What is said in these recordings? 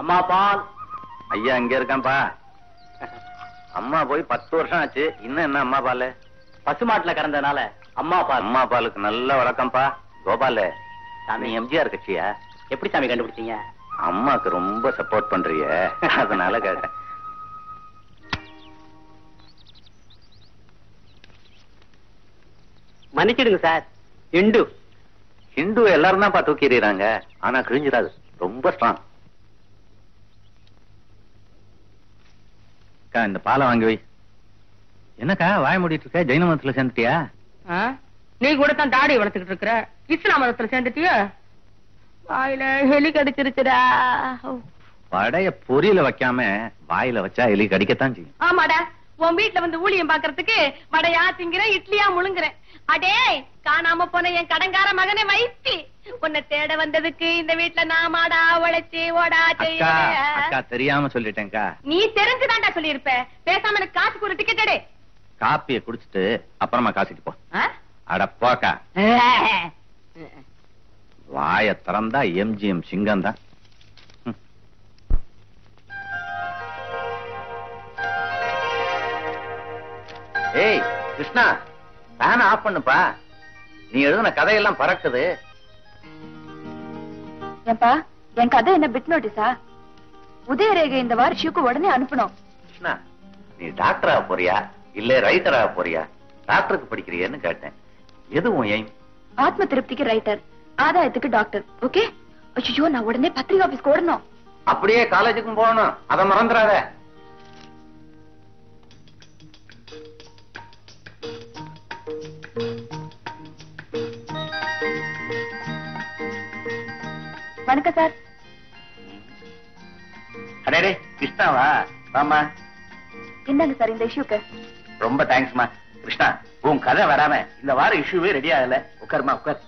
அம்மா பால் ஐயா இங்க இருக்கான்பா அம்மா போய் பத்து வருஷம் ஆச்சு இன்னும் என்ன அம்மா பாலு பசுமாட்டுல கறந்தனால அம்மா பால் அம்மா பாலுக்கு நல்ல வழக்கம்ப்பா கோபாலு நீ எம்ஜிஆர் கட்சியா எப்படி சாமி கண்டுபிடிச்சீங்க அம்மாக்கு ரொம்ப சப்போர்ட் பண்றிய அதனால கேட்டேன் மன்னிச்சிடுங்க சார் இண்டு ஹிந்து எல்லாரும் தான்ப்பா தூக்கி எறியறாங்க ஆனா கிழிஞ்சிடாது ரொம்ப ஸ்ட்ராங் அக்கா இந்த பாலை வாங்கி வை என்னக்கா வாய மூடிட்டு இருக்க ஜெயின மதத்துல சேர்ந்துட்டியா ஆ? நீ கூட தான் தாடி வளர்த்துக்கிட்டு இருக்கிற இஸ்லாம் மதத்துல சேர்ந்துட்டியா வாயில எலி கடிச்சிருச்சுடா வடைய பொரியல வைக்காம வாயில வச்சா எலி கடிக்கத்தான் செய்யும் ஆமாடா உன் வீட்டுல வந்து ஊழியம் பாக்குறதுக்கு வடையா திங்கிறேன் இட்லியா முழுங்குறேன் அடே காணாம போன என் கடங்கார மகனை வைத்தி உன்னை தேட வந்ததுக்கு இந்த வீட்டுல நாமாடா உழைச்சி ஓடா அக்கா செய்ய அக்கா தெரியாம சொல்லிட்டேன்க்கா நீ தெரிஞ்சுதான்டா சொல்லியிருப்ப பேசாம எனக்கு காசுக்கு ஒரு டிக்கெட் எடு காப்பிய குடிச்சிட்டு அப்புறமா காசிட்டு போ ஆ? அட போக்கா வாய திறந்தா எம்ஜிஎம் சிங்கம் தான் ஏய் கிருஷ்ணா ஃபேன் ஆஃப் பண்ணுப்பா நீ எழுதின கதையெல்லாம் பறக்குது ஏன்பா என் கதை என்ன பிட் நோட்டீஸா உதயரேகை இந்த வாரம் ஷியூக்கு உடனே அனுப்பணும் கிருஷ்ணா நீ டாக்டரா போறியா இல்ல ரைட்டரா போறியா டாக்டருக்கு படிக்கிறியன்னு கேட்டேன் எது உன் எய்ம் ஆத்ம திருப்திக்கு ரைட்டர் ஆதாயத்துக்கு டாக்டர் ஓகே ஐயோ நான் உடனே பத்திரிகை ஆபீஸ்க்கு ஓடணும் அப்படியே காலேஜுக்கும் போகணும் அதை மறந்துடாத வணக்கம் சார் அடே கிருஷ்ணாவா வாமா இந்தாங்க சார் இந்த இஷ்யூக்கு ரொம்ப தேங்க்ஸ்மா கிருஷ்ணா உன் கதை வராம இந்த வாரம் இஷ்யூவே ரெடி ஆகல உட்காருமா உட்கார்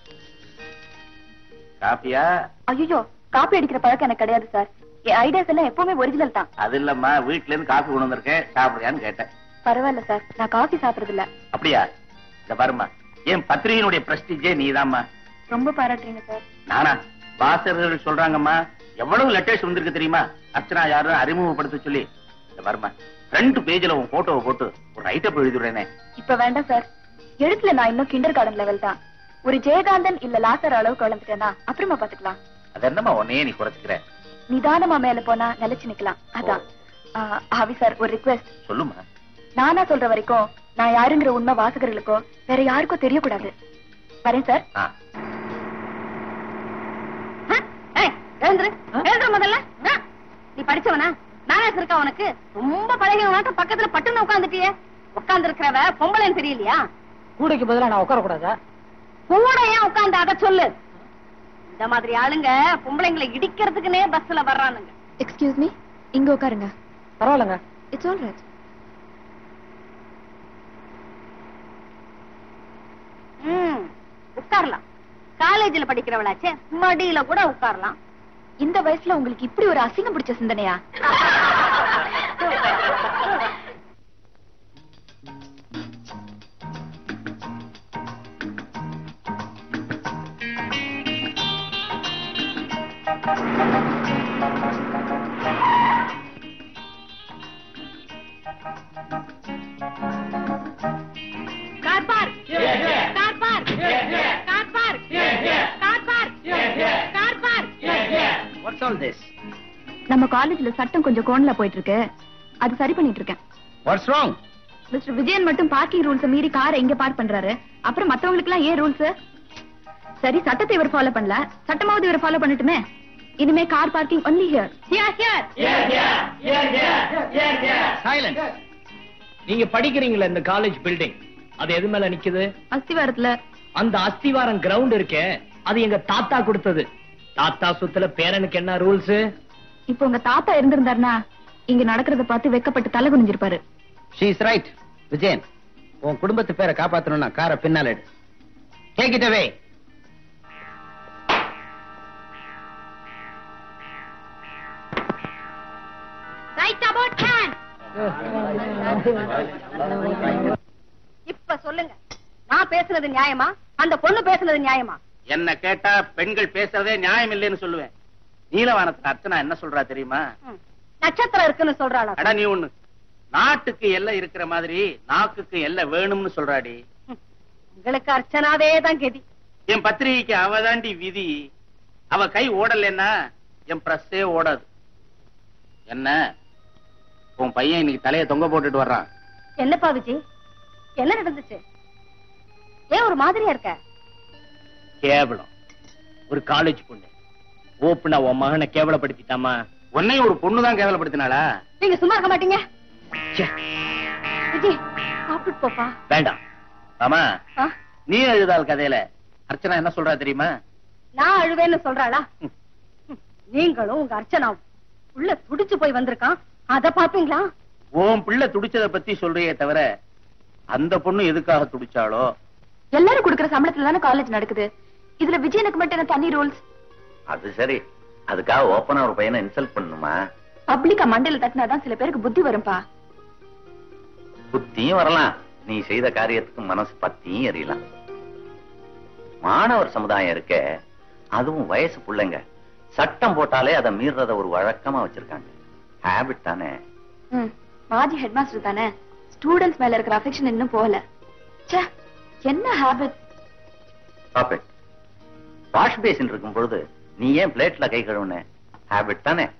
காப்பியா ஐயோ காப்பி அடிக்கிற பழக்கம் எனக்கு கிடையாது சார் என் ஐடியாஸ் எல்லாம் எப்பவுமே ஒரிஜினல் தான் அது இல்லம்மா வீட்ல இருந்து காஃபி கொண்டு வந்திருக்கேன் சாப்பிடுறியான்னு கேட்டேன் பரவாயில்ல சார் நான் காஃபி சாப்பிடுறது இல்ல அப்படியா இந்த பாருமா என் பத்திரிகையினுடைய பிரஸ்டிஜே நீதாம்மா ரொம்ப பாராட்டுறீங்க சார் நானா வாசகர்கள் சொல்றாங்கம்மா எவ்வளவு லெட்டர்ஸ் வந்திருக்கு தெரியுமா அர்ச்சனா யாரும் அறிமுகப்படுத்த சொல்லி இந்த பாருமா ரெண்டு பேஜ்ல உன் போட்டோவை போட்டு ஒரு ரைட்டப் எழுதிடுறேனே இப்ப வேண்டாம் சார் எழுத்துல நான் இன்னும் கிண்டர் கார்டன் லெவல் தான் ஒரு ஜெயகாந்தன் இல்ல லாசர் அளவுக்கு வளர்ந்துட்டேன்னா அப்புறமா பாத்துக்கலாம் அது என்னம்மா உன்னையே நீ குறைச்சிக்கிற நிதானமா மேல போனா நிலைச்சு நிக்கலாம் அதான் ஆ, ஆவி சார் ஒரு ரிக்வெஸ்ட் சொல்லுமா நானா சொல்ற வரைக்கும் நான் யாருங்கிற உண்மை வாசகர்களுக்கோ வேற யாருக்கோ தெரியக்கூடாது வரேன் சார் ஆ. எழுந்துரு எழுந்துரு முதல்ல ஆ? நீ படிச்சவனா மேனேஜ் இருக்கா உனக்கு ரொம்ப பழகினவனாட்டம் பக்கத்துல பட்டுன்னு உட்காந்துட்டியே உட்கார்ந்து இருக்கிறவ பொம்பளைன்னு தெரியலையா கூடைக்கு பதிலா நான் உட்கார கூடாதா கூட ஏன் உட்கார்ந்து அத சொல்லு இந்த மாதிரி ஆளுங்க பொம்பளைங்களை இடிக்கிறதுக்குன்னே பஸ்ல வர்றானுங்க எக்ஸ்கியூஸ் மீ இங்க உட்காருங்க பரவாயில்லங்க இட்ஸ் ஆல் ரைட் ம், உட்காரலாம் காலேஜ்ல படிக்கிறவளாச்சே மடியில கூட உட்காரலாம் இந்த வயசுல உங்களுக்கு இப்படி ஒரு அசிங்கம் பிடிச்ச சிந்தனையா car park car park car park car park car park what's all this நம்ம காலேஜ்ல சட்டம் கொஞ்சம் கோணலா போயிட்டு இருக்கு அது சரி பண்ணிட்டு இருக்கேன் வாட்ஸ் ராங் மிஸ்டர் விஜயன் மட்டும் பார்க்கிங் ரூல்ஸ் மீறி காரை எங்க பார்க் பண்றாரு அப்புறம் மத்தவங்களுக்கு எல்லாம் ஏன் ரூல்ஸ் சரி சட்டத்தை இவர் ஃபாலோ பண்ணல சட்டமாவது இவர் ஃபாலோ பண்ணட்டுமே இனிமே car parking only here here here silence நீங்க படிக்கிறீங்களா இந்த காலேஜ் பில்டிங் அது எது மேல நிக்குது அஸ்திவாரத்துல அந்த அஸ்திவாரம் கிரவுண்ட் இருக்கே அது எங்க தாத்தா கொடுத்தது தாத்தா சொத்துல பேரனுக்கு என்ன ரூல்ஸ் இப்போ உங்க தாத்தா இருந்திருந்தாருன்னா இங்க நடக்கிறத பார்த்து வெக்கப்பட்டு தலை குனிஞ்சிருப்பாரு ஷீ இஸ் ரைட் விஜயன் உன் குடும்பத்து பேரை காப்பாத்தணும்னா காரை பின்னால எடு take it away right about hand இப்ப சொல்லுங்க நான் பேசுனது நியாயமா அந்த பொண்ணு பேசுனது நியாயமா என்ன கேட்டா பெண்கள் பேசுறதே நியாயம் இல்லைன்னு சொல்லுவேன் நீலவானத்துல அர்ச்சனா என்ன சொல்றா தெரியுமா ம். நட்சத்திரம் இருக்குன்னு சொல்றாளா அடா நீ ஒண்ணு நாட்டுக்கு எல்லை இருக்கிற மாதிரி நாக்குக்கு எல்லை வேணும்னு சொல்றாடி உங்களுக்கு அர்ச்சனாவே தான் கெதி என் பத்திரிகைக்கு அவதாண்டி விதி அவ கை ஓடலைன்னா என் பிரஸ்ஸே ஓடாது என்ன உன் பையன் இன்னைக்கு தலைய தொங்க போட்டுட்டு வர்றான் என்னப்பா விஜய் என்ன நடந்துச்சு ஏன் ஒரு மாதிரியா இருக்க கேவலம் ஒரு காலேஜ் பொண்ணு ஓப்புனா உன் மகனை கேவலப்படுத்திட்டாமா உன்னையும் ஒரு பொண்ணு தான் கேவலப்படுத்தினாளா நீங்க சும்மா இருக்க மாட்டீங்க ச்சே, விஜய் சாப்பிட்டு போப்பா வேண்டாம் ஆமா ஆ? நீ எழுதால் கதையில அர்ச்சனா என்ன சொல்றா தெரியுமா நான் அழுவேன்னு சொல்றாளா ம். நீங்களும் உங்க அர்ச்சனாவும் உள்ள துடிச்சு போய் வந்திருக்கான் அத பாப்பீங்களா உன் பிள்ளை துடிச்சத பத்தி சொல்றியே தவிர அந்த பொண்ணு எதுக்காக துடிச்சாளோ எல்லாரும் கொடுக்கற சம்பளத்துல தானே காலேஜ் நடக்குது இதுல விஜயனுக்கு மட்டும் என்ன தனி ரூல்ஸ் அது சரி அதுக்காக ஓப்பனா ஒரு பையனை இன்சல்ட் பண்ணுமா பப்ளிக்கா மண்டையில தட்டினாதான் சில பேருக்கு புத்தி வரும்பா புத்தியும் வரலாம் நீ செய்த காரியத்துக்கு மனசு பத்தியும் எறியலாம் மாணவர் சமுதாயம் இருக்க அதுவும் வயசு பிள்ளைங்க சட்டம் போட்டாலே அதை மீறத ஒரு வழக்கமா வச்சிருக்காங்க ஹேபிட் தானே ம், மாஜி ஹெட்மாஸ்டர் தானே ஸ்டூடெண்ட்ஸ் மேல இருக்கிற அஃபெக்ஷன் இன்னும் போகல ச்சே என்ன ஹாபிட் பாப்பேன் வாஷ் பேசின் இருக்கும் பொழுது நீ ஏன் பிளேட்ல கை கழுவுன ஹேபிட் தானே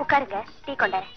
உட்காருங்க டீ கொண்டாரு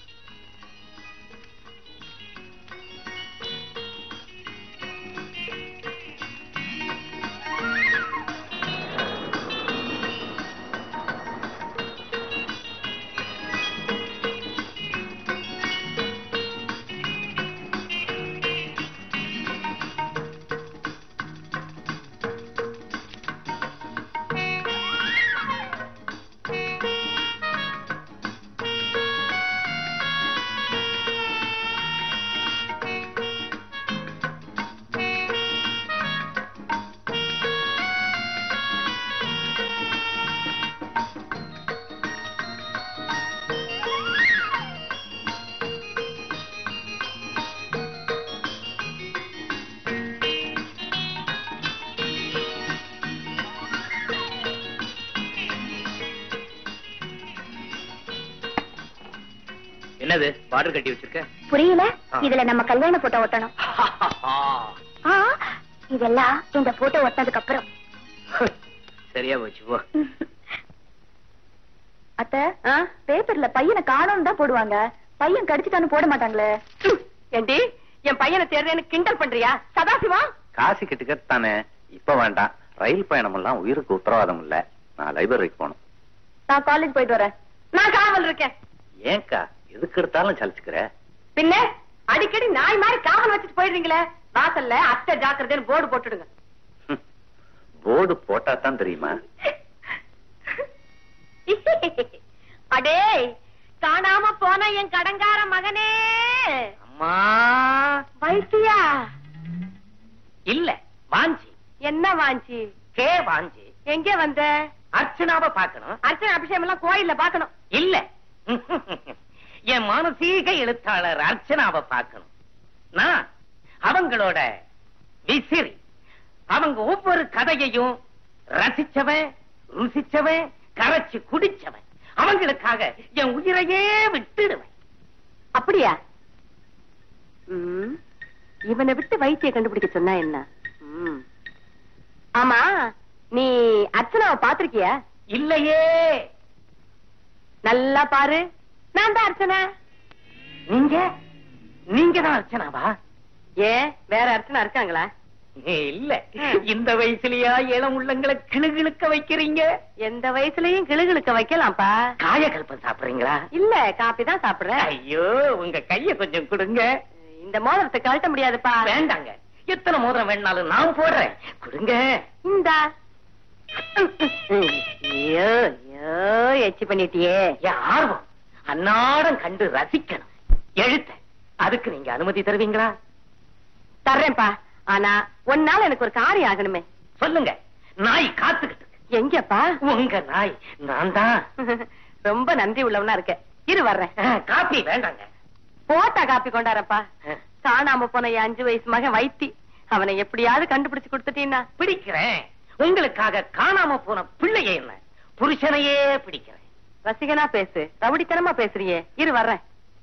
என்னது பார்டர் கட்டி வச்சிருக்க புரியல ஆ. இதுல நம்ம கல்யாண போட்டோ ஒட்டணும் ஆ, இதெல்லாம் இந்த போட்டோ ஒட்டினதுக்கு அப்புறம் சரியா போச்சு போ அத்த பேப்பர்ல பையனை காணோம்னு தான் போடுவாங்க பையன் கடிச்சிட்டான்னு போட மாட்டாங்களே ஏண்டி என் பையனை தேர்றேன்னு கிண்டல் பண்றியா சதாசிவா காசி கிட்டுக்கட்டு தானே இப்ப வேண்டாம் ரயில் பயணம் எல்லாம் உயிருக்கு உத்தரவாதம் இல்ல நான் லைப்ரரிக்கு போகணும் நான் காலேஜ் போயிட்டு வரேன் நான் காவல் இருக்கேன் ஏன்க்கா எதுக்கு எடுத்தாலும் சலிச்சுக்கிற பின்ன அடிக்கடி நாய் மாதிரி காவல் வச்சுட்டு போயிடுறீங்களே வாசல்ல அத்தை ஜாக்கிரதைன்னு போர்டு போட்டுடுங்க போர்டு போட்டா தான் தெரியுமா அடே காணாம போன என் கடங்கார மகனே அம்மா வைத்தியா இல்ல வாஞ்சி என்ன வாஞ்சி கே வாஞ்சி எங்க வந்த அர்ச்சனாவை பார்க்கணும் அர்ச்சனை அபிஷேகம் எல்லாம் கோயில்ல பாக்கணும் இல்ல என் மானசீக எழுத்தாளர் அர்ச்சனாவை பார்க்கணும் நான் அவங்களோட விசிறி அவங்க ஒவ்வொரு கதையையும் ரசிச்சவன் ருசிச்சவன் கரைச்சு குடிச்சவன் அவங்களுக்காக என் உயிரையே விட்டுடுவேன் அப்படியா ம், இவனை விட்டு வைத்திய கண்டுபிடிக்க சொன்னா என்ன ம். ஆமா நீ அர்ச்சனாவை பாத்திருக்கியா இல்லையே நல்லா பாரு நான் தான் அர்ச்சனா நீங்க நீங்க தான் அர்ச்சனாவா ஏன் வேற அர்ச்சனா இருக்காங்களா இல்ல இந்த வயசுலயா இளம் உள்ளங்களை கிளுகிழுக்க வைக்கிறீங்க எந்த வயசுலயும் கிளுகிழுக்க வைக்கலாம்ப்பா காயகல்பம் சாப்பிடுறீங்களா இல்ல காப்பி தான் சாப்பிடுறேன் ஐயோ உங்க கைய கொஞ்சம் கொடுங்க இந்த மோதிரத்தை கழட்ட முடியாதுப்பா வேண்டாங்க எத்தனை மோதிரம் வேணாலும் நான் போடுறேன் கொடுங்க இந்தா ஐயோ ஐயோ எச்சி பண்ணிட்டியே என் ஆர்வம் அன்னாடம் கண்டு ரசிக்கணும் எழுத்த அதுக்கு நீங்க அனுமதி தருவீங்களா தர்றேன்ப்பா ஆனா ஒன்னால எனக்கு ஒரு காரியம் ஆகணுமே சொல்லுங்க நாய் காத்துக்கிட்டு இருக்கு. எங்கப்பா உங்க நாய் நான் தான் ரொம்ப நன்றி உள்ளவனா இருக்க இரு வர்றேன் காப்பி வேண்டாங்க போட்டா காப்பி கொண்டாரப்பா காணாம போன என் அஞ்சு வயசு மகன் வைத்தி அவனை எப்படியாவது கண்டுபிடிச்சு கொடுத்துட்டீன்னா பிடிக்கிறேன் உங்களுக்காக காணாம போன பிள்ளைய என்ன புருஷனையே பிடிக்கிறேன் ரசிகனா பேசு ரவுடித்தனமா பேசுறியே இரு வர்றேன்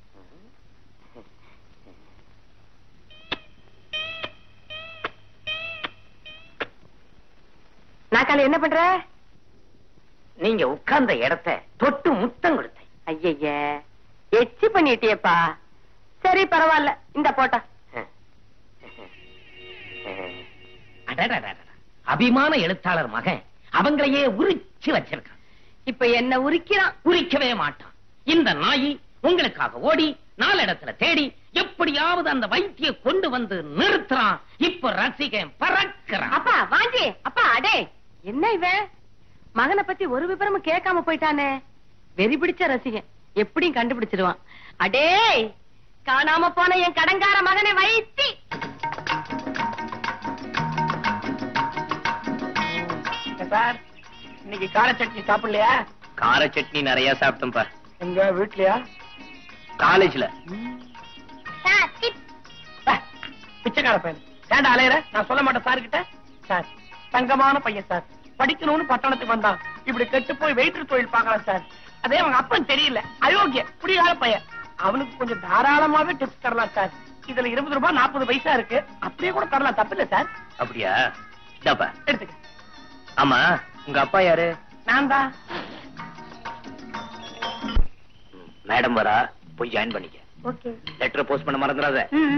நாக்கால என்ன பண்ற நீங்க உட்கார்ந்த இடத்த தொட்டு முத்தம் கொடுத்தேன் ஐயய்ய எச்சி பண்ணிட்டியேப்பா சரி பரவாயில்ல இந்த போட்டா அடடடடட. அபிமான எழுத்தாளர் மகன் அவங்களையே உரிச்சு வச்சிருக்கான் இப்ப என்ன உரிக்கிறான் உரிக்கவே மாட்டான் இந்த நாயி உங்களுக்காக ஓடி நாலு இடத்துல தேடி எப்படியாவது அந்த வைத்திய கொண்டு வந்து நிறுத்துறான் இப்ப ரசிகன் பறக்கிறான் அப்பா வாஞ்சி அப்பா அடே என்ன இவன் மகனை பத்தி ஒரு விவரமும் கேட்காம போயிட்டானே வெறி பிடிச்ச ரசிகன் எப்படியும் கண்டுபிடிச்சிடுவான் அடே காணாம போன என் கடங்கார மகனை வைத்தி சார் இன்னைக்கு கார சட்னி சாப்பிடலையா கார சட்னி நிறைய சாப்பிட்டேன்பா எங்க வீட்லயா காலேஜ்ல பிச்சைக்கார பையன் ஏன்டா அலையற நான் சொல்ல மாட்டேன் சார் கிட்ட சார் தங்கமான பையன் சார் படிக்கணும்னு பட்டணத்துக்கு வந்தான் இப்படி கெட்டு போய் வெயிட்டர் தொழில் பார்க்கலாம் சார் அதே அவங்க அப்பன் தெரியல அயோக்கிய குடிகார பையன் அவனுக்கு கொஞ்சம் தாராளமாவே டிப்ஸ் தரலாம் சார் இதுல இருபது ரூபாய் நாற்பது பைசா இருக்கு அப்படியே கூட தரலாம் தப்பு இல்ல சார் அப்படியா இந்தாப்பா எடுத்துக்க ஆமா உங்க அப்பா யாரு நான் தான் மேடம் வரா போய் ஜாயின் பண்ணிக்க ஓகே லெட்டர் போஸ்ட் பண்ண மறந்துடாத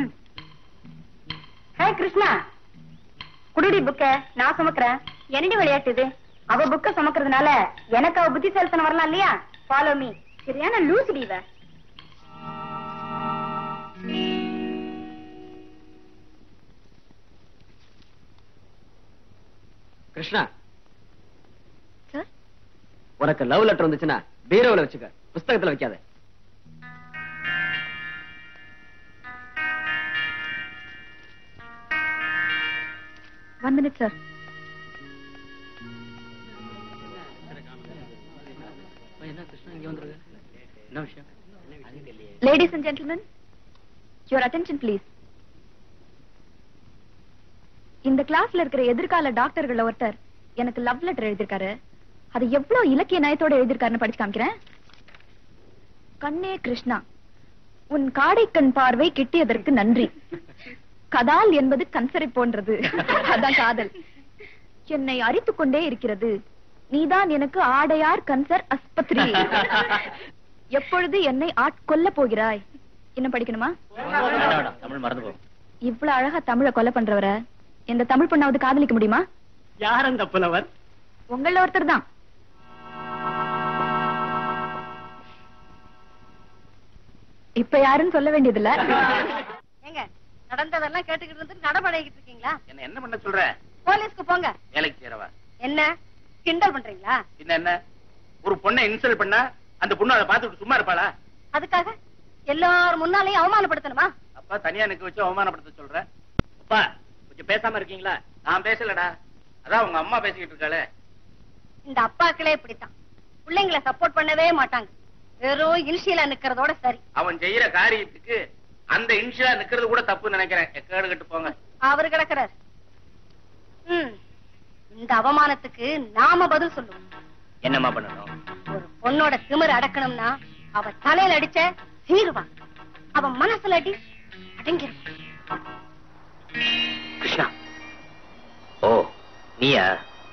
ஹாய் கிருஷ்ணா குடுடி புக்க நான் சுமக்கிறேன் என்னடி விளையாட்டு இது அவ புக்க சுமக்கிறதுனால எனக்கு அவ புத்தி செலுத்தன வரலாம் இல்லையா ஃபாலோ மீ சரியான லூசுடி இவ கிருஷ்ணா சார் உனக்கு லவ் லெட்டர் வந்துச்சுன்னா பீரோல வச்சுக்க புஸ்தகத்துல வைக்காத ஒன் மினிட் சார் என்ன விஷயம் ladies and gentlemen your attention please இந்த கிளாஸ்ல இருக்கிற எதிர்கால டாக்டர்கள் ஒருத்தர் எனக்கு லவ் லெட்டர் எழுதியிருக்காரு அது எவ்வளவு இலக்கிய நயத்தோட எழுதியிருக்காருன்னு படிச்சு காமிக்கிறேன் கண்ணே கிருஷ்ணா உன் காடைக்கண் பார்வை கிட்டியதற்கு நன்றி கதால் என்பது கன்சரை போன்றது அதான் காதல் என்னை அரித்துக் கொண்டே இருக்கிறது நீதான் எனக்கு ஆடையார் கன்சர் ஆஸ்பத்திரி எப்பொழுது என்னை ஆட்கொல்ல போகிறாய் இன்னும் படிக்கணுமா தமிழ் மறந்து போகும் இவ்வளவு அழகா தமிழ கொலை பண்றவர இந்த தமிழ் பொண்ணாவது காதலிக்க முடியுமா யார் அந்த புலவர் உங்கள ஒருத்தர் தான் இப்ப யாருன்னு சொல்ல வேண்டியதில்ல ஏங்க நடந்ததெல்லாம் கேட்டுக்கிட்டு இருந்து நடபடைகிட்டு இருக்கீங்களா என்ன என்ன பண்ண சொல்ற போலீஸ்க்கு போங்க வேலைக்கு சேரவா என்ன கிண்டல் பண்றீங்களா என்ன என்ன ஒரு பொண்ணை இன்சல்ட் பண்ணா அந்த பொண்ணு அதை பார்த்துட்டு சும்மா இருப்பாளா அதுக்காக எல்லாரும் முன்னாலேயும் அவமானப்படுத்தணுமா அப்பா தனியா நிக்க வச்சு அவமானப்படுத்த சொல்ற அப்பா கொஞ்சம் பேசாம இருக்கீங்களா நான் பேசலடா அதான் உங்க அம்மா பேசிக்கிட்டு இருக்காளே இந்த அப்பாக்களே இப்படித்தான் பிள்ளைங்களை சப்போர்ட் பண்ணவே மாட்டாங்க வெறும் இனிஷியலா நிக்கிறதோட சரி அவன் செய்யற காரியத்துக்கு அந்த இன்ஷியா நிக்கிறது கூட தப்பு நினைக்கிறேன் எக்கேடு கட்டு போங்க அவரு கிடக்குறார் ம். இந்த அவமானத்துக்கு நாம பதில் சொல்லுவோம் என்னம்மா பண்ணணும் ஒரு பொண்ணோட திமிர் அடக்கணும்னா அவ தலையில அடிச்ச சீருவான் அவ மனசுல அடி அடங்கிருவான் கிருஷ்ணா ஓ நீயா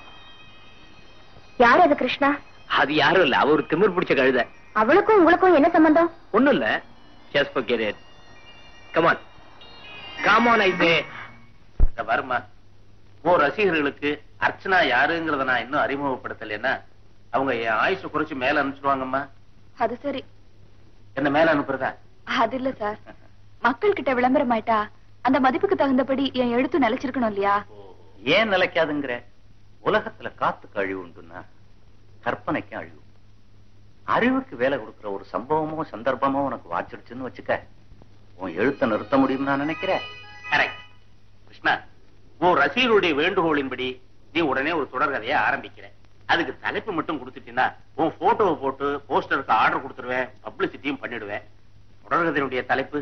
யார் அது கிருஷ்ணா அது யாரும் இல்ல அவ ஒரு திமிர் பிடிச்ச கழுத அவளுக்கும் உங்களுக்கும் என்ன சம்பந்தம் ஒண்ணும் இல்ல just forget it come on come on i say இந்த வருமா ஓ ரசிகர்களுக்கு அர்ச்சனா யாருங்கிறத நான் இன்னும் அறிமுகப்படுத்தலைன்னா அவங்க என் ஆயுசு குறைச்சு மேல அனுப்பிச்சிடுவாங்கம்மா அது சரி என்ன மேல அனுப்புறதா அது இல்ல சார் மக்கள் கிட்ட விளம்பரம் ஆயிட்டா அந்த மதிப்புக்கு தகுந்தபடி என் எழுத்து நிலைச்சிருக்கணும் இல்லையா ஏன் நிலைக்காதுங்கிற உலகத்துல காத்துக்கு அழிவு உண்டுன்னா கற்பனைக்கு அழிவு அறிவுக்கு வேலை கொடுக்கிற ஒரு சம்பவமோ சந்தர்ப்பமோ உனக்கு வாச்சிடுச்சுன்னு வச்சுக்க உன் எழுத்த நிறுத்த முடியும்னு நான் நினைக்கிறேன் கரெக்ட் கிருஷ்ணா உன் ரசிகர்களுடைய வேண்டுகோளின்படி நீ உடனே ஒரு தொடர்கதையை ஆரம்பிக்கிற அதுக்கு தலைப்பு மட்டும் கொடுத்துட்டீங்கன்னா உன் போட்டோவை போட்டு போஸ்டருக்கு ஆர்டர் கொடுத்துருவேன் பப்ளிசிட்டியும் பண்ணிடுவேன் தொடர்கதையுடைய தலைப்பு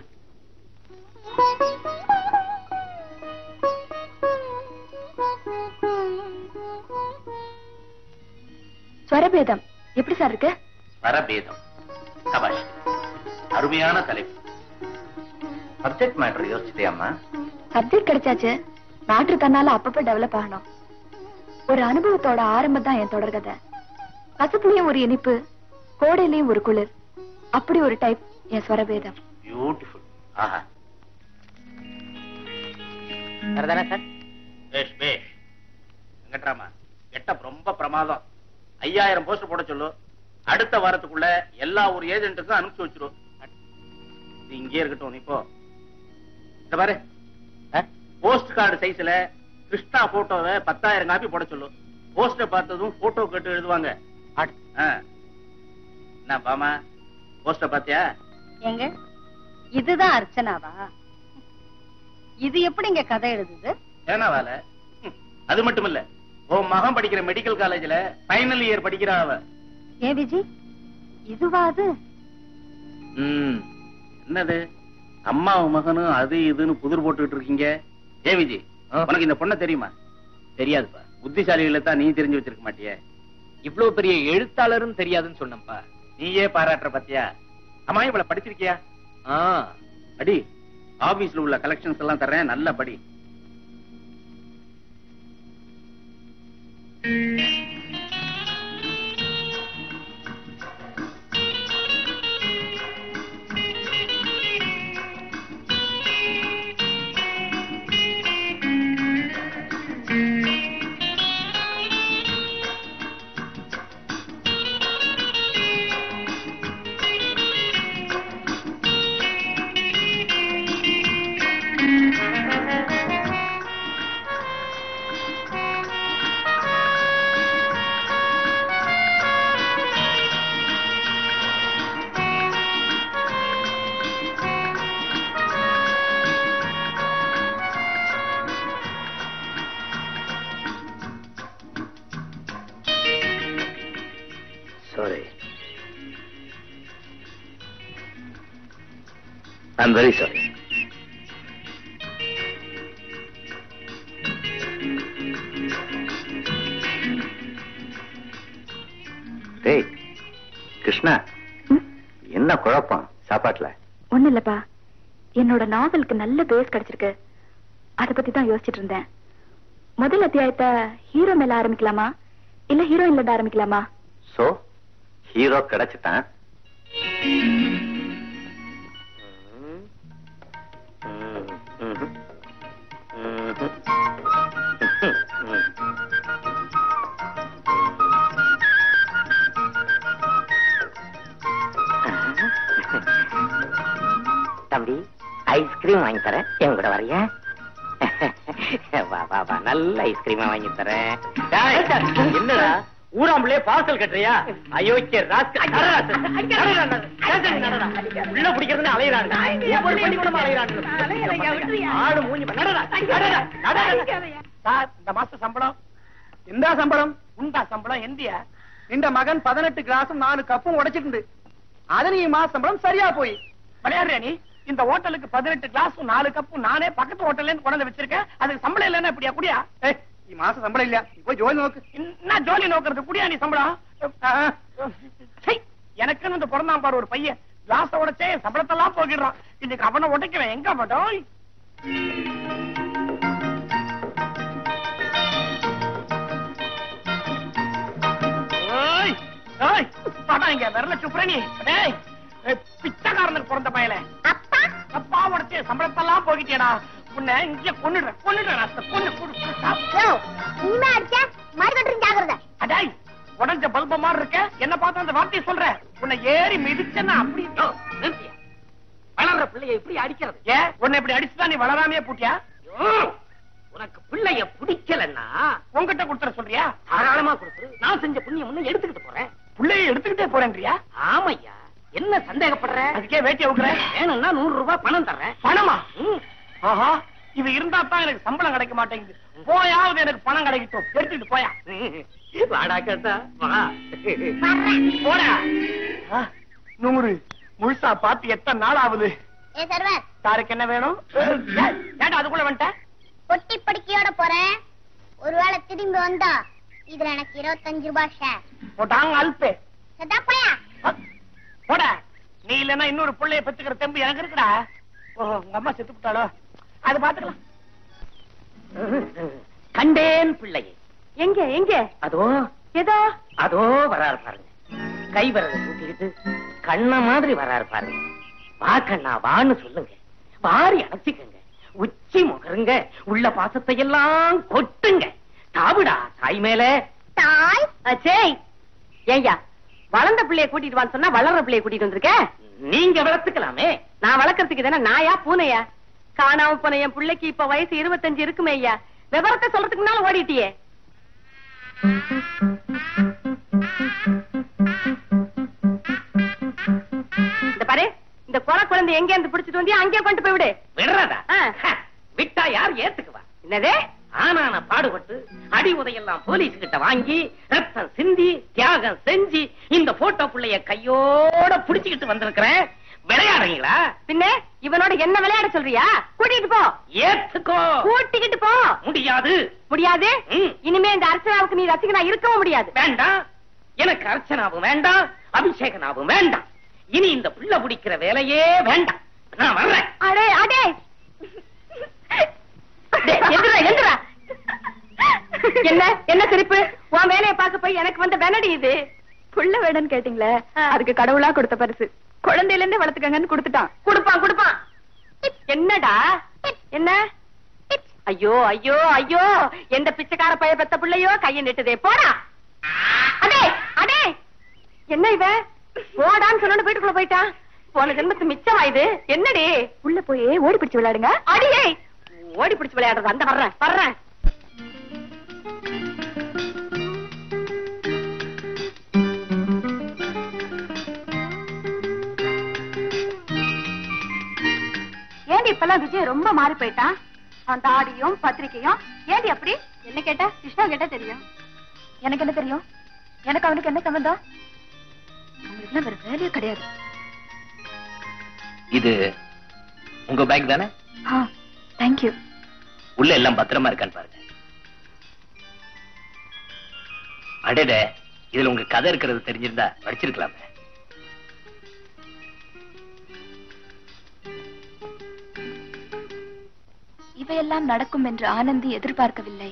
ஸ்வரபேதம் எப்படி சார் இருக்கு வரபேதம் சபாஷ் அருமையான தலைப்பு சப்ஜெக்ட் மேட்டர் யோசிச்சிட்டியாமா சப்ஜெக்ட் கிடைச்சாச்சு நாட்டு தன்னால அப்பப்ப டெவலப் ஆகணும் ஒரு அனுபவத்தோட ஆரம்பம் தான் என் தொடர்கதை கசப்புலயும் ஒரு இனிப்பு கோடையிலயும் ஒரு குளிர் அப்படி ஒரு டைப் என் ஸ்வரபேதம் பியூட்டிஃபுல் ஆஹா சரிதானே சார் பேஷ் பேஷ் வெங்கட்ராமா கெட்டப் ரொம்ப பிரமாதம் ஐயாயிரம் போஸ்டர் போட சொல்லு அடுத்த வாரத்துக்குள்ள எல்லா ஒரு ஏஜென்ட்டுக்கும் அனுப்பிச்சு வச்சிரும் இது இங்கே இருக்கட்டும் நீ போ இந்த பாரு போஸ்ட் கார்டு சைஸ்ல கிருஷ்ணா போட்டோவை பத்தாயிரம் காப்பி போட சொல்லு போஸ்டர் பார்த்ததும் போட்டோ கேட்டு எழுதுவாங்க ஆ. என்ன பாமா போஸ்டர் பாத்தியா ஏங்க இதுதான் அர்ச்சனாவா இது எப்படிங்க கதை எழுதுது ஏனா வேலை ம், அது மட்டும் இல்ல உன் மகன் படிக்கிற மெடிக்கல் காலேஜ்ல ஃபைனல் இயர் படிக்கிறா அவ ஏ விஜி இதுவா அது ம், என்னது அம்மாவும் மகனும் அது இதுன்னு புதிர் போட்டுக்கிட்டு இருக்கீங்க ஏ விஜி உனக்கு இந்த பொண்ணை தெரியுமா தெரியாதுப்பா புத்திசாலிகளை தான் நீ தெரிஞ்சு வச்சிருக்க மாட்டியே இவ்வளவு பெரிய எழுத்தாளரும் தெரியாதுன்னு சொன்னப்பா நீயே பாராட்டுற பத்தியா அம்மா இவள படிச்சிருக்கியா ஆ அடி ஆபீஸ்ல உள்ள கலெக்ஷன்ஸ் எல்லாம் தர்றேன் நல்ல படி சாரி ஐம் வெரி சாரி டேய் கிருஷ்ணா ம்? என்ன குழப்பம் சாப்பாட்டுல ஒண்ணு இல்லப்பா என்னோட நாவலுக்கு நல்ல பேஸ் கிடைச்சிருக்கு அத பத்தி தான் யோசிச்சுட்டு இருந்தேன் முதல் அத்தியாயத்தை ஹீரோ மேல ஆரம்பிக்கலாமா இல்ல ஹீரோயின்ல இருந்து ஆரம்பிக்கலாமா சோ ஹீரோ கிடைச்சிட்டான் தம்பி ஐஸ்கிரீம் வாங்கி தரேன் என் கூட வரையா வா வா வா நல்ல ஐஸ்கிரீமா வாங்கி தரேன் என்னடா ஊராம்பளே பார்சல் கட்டுறியா அயோக்கிய ராஸ்கல் உள்ள பிடிக்கிறது அலையிறாங்க ஒவ்வொரு பள்ளிக்கூடமா அலையிறாங்க ஆடு மூஞ்சி பா- நடடா, நடடா, நடடா. சார் இந்த மாச சம்பளம் இந்த சம்பளம் உண்டா சம்பளம் எந்தியா இந்த மகன் பதினெட்டு கிளாஸும் நாலு கப்பும் உடைச்சிட்டு அது நீ மாச சம்பளம் சரியா போய் விளையாடுறியா நீ இந்த ஹோட்டலுக்கு பதினெட்டு கிளாஸும் நாலு கப்பும் நானே பக்கத்து ஹோட்டல்ல இருந்து கொண்டு வந்து வச்சிருக்கேன் அதுக்கு சம்பளம் இல்லைன்னா இப்படியா குடியா ஏய், நீ மாச சம்பளம் இல்லையா நீ போய் ஜோலி நோக்கு என்ன ஜோலி நோக்கிறது குடியா நீ சம்பளம் சை, எனக்குன்னு இந்த பிறந்தான் பாரு ஒரு பையன் கிளாஸ உடைச்சே என் சம்பளத்தெல்லாம் போக்கிடுறான் இன்னைக்கு அவனை உடைக்கிறேன் எங்க மாட்டோம் இங்க விரல சுப்ரணி டேய் ஏய், பிச்சைக்காரனுக்கு பிறந்த பயல அப்பா அப்பா உடைச்சு சம்பளத்தெல்லாம் போக்கிட்டியடா உன்னை இங்க கொன்னுடுறேன் கொன்னுடுறேன் கொன்னு கொடு இனிமே அடிச்சா மறுகட்டு ஜாகிரதை அடாய் உடஞ்ச பல்ப மாதிரி இருக்க என்ன பார்த்து அந்த வார்த்தையை சொல்ற உன்னை ஏறி மிதிச்சேன்னா அப்படி யோ, நிறுத்தியா. வளர்ற பிள்ளைய இப்படி அடிக்கிறது ஏன் உன்னை இப்படி அடிச்சுதான் நீ வளராமையே பூட்டியா யோ, உனக்கு பிள்ளைய பிடிக்கலன்னா உன்கிட்ட கொடுத்துற சொல்றியா தாராளமா கொடுத்துரு நான் செஞ்ச புண்ணியம் ஒண்ணு எடுத்துக்கிட்டு போறேன் பிள்ளைய எடுத்துக்கிட்டே போறேன்றியா ஆமையா என்ன சந்தேகப்படுற அதுக்கே வேட்டிய விடுற வேணும்னா நூறு ரூபாய் பணம் தர்றேன் பணமா ம். ஆஹா இது இருந்தா தான் எனக்கு சம்பளம் கிடைக்க மாட்டேங்குது போயாவது எனக்கு பணம் கிடைக்கட்டும் எடுத்துக்கிட்டு போயா வாடா கேட்டா வா போடா ஆ, நூறு முழுசா பார்த்து எத்தனை நாள் ஆகுது ஏ சர்வர் சாருக்கு என்ன வேணும் ஏய், ஏன்டா அதுக்குள்ள வந்துட்ட பொட்டி படிக்கையோட போறேன் ஒருவேளை திரும்பி வந்தா இதுல எனக்கு இருபத்தஞ்சு ரூபாய் ஷேர் போட்டாங்க அல்பே சதா போயா ஆ, போடா நீ இல்லன்னா இன்னொரு புள்ளைய பெத்துக்கிற தெம்பு எனக்கு இருக்குடா ஓ உங்க அம்மா செத்து விட்டாளோ அது பாத்துக்கலாம் கண்டேன் பிள்ளையை எங்க எங்க அதோ ஏதோ அதோ வராரு பாருங்க கை விரலை தூக்கிக்கிட்டு கண்ண மாதிரி வராரு பாருங்க வா கண்ணா வான்னு சொல்லுங்க வாரி அணைச்சிக்கங்க உச்சி முகருங்க உள்ள பாசத்தை எல்லாம் கொட்டுங்க தாவுடா தாய் மேல தாய் அச்சேய் ஏய்யா வளர்ந்த பிள்ளைய கூட்டிட்டு வான்னு சொன்னா வளர்ற பிள்ளைய கூட்டிட்டு வந்திருக்க நீங்க வளர்த்துக்கலாமே நான் வளர்க்கறதுக்கு தானே நாயா பூனையா காணாம போன என் பிள்ளைக்கு இப்ப வயசு இருபத்தஞ்சு இருக்குமே ஐயா விவரத்தை சொல்றதுக்கு முன்னால ஓடிட்டியே இந்த பாரு இந்த கொலை குழந்தை எங்க இருந்து பிடிச்சிட்டு வந்தியா அங்கே கொண்டு போய் விடு விடுறதா ஆ. ஹ, விட்டா யார் ஏத்துக்குவா என்னது ஆனான பாடுபட்டு அடி உதையெல்லாம் போலீஸ் கிட்ட வாங்கி ரத்தம் சிந்தி தியாகம் செஞ்சு இந்த போட்டோ புள்ளைய கையோட புடிச்சுக்கிட்டு வந்திருக்கிறேன் விளையாடுறீங்களா பின்ன இவனோட என்ன விளையாட சொல்றியா கூட்டிட்டு போ ஏத்துக்கோ கூட்டிக்கிட்டு போ முடியாது முடியாது ம். இனிமே இந்த அர்ச்சனாவுக்கு நீ ரசிகனா இருக்கவும் முடியாது வேண்டாம் எனக்கு அர்ச்சனாவும் வேண்டாம் அபிஷேகனாவும் வேண்டாம் இனி இந்த புள்ள பிடிக்கிற வேலையே வேண்டாம் நான் வர்றேன் அடே அடே டேய், எந்திரா எந்திரா என்ன என்ன சிரிப்பு உன் வேலையை பார்க்க போய் எனக்கு வந்த வெனடி இது புள்ள வேணும்னு கேட்டீங்களே அதுக்கு கடவுளா கொடுத்த பரிசு குழந்தையில இருந்தே வளர்த்துக்கங்கன்னு கொடுத்துட்டான் கொடுப்பான் கொடுப்பான் என்னடா என்ன ஐயோ ஐயோ ஐயோ எந்த பிச்சைக்கார பைய பெத்த பிள்ளையோ கையை நெட்டுதே போடா அடே அடே என்ன இவ போடான்னு சொன்னு வீட்டுக்குள்ள போயிட்டான் போன ஜென்மத்து மிச்சமா இது என்னடி உள்ள போய் ஓடி பிடிச்சு விளையாடுங்க அடியே ஓடி பிடிச்சு விளையாடுறது அந்த வர்றேன் வர்றேன் ஏண்டி இப்பெல்லாம் விஜய் ரொம்ப மாறி போயிட்டான் அவன் தாடியும் பத்திரிக்கையும் ஏண்டி அப்படி என்ன கேட்டா கிருஷ்ணா கேட்டா தெரியும் எனக்கு என்ன தெரியும் எனக்கு அவனுக்கு என்ன சம்பந்தம் உங்களுக்கு வேற வேலையே கிடையாது இது உங்க பேக் தானே ஆ தேங்க்யூ உள்ள எல்லாம் பத்திரமா இருக்கான்னு பாருங்க அடடே இதுல உங்க கதை இருக்கிறது தெரிஞ்சிருந்தா படிச்சிருக்கலாமே இவையெல்லாம் நடக்கும் என்று ஆனந்தி எதிர்பார்க்கவில்லை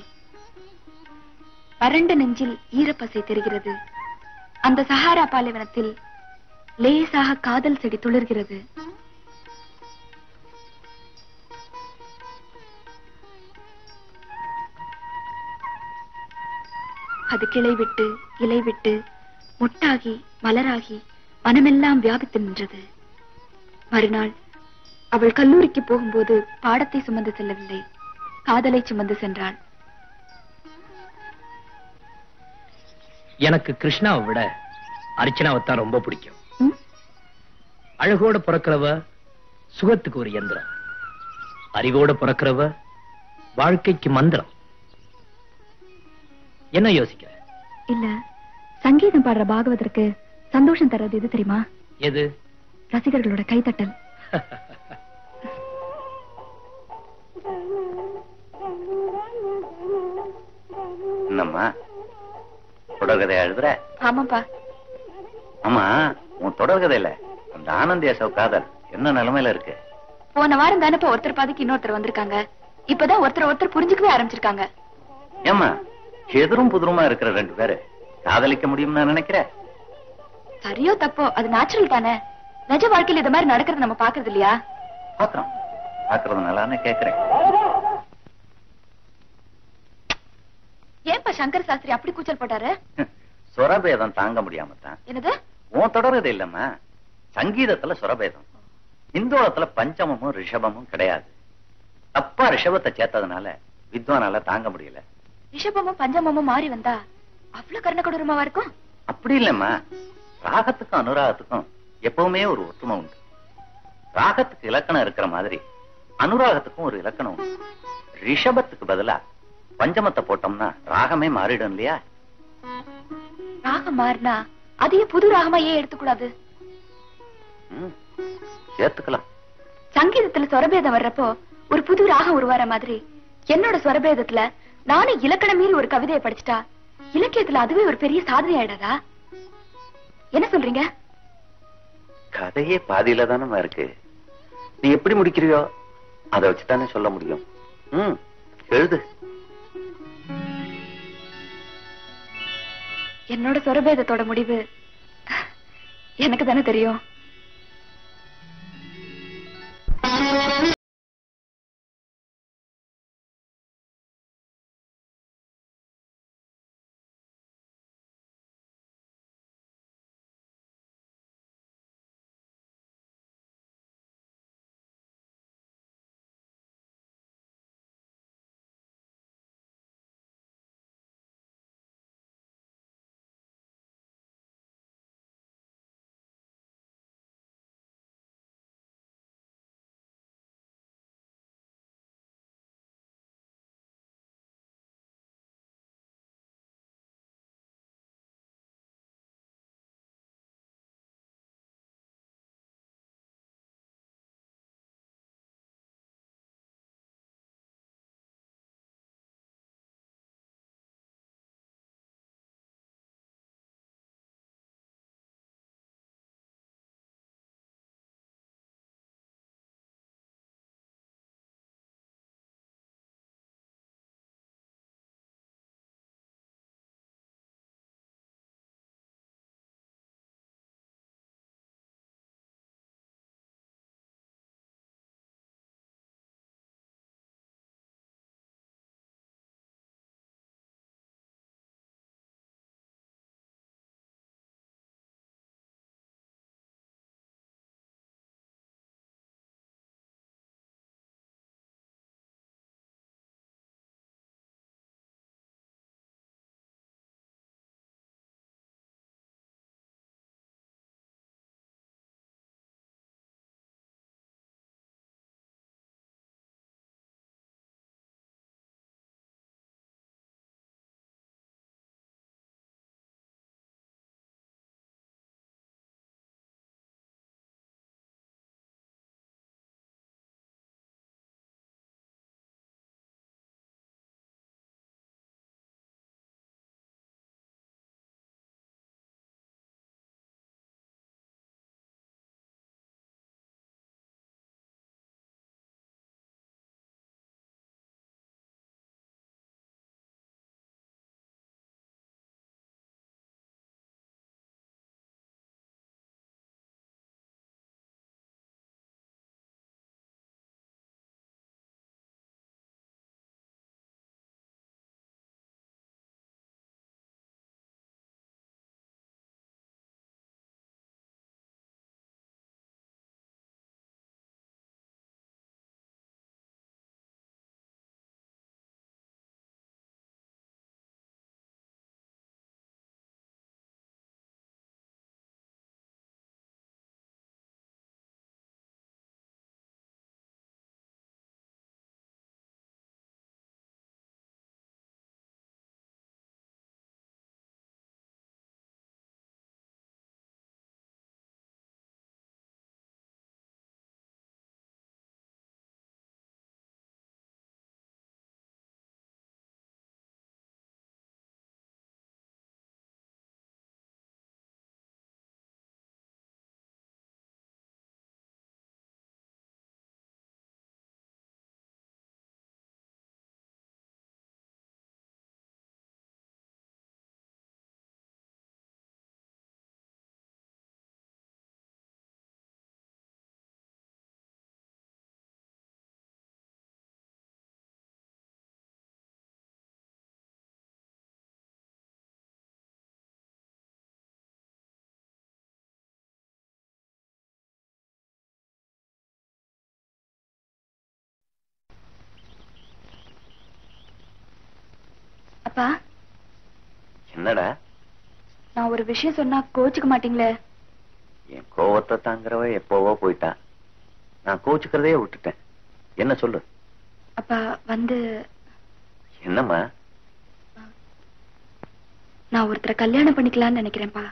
வறண்ட நெஞ்சில் ஈரப்பசை தெரிகிறது அந்த சஹாரா பாலைவனத்தில் லேசாக காதல் செடி துளிர்கிறது அது கிளை விட்டு இலை விட்டு முட்டாகி மலராகி மனமெல்லாம் வியாபித்து நின்றது மறுநாள் அவள் கல்லூரிக்கு போகும்போது பாடத்தை சுமந்து செல்லவில்லை காதலை சுமந்து சென்றாள் எனக்கு கிருஷ்ணாவை விட அர்ச்சனாவை தான் ரொம்ப பிடிக்கும் ம்? அழகோட பிறக்கிறவ சுகத்துக்கு ஒரு எந்திரம் அறிவோட பிறக்கிறவ வாழ்க்கைக்கு மந்திரம் என்ன யோசிக்கிற இல்ல சங்கீதம் பாடுற பாகவதற்கு சந்தோஷம் தர்றது எது தெரியுமா எது ரசிகர்களோட கைத்தட்டல் என்னம்மா தொடர்கதை எழுதுற ஆமாப்பா ஆமா உன் தொடர்கதையில அந்த ஆனந்திய சவ் காதல் என்ன நிலைமையில இருக்கு போன வாரம் தானப்பா ஒருத்தர் பாதிக்கு இன்னொருத்தர் வந்திருக்காங்க இப்பதான் ஒருத்தர் ஒருத்தர் புரிஞ்சுக்கவே ஆரம்பிச்சிருக்காங்க ஏமா எதிரும் புதிருமா இருக்கிற ரெண்டு பேரு காதலிக்க முடியும்னு நினைக்கிற சரியோ தப்போ அது நேச்சுரல் தானே நிஜ வாழ்க்கையில இது மாதிரி நடக்கிறது நம்ம பாக்குறது இல்லையா பாக்குறோம் பாக்குறதுனால கேக்குறேன் ஏன்பா சங்கர் சாஸ்திரி அப்படி கூச்சல் போட்டாரு சுரபேதம் தாங்க முடியாம தான் என்னது உன் தொடர்கதை இல்லம்மா சங்கீதத்துல சுரபேதம் இந்தோளத்துல பஞ்சமமும் ரிஷபமும் கிடையாது தப்பா ரிஷபத்தை சேர்த்ததுனால வித்வானால தாங்க முடியல ரிஷபமும் பஞ்சமமும் மாறி வந்தா அவ்வளவு கருண கொடூரமாவா இருக்கும் அப்படி இல்லம்மா ராகத்துக்கும் அனுராகத்துக்கும் எப்பவுமே ஒரு ஒற்றுமை உண்டு ராகத்துக்கு இலக்கணம் இருக்கிற மாதிரி அனுராகத்துக்கும் ஒரு இலக்கணம் உண்டு ரிஷபத்துக்கு பதிலா பஞ்சமத்தை போட்டோம்னா ராகமே மாறிடும் இல்லையா ராகம் மாறினா அதையே புது ராகமா ஏன் எடுத்துக்கூடாது ம், சேர்த்துக்கலாம் சங்கீதத்துல சொரபேதம் வர்றப்போ ஒரு புது ராகம் உருவார மாதிரி என்னோட சொரபேதத்துல நானும் இலக்கணம் மீறி ஒரு கவிதையை படிச்சுட்டா இலக்கியத்துல அதுவே ஒரு பெரிய சாதனை ஆயிடாதா என்ன சொல்றீங்க கதையே பாதியில தானே இருக்கு நீ எப்படி முடிக்கிறியோ அதை வச்சுதானே சொல்ல முடியும் ம் எழுது என்னோட சொரபேதத்தோட முடிவு எனக்கு தானே தெரியும் பா என்னடா நான் ஒரு விஷயம் சொன்னா கோச்சுக்க மாட்டீங்களே என் கோவத்தை தாங்குறவ எப்போவோ போயிட்டா நான் கோச்சுக்கிறதையே விட்டுட்டேன் என்ன சொல்லு அப்பா வந்து என்னம்மா நான் ஒருத்தரை கல்யாணம் பண்ணிக்கலாம்னு நினைக்கிறேன்ப்பா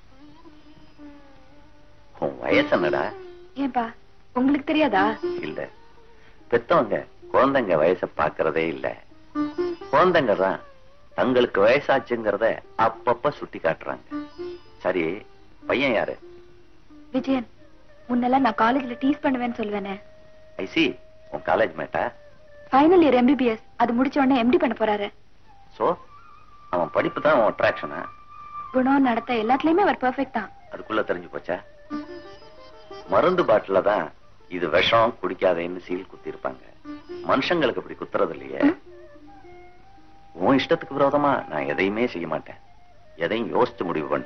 உன் வயசு என்னடா ஏன்பா உங்களுக்கு தெரியாதா இல்ல பெத்தவங்க குழந்தைங்க வயசை பாக்குறதே இல்ல குழந்தைங்க தான் தங்களுக்கு வயசாச்சுங்கிறத அப்பப்ப சுட்டி காட்டுறாங்க சரி பையன் யாரு விஜயன் முன்னெல்லாம் நான் காலேஜ்ல டீஸ் பண்ணுவேன்னு சொல்லுவேனே ஐசி உன் காலேஜ் மேட்டா ஃபைனல் இயர் எம்பிபிஎஸ் அது முடிச்ச உடனே எம்டி பண்ண போறாரு சோ அவன் படிப்பு தான் அவன் அட்ராக்ஷனா குணம் நடத்த எல்லாத்துலயுமே அவர் பெர்ஃபெக்ட் தான் அதுக்குள்ள தெரிஞ்சு போச்சா மருந்து பாட்டில தான் இது விஷம் குடிக்காதேன்னு சீல் குத்தி இருப்பாங்க மனுஷங்களுக்கு இப்படி குத்துறது இல்லையே உன் இஷ்டத்துக்கு விரோதமா நான் எதையுமே செய்ய மாட்டேன் எதையும் யோசிச்சு முடிவு பண்ணு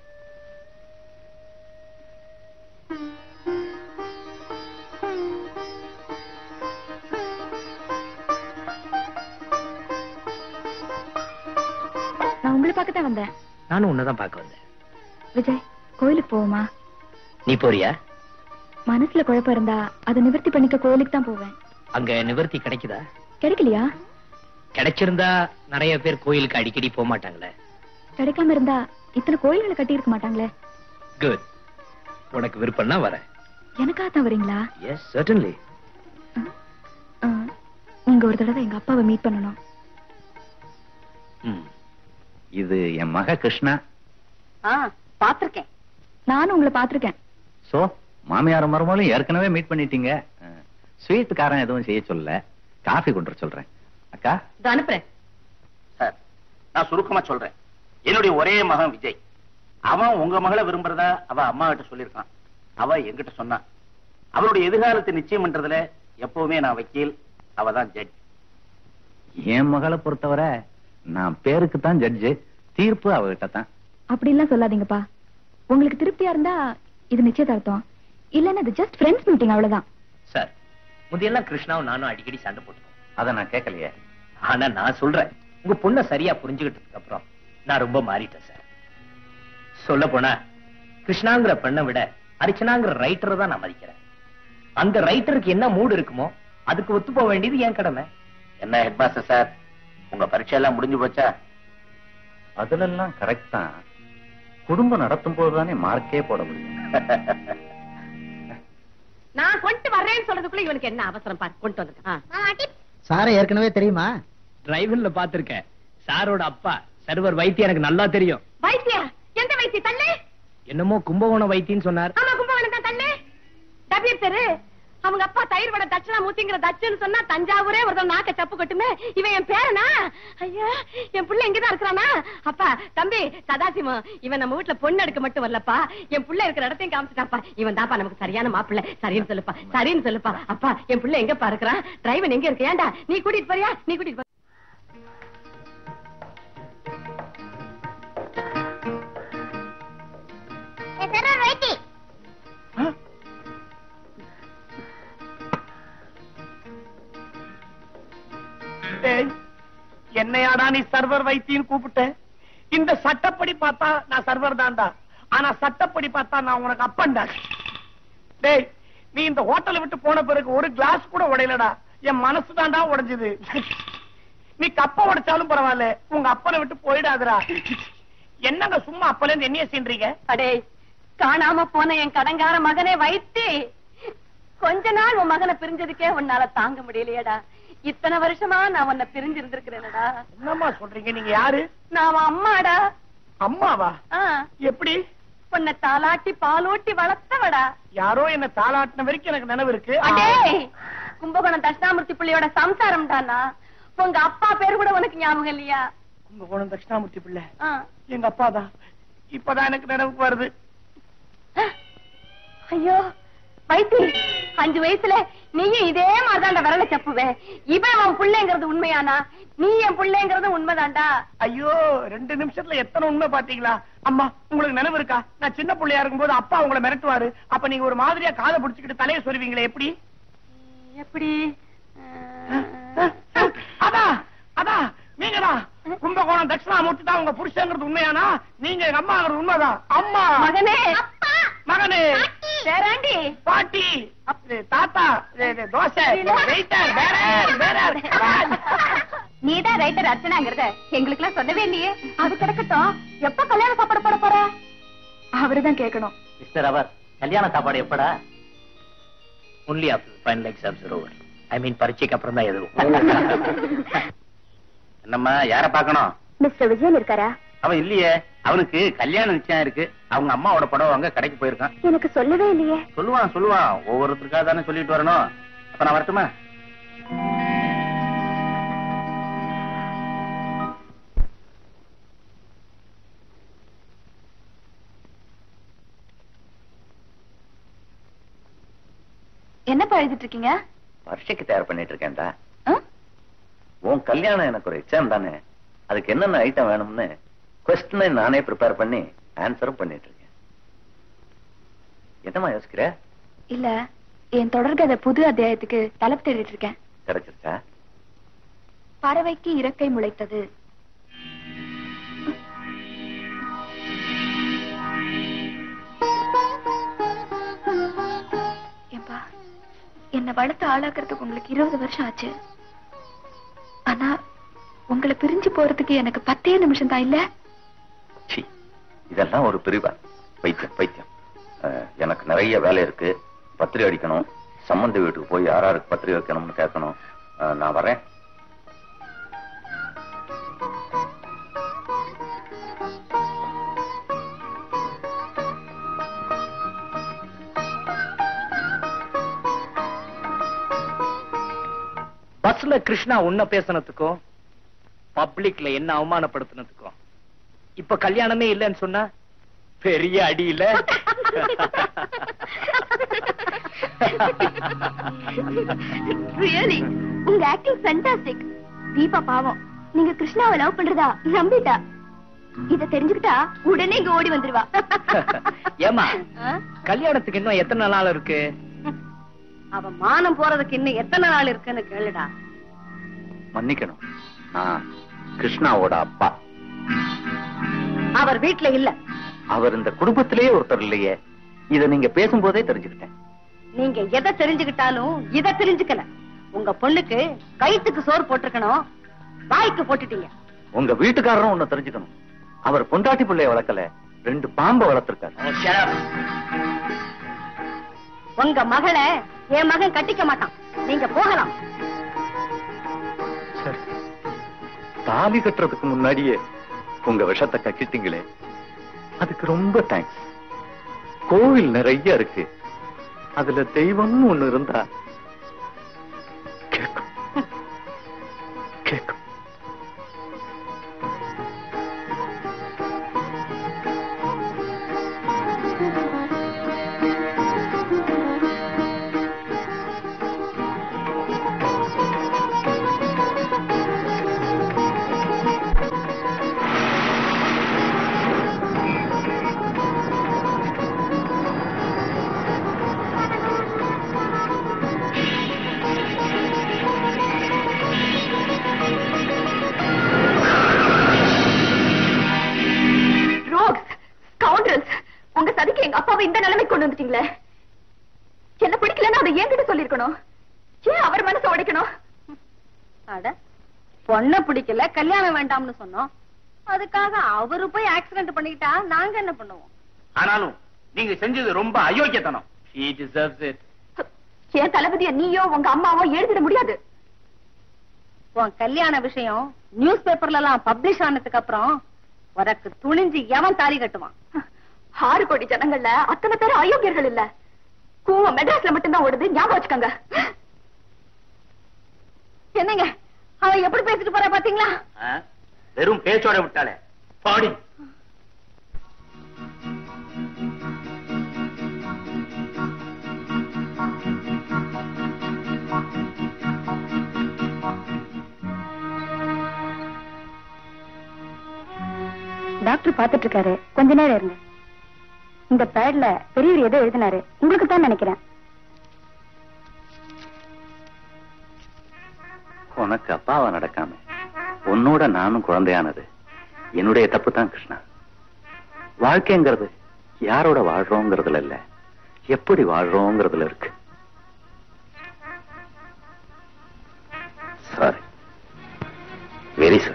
நான் உங்களை பார்க்க தான் வந்தேன் நானும் உன்னதான் பார்க்க வந்தேன் விஜய் கோயிலுக்கு போவோமா நீ போறியா மனசுல குழப்பம் இருந்தா அதை நிவர்த்தி பண்ணிக்க கோயிலுக்கு தான் போவேன் அங்க நிவர்த்தி கிடைக்குதா கிடைக்கலையா கிடைச்சிருந்தா நிறைய பேர் கோயிலுக்கு அடிக்கடி போக மாட்டாங்களே கிடைக்காம இருந்தா இத்தனை கோயில்களை கட்டி இருக்க மாட்டாங்களே குட் உனக்கு விருப்பம்னா வரேன் எனக்காக தான் வரீங்களா எஸ் சர்டன்லி ஆ, நீங்க ஒரு தடவை எங்க அப்பாவை மீட் பண்ணணும் இது என் மக கிருஷ்ணா பாத்திருக்கேன் நானும் உங்களை பாத்திருக்கேன் சோ மாமியார் மருமகளும் ஏற்கனவே மீட் பண்ணிட்டீங்க ஸ்வீட் காரம் எதுவும் செய்ய சொல்லல காஃபி கொண்டு வர சொல்றேன் அக்கா இது அனுப்புறேன் சார் நான் சுருக்கமா சொல்றேன் என்னுடைய ஒரே மகன் விஜய் அவன் உங்க மகளை விரும்புறதா அவ அம்மா கிட்ட சொல்லியிருக்கான் அவ என்கிட்ட சொன்னா அவளுடைய எதிர்காலத்தை நிச்சயம் பண்றதுல எப்பவுமே நான் வக்கீல் அவ தான் ஜட்ஜ் என் மகளை பொறுத்தவரை நான் பேருக்கு தான் ஜட்ஜு தீர்ப்பு அவகிட்ட தான் அப்படிலாம் சொல்லாதீங்கப்பா உங்களுக்கு திருப்தியா இருந்தா இது நிச்சயதார்த்தம் இல்லன்னா இது ஜஸ்ட் ஃப்ரெண்ட்ஸ் மீட்டிங் அவ்வளவுதான் சார் முந்தையெல்லாம் கிருஷ்ணாவும் நானும் அடிக்கடி சண்டை போட்டுக்கோம் அதை நான் கேட்கலையே ஆனா நான் சொல்றேன் உங்க பொண்ணை சரியா புரிஞ்சுக்கிட்டதுக்கு அப்புறம் நான் ரொம்ப மாறிட்டேன் சார் சொல்ல போனா கிருஷ்ணாங்கிற பெண்ணை விட அர்ச்சனாங்கிற ரைட்டரை தான் நான் மதிக்கிறேன் அந்த ரைட்டருக்கு என்ன மூடு இருக்குமோ அதுக்கு ஒத்து போக வேண்டியது என் கடமை என்ன ஹெட் மாஸ்டர் சார் உங்க பரீட்சை எல்லாம் முடிஞ்சு போச்சா அதுல எல்லாம் கரெக்ட் தான் குடும்பம் நடத்தும் போதுதானே மார்க்கே போட முடியும் நான் கொண்டு வர்றேன்னு சொல்றதுக்குள்ள இவனுக்கு என்ன அவசரம் பாரு கொண்டு வந்துருக்கேன் சாரை ஏற்கனவே தெரியுமா டிரைவர்ல பாத்திருக்கேன் சாரோட அப்பா சர்வர் வைத்தியம் எனக்கு நல்லா தெரியும் வைத்தியா எந்த வைத்திய தள்ளு என்னமோ கும்பகோணம் வைத்தியன்னு சொன்னார் ஆமா கும்பகோணம் தான் தள்ளு டபீர் தெரு அவங்க அப்பா தயிர் வடை தட்சிணாமூர்த்திங்கிற தச்சுன்னு சொன்னா தஞ்சாவூரே ஒரு நாக்க சப்பு கட்டுமே இவன் என் பேரனா ஐயா என் புள்ள இங்கதான் இருக்கிறானா அப்பா தம்பி சதாசிவம் இவன் நம்ம வீட்டுல பொண்ணு எடுக்க மட்டும் வரலப்பா என் புள்ள இருக்கிற இடத்தையும் காமிச்சிட்டாப்பா இவன் தாப்பா நமக்கு சரியான மாப்பிள்ளை சரின்னு சொல்லுப்பா சரின்னு சொல்லுப்பா அப்பா என் புள்ள எங்கப்பா இருக்கிறான் டிரைவன் எங்க இருக்கு ஏன்டா நீ கூட்டிட்டு போறியா நீ கூட்டிட்டு போ டேய், என்னையாடா நீ சர்வர் வைத்தியன்னு கூப்பிட்ட இந்த சட்டப்படி பார்த்தா நான் சர்வர் தான்டா ஆனா சட்டப்படி பார்த்தா நான் உனக்கு அப்பன்டா டேய் நீ இந்த ஹோட்டலை விட்டு போன பிறகு ஒரு கிளாஸ் கூட உடையலடா என் மனசு தான்டா உடைஞ்சது நீ கப்ப உடைச்சாலும் பரவாயில்ல உங்க அப்பனை விட்டு போயிடாதடா என்னங்க சும்மா அப்பல இருந்து என்னைய சீன்றீங்க அடே காணாம போன என் கடங்கார மகனை வைத்து கொஞ்ச நாள் உன் மகனை பிரிஞ்சதுக்கே உன்னால தாங்க முடியலையேடா இத்தனை வருஷமா நான் உன்னை பிரிஞ்சு இருந்திருக்கிறேனடா என்னம்மா சொல்றீங்க நீங்க யாரு நான் அவன் அம்மாடா அம்மாவா ஆ, எப்படி உன்னை தாலாட்டி பாலூட்டி வளர்த்தவடா யாரோ என்ன தாளாட்டின வரைக்கும் எனக்கு நினைவு இருக்கு அடே கும்பகோணம் தட்சிணாமூர்த்தி பிள்ளையோட சம்சாரம்டானா உங்க அப்பா பேரு கூட உனக்கு ஞாபகம் இல்லையா கும்பகோணம் தட்சிணாமூர்த்தி பிள்ளை ஆ. எங்க அப்பா தான் இப்பதான் எனக்கு நினைவுக்கு வருது ஐயோ வைத்தி அஞ்சு வயசுல நீயும் இதே மாதிரிதான்டா விரல சப்புவே இவன் அவன் புள்ளைங்கிறது உண்மையானா நீ என் புள்ளைங்கிறது உண்மைதான்டா ஐயோ ரெண்டு நிமிஷத்துல எத்தனை உண்மை பாத்தீங்களா அம்மா உங்களுக்கு நினைவு இருக்கா நான் சின்ன பிள்ளையா இருக்கும்போது அப்பா உங்களை மிரட்டுவாரு அப்ப நீங்க ஒரு மாதிரியா காதை புடிச்சுக்கிட்டு தலையை சொருவீங்களே எப்படி எப்படி அதான் அதான் நீங்கதான் கும்பகோணம் தட்சிணாமூர்த்தி தான் உங்க புருஷங்கிறது உண்மையானா நீங்க எங்க அம்மாங்கிறது உண்மைதான் அம்மா மகனே மகனே பேராண்டி பாட்டி இது தாத்தா இது- இது தோசை வெயிட்டர் வேற வேற நீதான் ரைட்டர் அர்ச்சனாங்கிறத எங்களுக்கு எல்லாம் சொல்லவே இல்லையே அது கிடக்கட்டும் எப்ப கல்யாண சாப்பாடு போட போற அவருதான் கேட்கணும் மிஸ்டர் அவர் கல்யாண சாப்பாடு எப்படா only after final exams over I mean பரீட்சைக்கு அப்புறம் தான் எதுவும் என்னம்மா யார பாக்கணும் மிஸ்டர் விஜயன் இருக்காரா அவன் இல்லையே அவனுக்கு கல்யாண நிச்சயம் இருக்கு அவங்க அம்மாவோட படம் வாங்க கடைக்கு போயிருக்கான் எனக்கு சொல்லவே இல்லையே சொல்லுவான் சொல்லுவான் ஒவ்வொருத்தருக்காக தானே சொல்லிட்டு வரணும் அப்ப நான் வரட்டுமா என்னப்பா எழுதிட்டு இருக்கீங்க பரீட்சைக்கு தயார் பண்ணிட்டு இருக்கேன்டா ஆ? உன் கல்யாணம் எனக்கு ஒரு எக்ஸாம் தானே அதுக்கு என்னென்ன ஐட்டம் வேணும்னு கொஸ்டினை நானே ப்ரிப்பேர் பண்ணி ஆன்சரும் பண்ணிட்டு இருக்கேன் என்னம்மா யோசிக்கிற இல்ல என் தொடர்கதை புது அத்தியாயத்துக்கு தலைப்பு தேடிட்டு இருக்கேன் கிடைச்சிருச்சா பறவைக்கு இறக்கை முளைத்தது ஏம்பா என்னை வளர்த்து ஆளாக்குறதுக்கு உங்களுக்கு இருபது வருஷம் ஆச்சு ஆனா உங்களை பிரிஞ்சு போறதுக்கு எனக்கு பத்தே நிமிஷம் தான் இல்ல சீ இதெல்லாம் ஒரு பிரிவா பைத்தியம் பைத்தியம் அஹ், எனக்கு நிறைய வேலை இருக்கு பத்திரிகை அடிக்கணும் சம்பந்தி வீட்டுக்கு போய் யாராருக்கு பத்திரிகை வைக்கணும்னு கேட்கணும் அஹ், நான் வரேன் பஸ்ல கிருஷ்ணா உன்ன பேசினதுக்கும் பப்ளிக்ல என்ன அவமானப்படுத்தினதுக்கும் இப்ப கல்யாணமே இல்லைன்னு சொன்னா பெரிய அடி இல்ல ரியலி உங்க ஆக்டிங் ஃபேண்டாஸ்டிக் தீபா பாவம் நீங்க கிருஷ்ணாவை லவ் பண்றதா நம்பிட்டா இத தெரிஞ்சுக்கிட்டா உடனே இங்க ஓடி வந்துருவா ஏமா ஆ? கல்யாணத்துக்கு இன்னும் எத்தனை நாள் இருக்கு அவ மானம் போறதுக்கு இன்னும் எத்தனை நாள் இருக்குன்னு கேளுடா மன்னிக்கணும் நான் கிருஷ்ணாவோட அப்பா அவர் வீட்ல இல்ல அவர் இந்த குடும்பத்திலேயே ஒருத்தர் இல்லையே இத நீங்க பேசும்போதே தெரிஞ்சுக்கிட்டேன் நீங்க எதை தெரிஞ்சுக்கிட்டாலும் இத தெரிஞ்சுக்கல உங்க பொண்ணுக்கு கயித்துக்கு சோறு போட்டிருக்கணும் வாய்க்கு போட்டுட்டீங்க உங்க வீட்டுக்காரரும் ஒண்ணு தெரிஞ்சுக்கணும் அவர் பொண்டாட்டி பிள்ளைய வளர்க்கல ரெண்டு பாம்பை வளர்த்திருக்காரு உங்க மகளை என் மகன் கட்டிக்க மாட்டான் நீங்க போகலாம் தாலி கட்டுறதுக்கு முன்னாடியே உங்க விஷத்தை கக்கிட்டீங்களே அதுக்கு ரொம்ப தேங்க்ஸ் கோவில் நிறைய இருக்கு அதுல தெய்வம்னு ஒண்ணு இருந்தா கேக்கும் கேக்கும் ரோக்ஸ் கவுண்டர்ஸ் உங்க சதிக்கு எங்க அப்பாவை இந்த நிலைமை கொண்டு வந்துட்டீங்களே என்ன பிடிக்கலன்னா அதை என்கிட்ட சொல்லிருக்கணும் ஏன் அவர் மனசை உடைக்கணும் அட பொண்ண பிடிக்கல கல்யாணம் வேண்டாம்னு சொன்னோம் அதுக்காக அவரு போய் ஆக்சிடென்ட் பண்ணிக்கிட்டா நாங்க என்ன பண்ணுவோம் ஆனாலும் நீங்க செஞ்சது ரொம்ப அயோக்கியத்தனம் He deserves it. என் தளபதிய நீயோ உங்க அம்மாவோ எழுதிட முடியாது உன் கல்யாண விஷயம் நியூஸ் பேப்பர்ல எல்லாம் பப்ளிஷ் ஆனதுக்கு அப்புறம் உனக்கு துணிஞ்சு எவன் தாலி கட்டுவான் ஆறு கோடி ஜனங்கள்ல அத்தனை பேர் அயோக்கியர்கள் இல்ல கூவம் மெட்ராஸ்ல மட்டும்தான் ஓடுது ஞாபகம் வச்சுக்கோங்க என்னங்க அவ எப்படி பேசிட்டு போறா பாத்தீங்களா ஆ? வெறும் பேச்சோட விட்டாளே பாடி டாக்டர் பாத்துட்டு இருக்காரு கொஞ்ச நேரம் இருங்க இந்த பேட்ல பெரியவர் ஏதோ எழுதினாரு உங்களுக்கு தான் நினைக்கிறேன் உனக்கு அப்பாவா நடக்காம உன்னோட நானும் குழந்தையானது என்னுடைய தப்பு தான் கிருஷ்ணா வாழ்க்கைங்கிறது யாரோட வாழ்றோங்கிறதுல இல்ல எப்படி வாழ்றோங்கிறதுல இருக்கு சாரி வெரி சாரி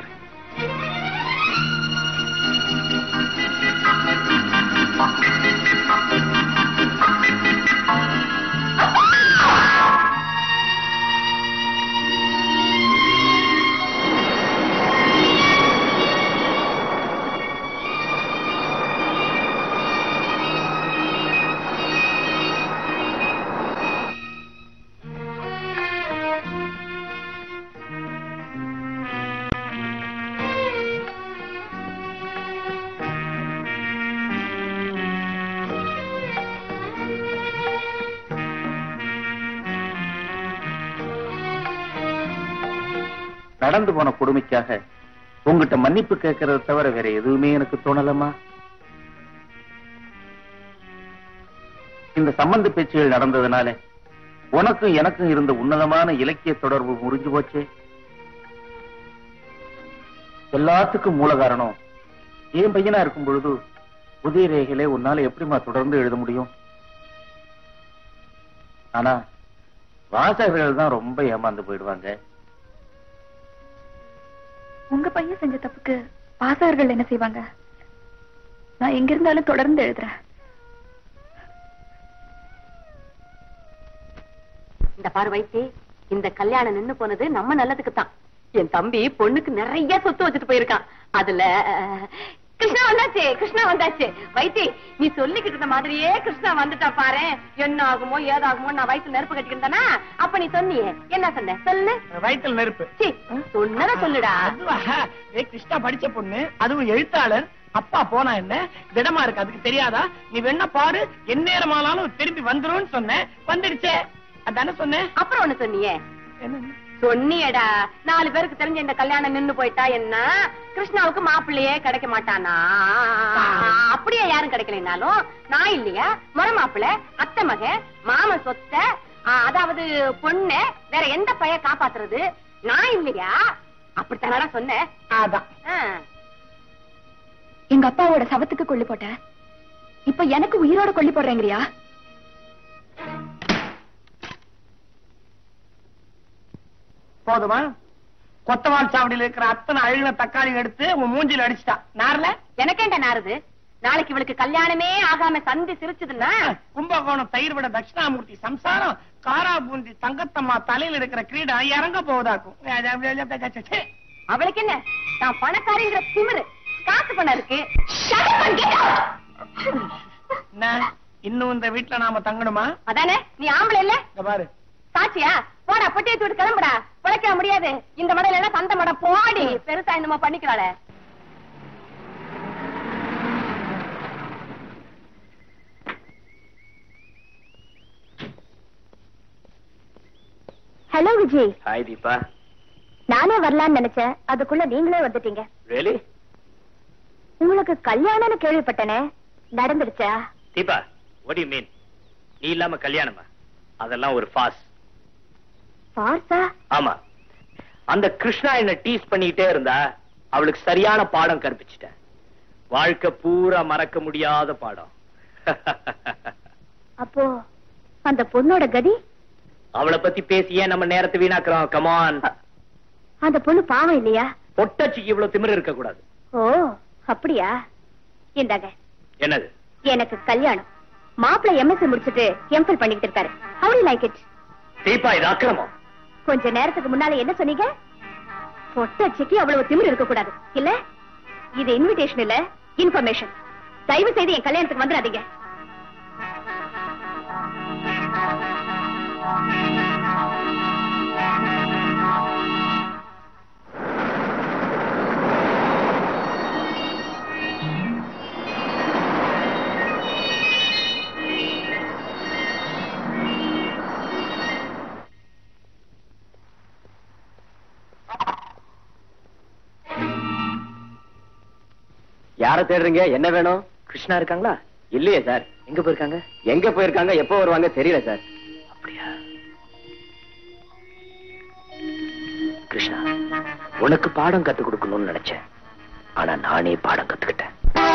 நடந்து போன கொடுமைக்காக உங்ககிட்ட மன்னிப்பு கேட்கறத தவிர வேற எதுவுமே எனக்கு தோணலமா இந்த சம்பந்த பேச்சுகள் நடந்ததுனால உனக்கும் எனக்கும் இருந்த உன்னதமான இலக்கிய தொடர்பு முறிஞ்சு போச்சே எல்லாத்துக்கும் மூல காரணம் என் பையனா இருக்கும் பொழுது புதிய ரேகையிலே உன்னால எப்படிம்மா தொடர்ந்து எழுத முடியும் ஆனா வாசகர்கள் தான் ரொம்ப ஏமாந்து போயிடுவாங்க உங்க பையன் செஞ்ச தப்புக்கு வாசகர்கள் என்ன செய்வாங்க நான் எங்க இருந்தாலும் தொடர்ந்து எழுதுறேன் இந்த பாரு வைத்தி இந்த கல்யாணம் நின்னு போனது நம்ம நல்லதுக்கு தான் என் தம்பி பொண்ணுக்கு நிறைய சொத்து வச்சுட்டு போயிருக்கான் அதுல அஹ், கிருஷ்ணா வந்தாச்சு கிருஷ்ணா வந்தாச்சு வைத்தி நீ சொல்லிக்கிட்டு இருந்த மாதிரியே கிருஷ்ணா வந்துட்டா பாரு என்ன ஆகுமோ ஏதாகுமோ நான் வயிற்று நெருப்பு கட்டிக்கிட்டேனா அப்ப நீ சொன்னியே என்ன சொன்ன சொல்லு வயித்துல நெருப்பு சீ, சொன்னத சொல்லுடா அதுவா? ஏய், கிருஷ்ணா படிச்ச பொண்ணு அதுவும் எழுத்தாளர் அப்பா போனா என்ன திடமா இருக்கு அதுக்கு தெரியாதா நீ வேணா பாரு எந்நேரமானாலும் திரும்பி வந்துரும்னு சொன்ன வந்துடுச்சே அதானே சொன்னேன் அப்புறம் ஒண்ணு சொன்னியே என்ன சொன்னியடா நாலு பேருக்கு தெரிஞ்ச இந்த கல்யாணம் நின்னு போயிட்டா என்ன கிருஷ்ணாவுக்கு மாப்பிள்ளையே கிடைக்க மாட்டானா அப்படியே யாரும் கிடைக்கலைனாலும் நான் இல்லையா முறை மாப்பிள்ளை அத்தை மக மாம சொத்த ஆ, அதாவது பொண்ணு வேற எந்த பைய காப்பாத்துறது நான் இல்லையா அப்படித்தானடா சொன்னேன் அதான் ஆ. எங்க அப்பாவோட சவத்துக்கு கொல்லி போட்ட இப்ப எனக்கு உயிரோட கொல்லி போடுறேங்கறியா போதுமா கொத்தவால் சாவடியில இருக்கிற அத்தனை அழுகின தக்காளி எடுத்து உன் மூஞ்சில அடிச்சிட்டா நார்ல எனக்கேண்ட நாருது நாளைக்கு இவளுக்கு கல்யாணமே ஆகாம சந்தி சிரிச்சதுன்னா கும்பகோணம் தயிர் விட தட்சிணாமூர்த்தி சம்சாரம் காரா பூந்தி தங்கத்தம்மா தலையில இருக்கிற கிரீடம் இறங்க போவதாக்கும் ச்சே. அவளுக்கு என்ன நான் பணக்காரிங்கிற திமிரு காசு பணம் இருக்கு Shut up and get out. என்ன இன்னும் இந்த வீட்டுல நாம தங்கணுமா அதானே நீ ஆம்பளை இல்ல இந்த பாரு சாட்சியா போடா பொட்டியை தூட்டு கிளம்புடா பிழைக்க முடியாது இந்த மடம் இல்லைன்னா தந்த மடம் போடி பெருசா என்னமோ பண்ணிக்கிறாளே ஹலோ விஜய் ஹாய் தீபா நானே வரலாம்னு நினைச்சேன் அதுக்குள்ள நீங்களே வந்துட்டீங்க ரியலி உங்களுக்கு கல்யாணம்னு கேள்விப்பட்டனே நடந்துடுச்சா தீபா வாட் யூ மீன் நீ இல்லாம கல்யாணமா அதெல்லாம் ஒரு ஃபாஸ் பார்சா ஆமா அந்த கிருஷ்ணா என்ன டீஸ் பண்ணிட்டே இருந்தா அவளுக்கு சரியான பாடம் கற்பிச்சிட்டேன் வாழ்க்கை பூரா மறக்க முடியாத பாடம் அப்போ அந்த பொண்ணோட கதி அவளை பத்தி பேசியே நம்ம நேரத்தை வீணாக்குறோம் கமான் அந்த பொண்ணு பாவம் இல்லையா பொட்டச்சிக்கு இவ்வளவு திமிரு இருக்க கூடாது ஓ அப்படியா இந்தாங்க என்னது எனக்கு கல்யாணம் மாப்பிள்ளை எம்எஸ்சி முடிச்சிட்டு எம்ஃபில் பண்ணிக்கிட்டு இருக்காரு ஹவு லைக் இட் தீபா இது அக்கிரமம் கொஞ்ச நேரத்துக்கு முன்னால என்ன சொன்னீங்க பொட்டச்சிக்கு அவ்வளவு திமிரு இருக்க கூடாது இல்ல இது இன்விடேஷன் இல்ல இன்ஃபர்மேஷன் தயவு செய்து என் கல்யாணத்துக்கு வந்துடாதீங்க யார தேடுறீங்க என்ன வேணும் கிருஷ்ணா இருக்காங்களா இல்லையே சார் எங்க போயிருக்காங்க எங்க போயிருக்காங்க எப்போ வருவாங்க தெரியல சார் அப்படியா கிருஷ்ணா உனக்கு பாடம் கத்து கொடுக்கணும்னு நினைச்சேன் ஆனா நானே பாடம் கத்துக்கிட்டேன்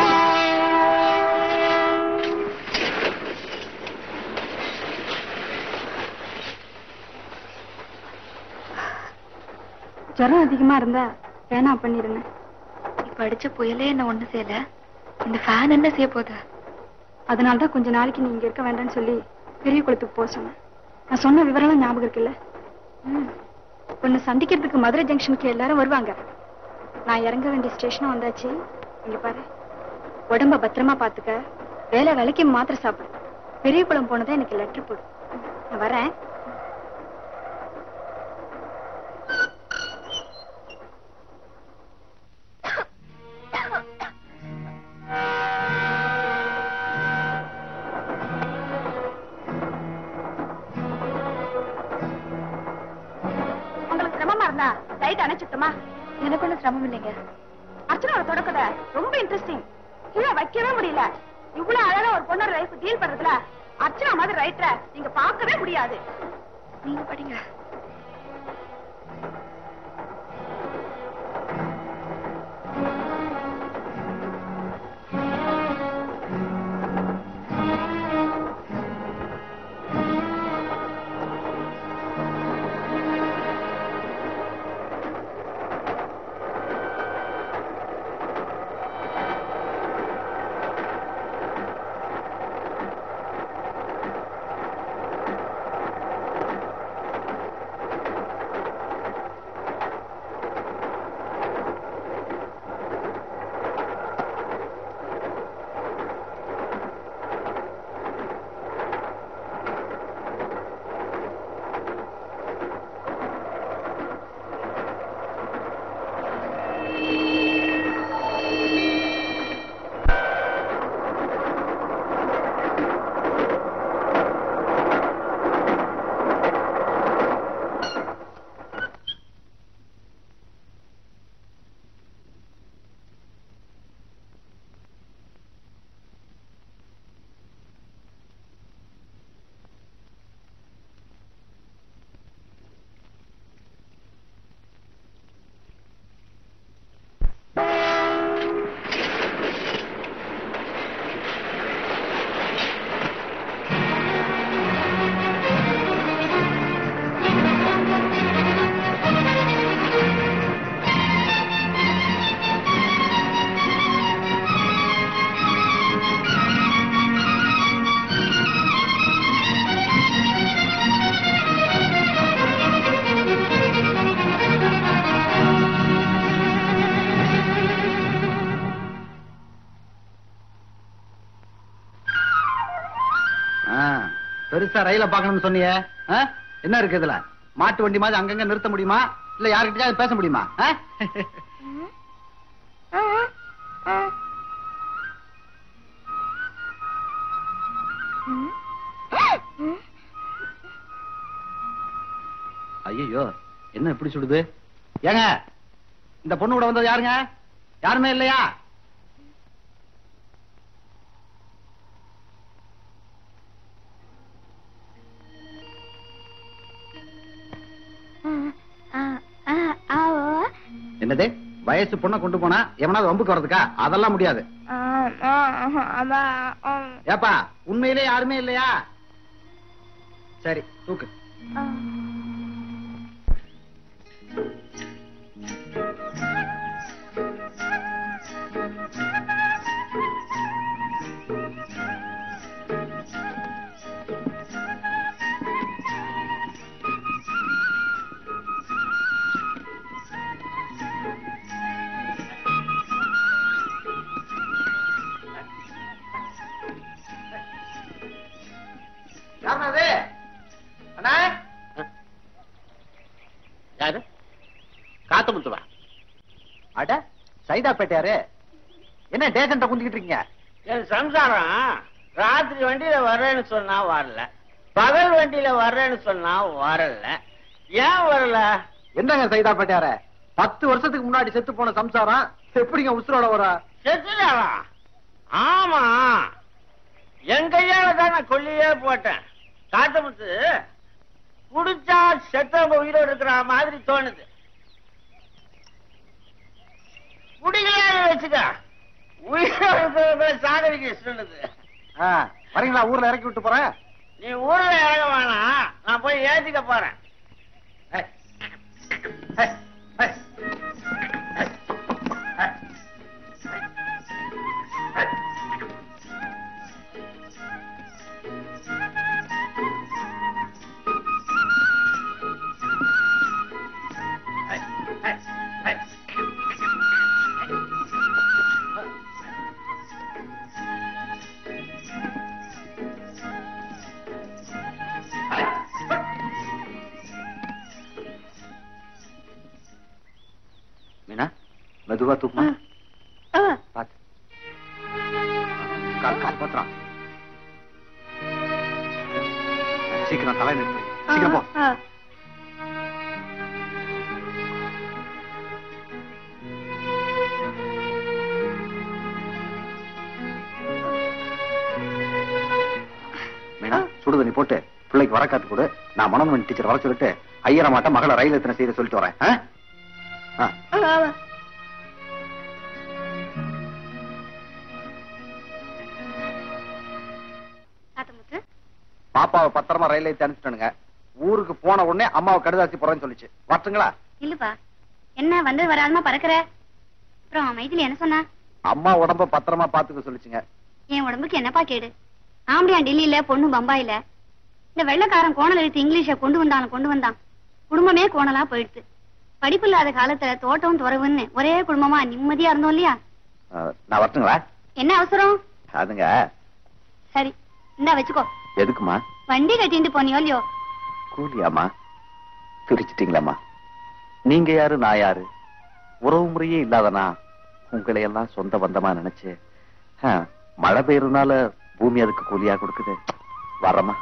ஜுரம் அதிகமா இருந்தா வேணாம் பண்ணிருங்க இப்ப அடிச்ச புயலே என்ன ஒண்ணு செய்யல இந்த ஃபேன் என்ன செய்ய போகுது அதனாலதான் கொஞ்ச நாளைக்கு நீ இங்க இருக்க வேண்டாம்னு சொல்லி பெரிய குளத்துக்கு போக சொன்னேன் நான் சொன்ன விவரம் ஞாபகம் இருக்குல்ல ம். உன்னை சந்திக்கிறதுக்கு மதுரை ஜங்ஷனுக்கு எல்லாரும் வருவாங்க நான் இறங்க வேண்டிய ஸ்டேஷனும் வந்தாச்சு இங்க பாரு உடம்ப பத்திரமா பாத்துக்க வேலை வேலைக்கு மாத்திரை சாப்பிடு பெரிய குளம் போனதா எனக்கு லெட்டர் போடு நான் வரேன் உங்களுக்கு சிரமமா இருந்தா லைட் அணைச்சுட்டுமா எனக்கு ஒண்ணும் சிரமம் இல்லைங்க அர்ச்சனாவோட தொடக்கத ரொம்ப இன்ட்ரெஸ்டிங் கீழே வைக்கவே முடியல இவ்வளவு அழகா ஒரு பொண்ணோட லைஃப் டீல் பண்றதுல அர்ச்சனா மாதிரி ரைட்டர நீங்க பார்க்கவே முடியாது நீங்க படிங்க ஆ, பெருசா ரயில பாக்கணும்னு சொன்னியே ஆ? என்ன இருக்கு இதுல மாட்டு வண்டி மாதிரி அங்கங்க நிறுத்த முடியுமா இல்ல யாருக்கிட்டயாவது பேச முடியுமா ஆ? ஐயோ என்ன இப்படி சுடுது ஏங்க இந்த பொண்ணு கூட வந்தது யாருங்க யாருமே இல்லையா என்னது வயசு பொண்ணை கொண்டு போனா எவனாவது வம்புக்கு வர்றதுக்கா அதெல்லாம் முடியாது ஏப்பா உண்மையிலே யாருமே இல்லையா சரி தூக்கு யாருண்ணா அது அண்ணா யாரு காத்து முத்துவா அட சைதாப்பேட்டையாரு என்ன டேசண்ட குந்திக்கிட்டு இருக்கீங்க என் சம்சாரம் ராத்திரி வண்டியில வர்றேன்னு சொன்னா வரல பகல் வண்டியில வர்றேன்னு சொன்னா வரல ஏன் வரல என்னங்க சைதாப்பேட்டையார பத்து வருஷத்துக்கு முன்னாடி செத்து போன சம்சாரம் எப்படிங்க உசுரோட வர செத்துட்டாளா ஆமா என் கையால தான் நான் கொல்லியே போட்டேன் காத்தமுத்து குடிச்சா செத்தவங்க உயிரோடு இருக்கிற மாதிரி தோணுது குடிக்கலாம்னு வச்சுக்க உயிர் சாகரிக்க சொல்லுது ஆ, வரீங்களா ஊர்ல இறக்கி விட்டு போறேன் நீ ஊர்ல இறங்க வேணாம் நான் போய் ஏத்திக்க போறேன் ஏய், ஏய், ஏய். மீனா மெதுவா தூக்குமா பாத்து கால் கால் பத்திரம் சீக்கிரம் தலை நிறுத்து சீக்கிரம் போ மீனா சுடு தண்ணி போட்டு பிள்ளைக்கு வர காத்து கொடு நான் மனோன்மணி டீச்சர் வர சொல்லிட்டு ஐயர மாட்ட மகளை ரயில் எத்தனை செய்ய சொல்லிட்டு வரேன் ஆ? ஆ தாத்தமுத்து பாப்பாவை பத்திரமா ரயில் ஏத்தி அனுப்பிச்சிட்டானுங்க ஊருக்கு போன உடனே அம்மாவை கடுதாசி போறேன்னு சொல்லிச்சு வரட்டுங்களா இல்லப்பா என்ன வந்து வராதமா பறக்குற அப்புறம் மைதிலி என்ன சொன்னா அம்மா உடம்ப பத்திரமா பாத்துக்க சொல்லிச்சுங்க என் உடம்புக்கு என்னப்பா கேடு ஆம்படியா டெல்லியில பொண்ணு பம்பாயில இந்த வெள்ளைக்காரன் கோணல் எழுத்து இங்கிலீஷ கொண்டு வந்தாலும் கொண்டு வந்தான் குடும்பமே கோணலா போயிடுது படிப்பு இல்லாத காலத்துல தோட்டம் துறவுன்னு ஒரே குடும்பமா நிம்மதியா இருந்தோம் இல்லையா ஆ, நான் வரட்டுங்களா என்ன அவசரம் அதுங்க சரி இந்தா வச்சுக்கோ எதுக்குமா வண்டி கட்டிட்டு போனியோ இல்லையோ கூலியாமா பிரிச்சிட்டீங்களாம்மா நீங்க யாரு நான் யாரு உறவு முறையே இல்லாதனா உங்களை எல்லாம் சொந்த பந்தமா நினைச்சு ஆ, மழை பெய்யறதுனால பூமி அதுக்கு கூலியா கொடுக்குது வரமா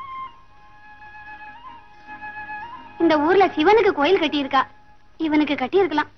இந்த ஊர்ல சிவனுக்கு கோயில் கட்டி இருக்கா இவனுக்கு கட்டி இருக்கலாம்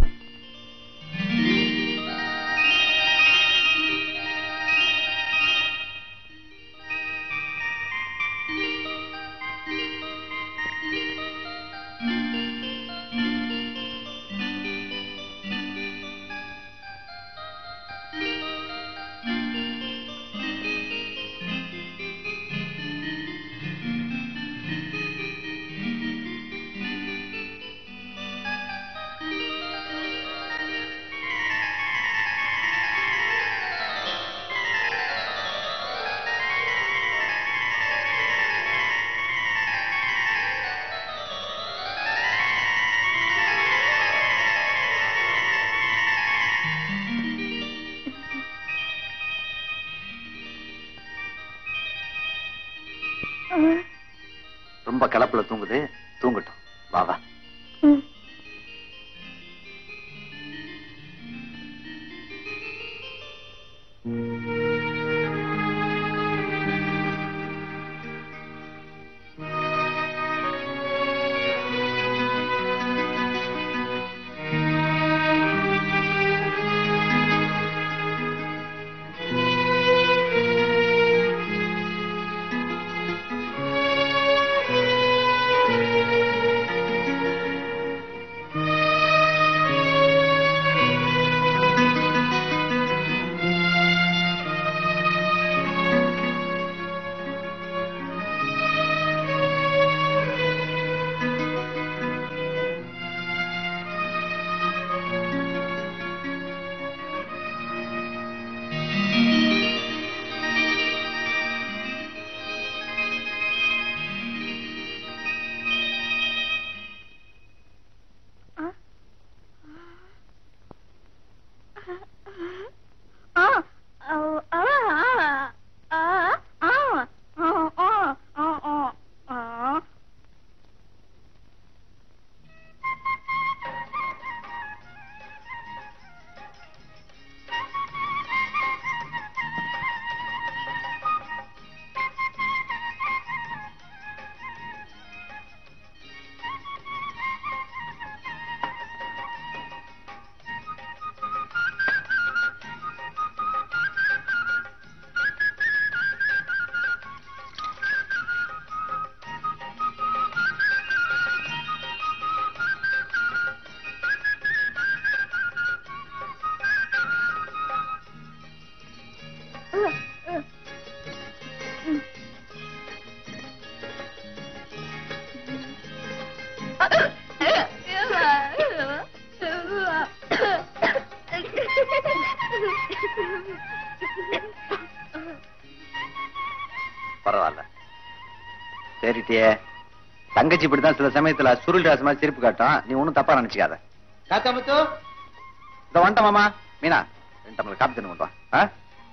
ரொம்ப கிளப்புல தூங்குது தூங்கட்டும் வா வா பரவாயில்ல சரிட்டியே தங்கச்சி இப்படிதான் சில சமயத்துல சுருள் ராசி மாதிரி சிரிப்பு காட்டும் நீ ஒண்ணும் தப்பா நினைச்சுக்காத காக்கா முத்து இந்த வந்துட்ட மாமா மீனா ரெண்டு டம்ளர் காப்பி தண்ணி கொண்டு வா ஆ?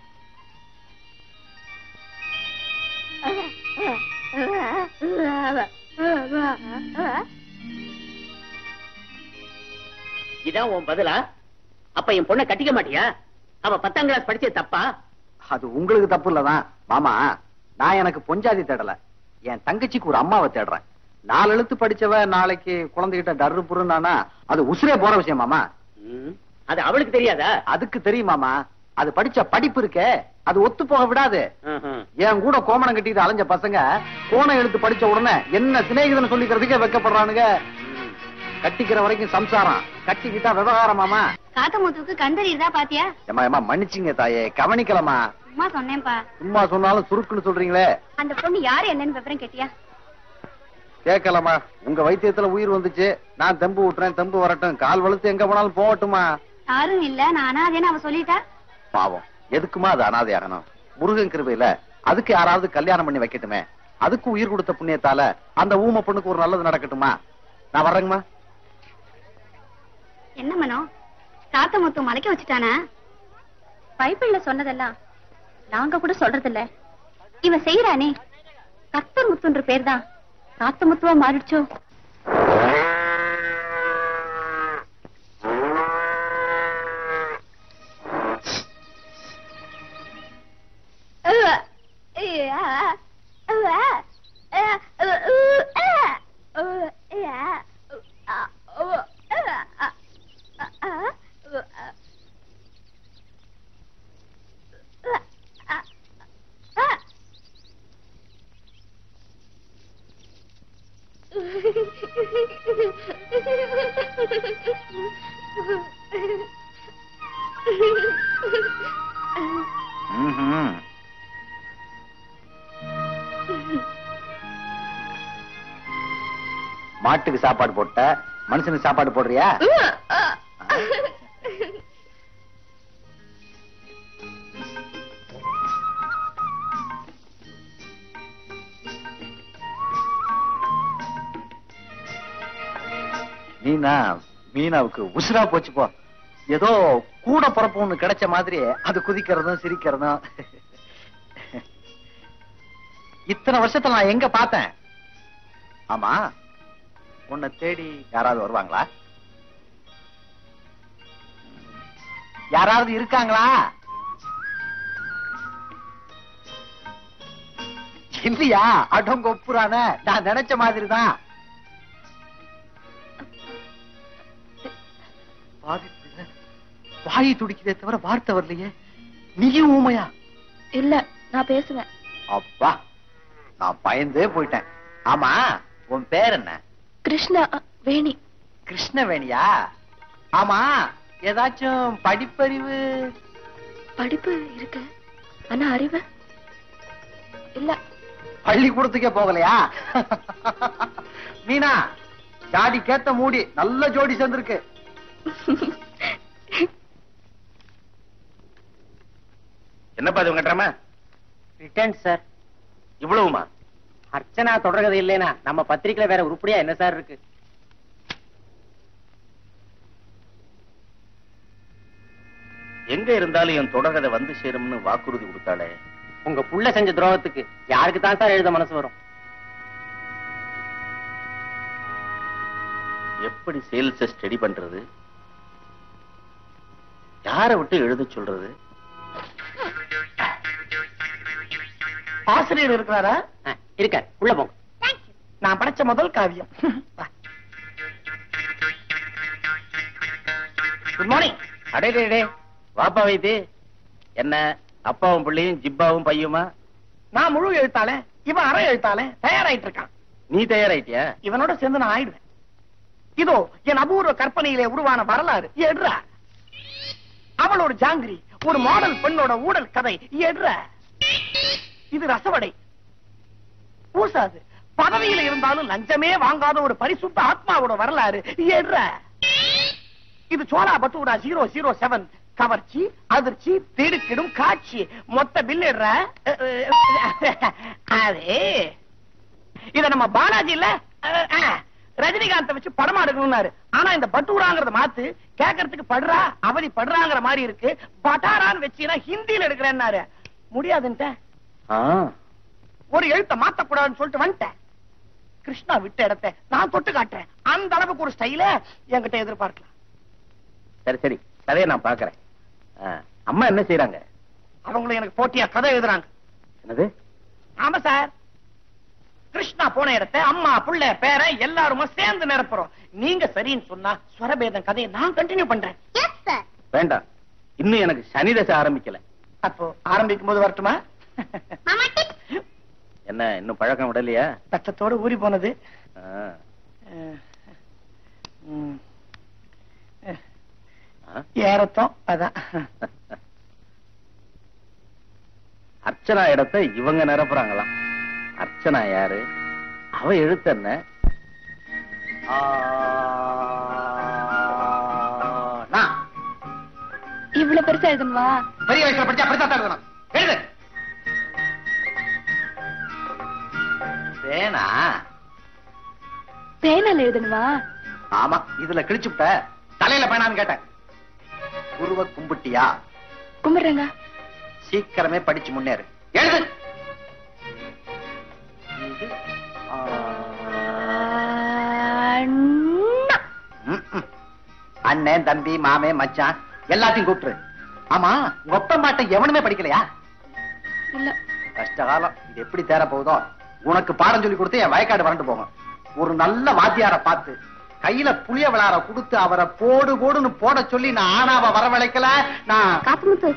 இதான் உன் பதிலா அப்ப என் பொண்ணை கட்டிக்க மாட்டியா அவ பத்தாம் கிளாஸ் படிச்சது தப்பா அது உங்களுக்கு தப்பு இல்லதான் மாமா நான் எனக்கு பொஞ்சாதி தேடல என் தங்கச்சிக்கு ஒரு அம்மாவை தேடுறேன் நாலு எழுத்து படிச்சவ நாளைக்கு குழந்தைகிட்ட டர்ரு புருன்னானா அது உசுரே போற விஷயம் மாமா ம், அது அவளுக்கு தெரியாதா அதுக்கு தெரியும் மாமா அது படிச்ச படிப்பு இருக்கே அது ஒத்து போக விடாது ம்ஹும். என் கூட கோமணம் கட்டிட்டு அலைஞ்ச பசங்க கோணம் எழுத்து படிச்ச உடனே என்ன சிநேகிதன் சொல்லிக்கிறதுக்கே வெக்கப்படுறானுங்க ம். கட்டிக்கிற வரைக்கும் சம்சாரம் கட்டிக்கிட்டா விவகாரம் மாமா காத்தமுத்துக்கு கண்டறியதா பாத்தியா ஏமா ஏமா மன்னிச்சிங்க தாயே கவனிக்கலமா சும்மா சொன்னேன்பா சும்மா சொன்னாலும் சுருக்குன்னு சொல்றீங்களே அந்த பொண்ணு யாரு என்னன்னு விவரம் கேட்டியா கேட்கலாமா உங்க வைத்தியத்துல உயிர் வந்துச்சு நான் தெம்பு விட்டுறேன் தெம்பு வரட்டும் கால் வலுத்து எங்க போனாலும் போகட்டுமா யாரும் இல்ல நான் அனாதேன்னு அவ சொல்லிட்டா பாவம் எதுக்குமா அது அனாதையாகணும் முருகன் கிருபையில அதுக்கு யாராவது கல்யாணம் பண்ணி வைக்கட்டுமே அதுக்கு உயிர் கொடுத்த புண்ணியத்தால அந்த ஊம பொண்ணுக்கு ஒரு நல்லது நடக்கட்டுமா நான் வர்றேங்கம்மா என்ன மனோ காத்தமுத்து மலைக்க வச்சுட்டானா பைபிள்ல சொன்னதெல்லாம் நாங்க கூட சொல்றது இல்ல இவன் செய்யறானே கத்தர் முத்துன்ற பேர் தான் காத்தமுத்துவா மாறிடுச்சோ ம்ஹும். மாட்டுக்கு சாப்பாடு போட்ட மனுஷனுக்கு சாப்பாடு போடுறியா மீனா மீனாவுக்கு உசுரா போச்சு போ ஏதோ கூட பிறப்பு ஒண்ணு கிடைச்ச மாதிரி அது குதிக்கிறதும் சிரிக்கிறதும் இத்தனை வருஷத்துல நான் எங்க பார்த்தேன் ஆமா உன்னை தேடி யாராவது வருவாங்களா யாராவது இருக்காங்களா இல்லையா அடங்க ஒப்புறான நான் நினைச்ச மாதிரி தான் வாயை துடிக்குதே தவிர வார்த்தை வரலையே நீயும் ஊமையா இல்ல நான் பேசுவேன் அப்பா நான் பயந்தே போயிட்டேன் ஆமா உன் பேர் என்ன கிருஷ்ணா வேணி கிருஷ்ணவேணியா ஆமா ஏதாச்சும் படிப்பறிவு படிப்பு இருக்கு ஆனா அறிவு இல்ல பள்ளிக்கூடத்துக்கே போகலையா மீனா ஜாடி கேத்த மூடி நல்ல ஜோடி சேர்ந்திருக்கு என்னப்பா இது வெங்கட்ராம ரிட்டர்ன் சார் இவ்வளவுமா அர்ச்சனா தொடர்கதை இல்லைனா நம்ம பத்திரிக்கையில வேற உருப்படியா என்ன சார் இருக்கு எங்க இருந்தாலும் என் தொடர்கதை வந்து சேரும்னு வாக்குறுதி கொடுத்தாளே உங்க புள்ள செஞ்ச துரோகத்துக்கு யாருக்கு தான் சார் எழுத மனசு வரும் எப்படி சேல்ஸ ஸ்டடி பண்றது யாரை விட்டு எழுத சொல்றது ஆசிரியர் இருக்கிறாரா ஆ, இருக்கார் உள்ள போங்க நான் படிச்ச முதல் காவியம் குட் மார்னிங் அடே டே, டே வாப்பா வைத்தி என்ன அப்பாவும் பிள்ளையும் ஜிப்பாவும் பையுமா நான் முழு எழுத்தாளே இவன் அரை எழுத்தாளே தயாராயிட்டு இருக்கான் நீ தயாராயிட்டியா இவனோட சேர்ந்து நான் ஆயிடுவேன் இதோ என் அபூர்வ கற்பனையிலே உருவான வரலாறு எடுறா அவள் ஒரு ஜாங்கிரி ஒரு மாடல் பெண்ணோட ஊடல் கதை எடுற இது ரசவடை பூசாது பதவியில இருந்தாலும் லஞ்சமே வாங்காத ஒரு பரிசுத்த ஆத்மாவோட வரலாறு எடுற இது chola bhatura zero zero seven கவர்ச்சி அதிர்ச்சி திடுக்கிடும் காட்சி மொத்த பில் எடுற அதே இத நம்ம பாலாஜி இல்ல அஹ், அஹ், ரஜினிகாந்த் வச்சு படமா எடுக்கணும்னாரு ஆனா இந்த பட்டூராங்கிறத மாத்து கேட்கறதுக்கு படுறா அவதி படுறாங்கிற மாதிரி இருக்கு பட்டாரான்னு வச்சீங்கன்னா ஹிந்தியில எடுக்கிறேன்னாரு முடியாதுன்ட்ட ஒரு எழுத்த மாத்தக்கூடாதுன்னு சொல்லிட்டு வந்துட்டேன் கிருஷ்ணா விட்ட இடத்தை நான் தொட்டு காட்டுறேன் அந்த அளவுக்கு ஒரு ஸ்டைல என்கிட்ட எதிர்பார்க்கலாம் சரி சரி கதையை நான் பாக்குறேன் அம்மா என்ன செய்யறாங்க அவங்களும் எனக்கு போட்டியா கதை எழுதுறாங்க என்னது ஆமா சார் கிருஷ்ணா போன இடத்தை அம்மா புள்ள பேரன் எல்லாருமா சேர்ந்து நிரப்புறோம் நீங்க சரின்னு சொன்னா ஸ்வரபேதம் கதையை நான் கண்டினியூ பண்றேன் வேண்டாம் இன்னும் எனக்கு சனி தசை ஆரம்பிக்கல அப்போ ஆரம்பிக்கும் போது வரட்டுமா என்ன இன்னும் பழக்கம் விடலையா ரத்தத்தோட ஊறி போனது ஆ. அஹ், ம். அஹ், ஆ? ஏறத்தம் அதான் அர்ச்சனா இடத்தை இவங்க நிரப்புறாங்களாம் அர்ச்சனா யாரு அவ எழுத்து என்ன ஆ, நான். இவ்வளவு பெருசா எழுதணுமா பெரிய வயசுல படிச்சா அப்படித்தான் தான் எழுதணும் எழுது வேணா பேனால எழுதணுமா ஆமா இதுல கிழிச்சுட்ட தலையில பேனான்னு கேட்டேன் குருவ கும்பிட்டியா கும்பிடுறேங்க சீக்கிரமே படிச்சு முன்னேறு எழுது இது, ஆ, அண்ணா. ம், ம். அண்ணன் தம்பி மாமே மச்சான் எல்லாத்தையும் கூப்பிட்டுரு ஆமா உங்க ஒப்பம் பாட்டை எவனுமே படிக்கலையா இல்ல கஷ்டகாலம் இது எப்படி தேர போகுதோ உனக்கு பாடம் சொல்லி கொடுத்து என் வயக்காடு வறண்டு போகும் ஒரு நல்ல வாத்தியார பார்த்து கையில புளிய விளார கொடுத்து அவரை போடு போடுன்னு போட சொல்லி நான் ஆனாவ வரவழைக்கல நான் காத்துமுத்து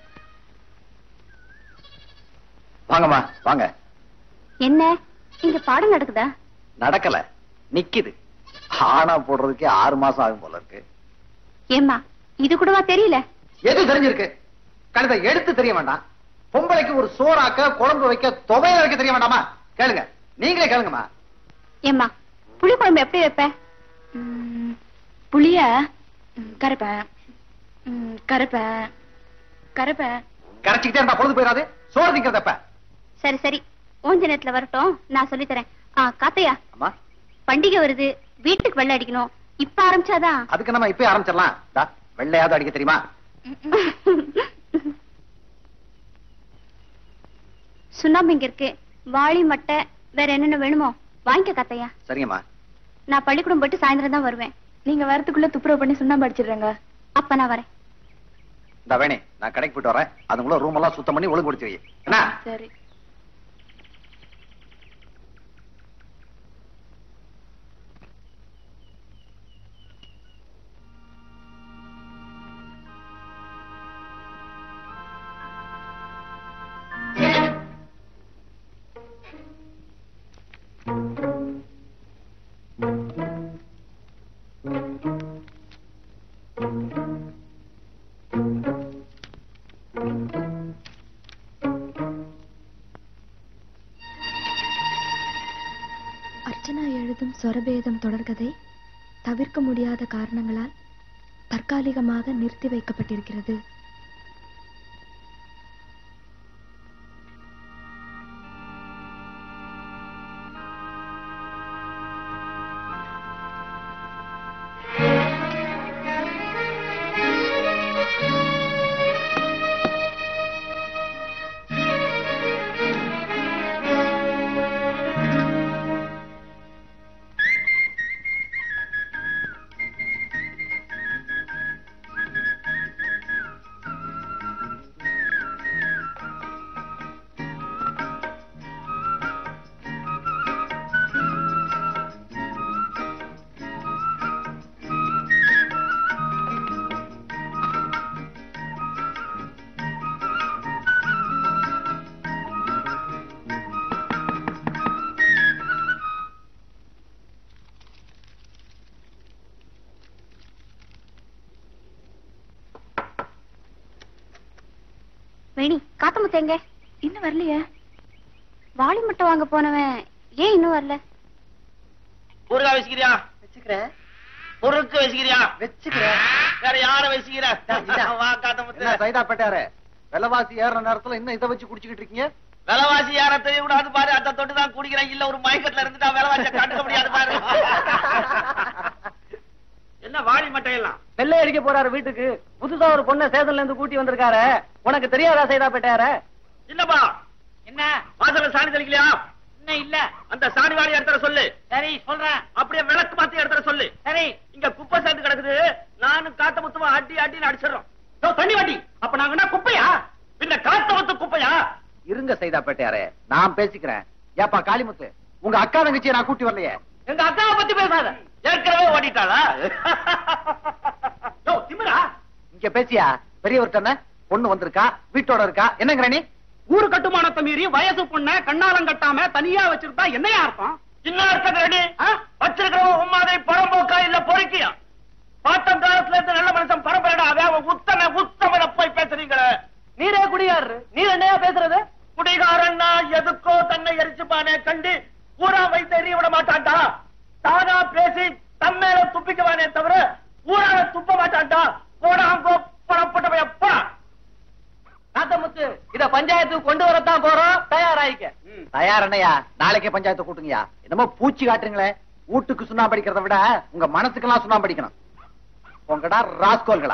வாங்கம்மா வாங்க என்ன இங்க பாடம் நடக்குதா நடக்கல நிக்குது ஆனா போடுறதுக்கே ஆறு மாசம் ஆகும் போல இருக்கு ஏம்மா இது கூடவா தெரியல எது தெரிஞ்சிருக்கு கழுத எடுத்து தெரிய வேண்டாம் பொம்பளைக்கு ஒரு சோறாக்க குழம்பு வைக்க துவைய வைக்க தெரிய வேண்டாமா கேளுங்க நீங்களே கேளுங்கம்மா ஏம்மா புளி குழம்பு எப்படி வைப்ப ம், புளிய ம், கரைப்பேன் ம், கரைப்பேன் கரைப்பேன் கரைச்சிக்கிட்டே இருந்தா பொழுது போயிடாது சோறு திங்கிறதப்ப சரி சரி ஓஞ்ச நேரத்துல வரட்டும் நான் சொல்லி தரேன் ஆ காத்தையா அம்மா பண்டிகை வருது வீட்டுக்கு வெள்ளை அடிக்கணும் இப்ப ஆரம்பிச்சாதான் அதுக்கு நம்ம இப்பயே ஆரம்பிச்சிடலாம் டா, வெள்ளையாவது அடிக்க தெரியுமா சுண்ணாம்பு இங்க இருக்கு வாளி மட்டை வேற என்னென்ன வேணுமோ வாங்கிக்க காத்தையா சரிங்கம்மா நான் பள்ளிக்கூடம் போயிட்டு சாயந்தரம் தான் வருவேன் நீங்க வரதுக்குள்ள துப்புரவு பண்ணி சுண்ணாம்பு அடிச்சிடுறேங்க அப்ப நான் வரேன் இந்த வேணே நான் கடைக்கு போயிட்டு வரேன் அதுக்குள்ள ரூம் எல்லாம் சுத்தம் பண்ணி ஒழுங்கு பிடிச்சி வை என்ன சரி அர்ச்சனா எழுதும் சொரபேதம் தொடர்கதை தவிர்க்க முடியாத காரணங்களால் தற்காலிகமாக நிறுத்தி வைக்கப்பட்டிருக்கிறது வேணி காத்தமுத்து எங்க இன்னும் வரலையே வாளி முட்டை வாங்க போனவன் ஏன் இன்னும் வரல ஊருகா வச்சுக்கிறியா வச்சுக்கிறேன் முறுக்கு வச்சுக்கிறியா வச்சுக்கிறேன் வேற யார வச்சுக்கிற இதா. வா காத்த முத்து என்ன சைதாப்பேட்டாரு விலைவாசி ஏறுற நேரத்துல இன்னும் இதை வச்சு குடிச்சுக்கிட்டு இருக்கீங்க விலைவாசி யார தெரிய கூடாது பாரு அந்த தொட்டு தான் குடிக்கிறேன் இல்ல ஒரு மயக்கத்துல இருந்துட்டா விலைவாசியை காட்டுக்க முடியாது பாரு என்ன வாடி மட்டையெல்லாம் வெள்ளை அடிக்க போறாரு வீட்டுக்கு புதுசா ஒரு பொண்ணை சேதன்ல இருந்து கூட்டி வந்திருக்காரு உனக்கு தெரியாதா சைதாப்பேட்டாரு இல்லப்பா என்ன வாசல்ல சாணி தெளிக்கலையா இன்னும் இல்ல அந்த சாணி வாடி இடத்துல சொல்லு சரி சொல்றேன் அப்படியே விளக்கு மாத்தி இடத்துல சொல்லு சரி இங்க குப்பை சேர்ந்து கிடக்குது நானும் காத்த முத்துமா அடி அடின்னு அடிச்சிடறோம் யோ, தண்ணி வாட்டி அப்ப நாங்க என்ன குப்பையா பின்ன காத்த முத்து குப்பையா இருங்க சைதாப்பேட்டையாரே நான் பேசிக்கிறேன் ஏப்பா காளிமுத்து உங்க அக்கா தங்கச்சியை நான் கூட்டி வரலையே எங்க அக்காவை பத்தி பேசாத ஏற்கனவே ஓடிட்டாளா யோ திமிரா இங்க பேசியா பெரியவர்கிட்ட என்ன பொண்ணு வந்திருக்கா வீட்டோட இருக்கா என்னங்கிற நீ ஊரு கட்டுமானத்தை மீறி வயசு பொண்ண கண்ணாலம் கட்டாம தனியா வச்சிருந்தா என்னையா அர்த்தம் இன்னும் இருக்கிறது ரெடி வச்சிருக்கிறவன் உம்மாதை பரம்போக்கா இல்ல பொறுக்கியா பாட்டம் காலத்துல இருந்து நல்ல மனுஷன் பரம்பரடா அவன் உத்தம உத்தமனை போய் பேசுறீங்களே நீரே குடியாரு நீர் என்னையா பேசுறது குடிகாரன்னா எதுக்கோ தன்னை எரிச்சுப்பானே கண்டு ஊரா வைத்து எறிய விட மாட்டான்டா தானா பேசி தம்மேல துப்பிக்குவானே தவிர ஊரால துப்ப மாட்டான்டா போடாங்கோ புறப்பட்டவன் எப்பா காத்தமுத்து இத பஞ்சாயத்துக்கு கொண்டு வரத்தான் போறோம் தயாராயிக்க தயார் என்னையா நாளைக்கே பஞ்சாயத்து கூட்டுங்கயா என்னமோ பூச்சி காட்டுறீங்களே வீட்டுக்கு சுண்ணாம்பு அடிக்கிறத விட உங்க மனசுக்கெல்லாம் சுண்ணாம்பு அடிக்கணும் உங்கடா ராஸ்கோல்களா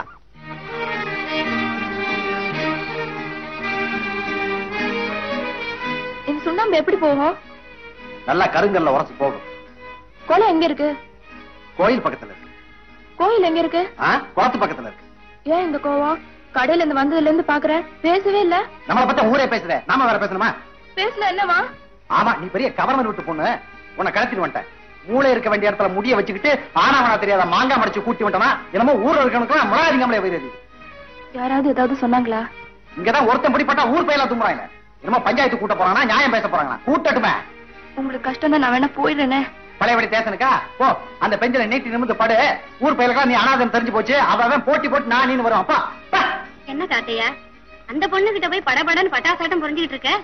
இந்த சுண்ணாம்பு எப்படி போகும் நல்லா கருங்கல்ல உரசு போகும் குளம் எங்க இருக்கு கோயில் பக்கத்துல இருக்கு கோயில் எங்க இருக்கு ஆ, குளத்து பக்கத்துல இருக்கு ஏன் இந்த கோவம் கடையில இருந்து வந்ததுல இருந்து பாக்குறேன் பேசவே இல்ல நம்மளை பத்தி ஊரே பேசுற நாம வேற பேசணுமா பேசல என்னவா ஆமா நீ பெரிய கவர்னர் விட்டு பொண்ணு உன்னை கடத்திட்டு வந்துட்டேன் மூளை இருக்க வேண்டிய இடத்துல முடிய வச்சுக்கிட்டு ஆனாவனா தெரியாத மாங்காய் மடிச்சு கூட்டி விட்டனா என்னமோ ஊர்ல இருக்கணும் முறாதிங்கமலே போயிருது யாராவது ஏதாவது சொன்னாங்களா இங்கதான் ஒருத்தன் பிடிப்பட்டா ஊர் பயில தும்புறாங்க என்னமோ பஞ்சாயத்து கூட்ட போறாங்கன்னா நியாயம் பேச போறாங்களா கூட்டட்டுமே உங்களுக்கு கஷ்டம் நான் வேணா போயிடுறேனே பழையபடி தேசனுக்கா போ அந்த பெஞ்சில நீட்டி நிமிந்து படு ஊர் பயிலுக்கா நீ அனாதன் தெரிஞ்சு போச்சு அவன் போட்டி போட்டு நான் நீனு வரும் அப்பா பா. என்ன தாத்தையா அந்த பொண்ணு கிட்ட போய் படபடன்னு பட்டாசாட்டம் புரிஞ்சுக்கிட்டு இருக்க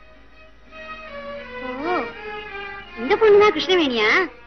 ஓ இந்த பொண்ணுதான் கிருஷ்ணவேணியா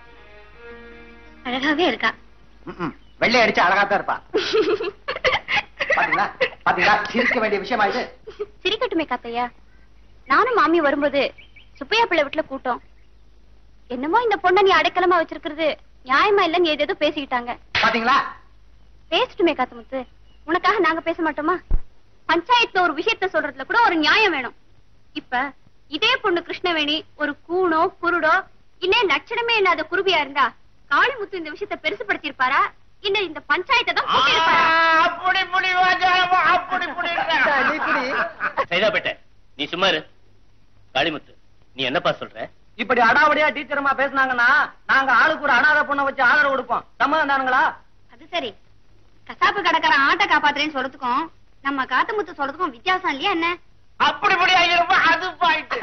அழகாவே இருக்கா ம்ம். வெள்ளை அடிச்சு அழகாத்தான் இருப்பா பாத்தீங்களா பாத்தீங்களா சிரிக்க வேண்டிய விஷயமா இது சிரிக்கட்டுமே காத்தையா நானும் மாமி வரும்போது சுப்பையா பிள்ளை வீட்டுல கூட்டம் என்னமோ இந்த பொண்ணை நீ அடைக்கலமா வச்சிருக்கிறது நியாயமா இல்லன்னு ஏதேதோ பேசிக்கிட்டாங்க பாத்தீங்களா பேசட்டுமே காத்தமுத்து உனக்காக நாங்க பேச மாட்டோமா பஞ்சாயத்துல ஒரு விஷயத்த சொல்றதுல கூட ஒரு நியாயம் வேணும் இப்ப இதே பொண்ணு கிருஷ்ணவேணி ஒரு கூணோ குருடோ இல்ல லட்சணமே இல்லாத குருவியா இருந்தா காளிமுத்து இந்த விஷயத்த பெருசுபடுத்தியிருப்பாரா இல்ல இந்த பஞ்சாயத்தை தான் கூட்டியிருப்பாரா அப்படி புடி வாஜாமா அப்படி புடி நீ குடி. சைதாப்பேட்டை நீ சும்மா இரு காளிமுத்து நீ என்னப்பா சொல்ற இப்படி அடாவடியா டீச்சரமா பேசுனாங்கன்னா நாங்க ஆளுக்கு ஒரு அனாதை பொண்ணை வச்சு ஆதரவு கொடுப்போம் சம்மதம் தானுங்களா அது சரி கசாப்பு கடைக்காரன் ஆட்டை காப்பாத்துறேன்னு சொல்றதுக்கும் நம்ம காத்தமுத்து சொல்றதுக்கும் வித்தியாசம் இல்லையா என்ன அப்படி புடி ஆகிருப்பா அது பாயிட்டு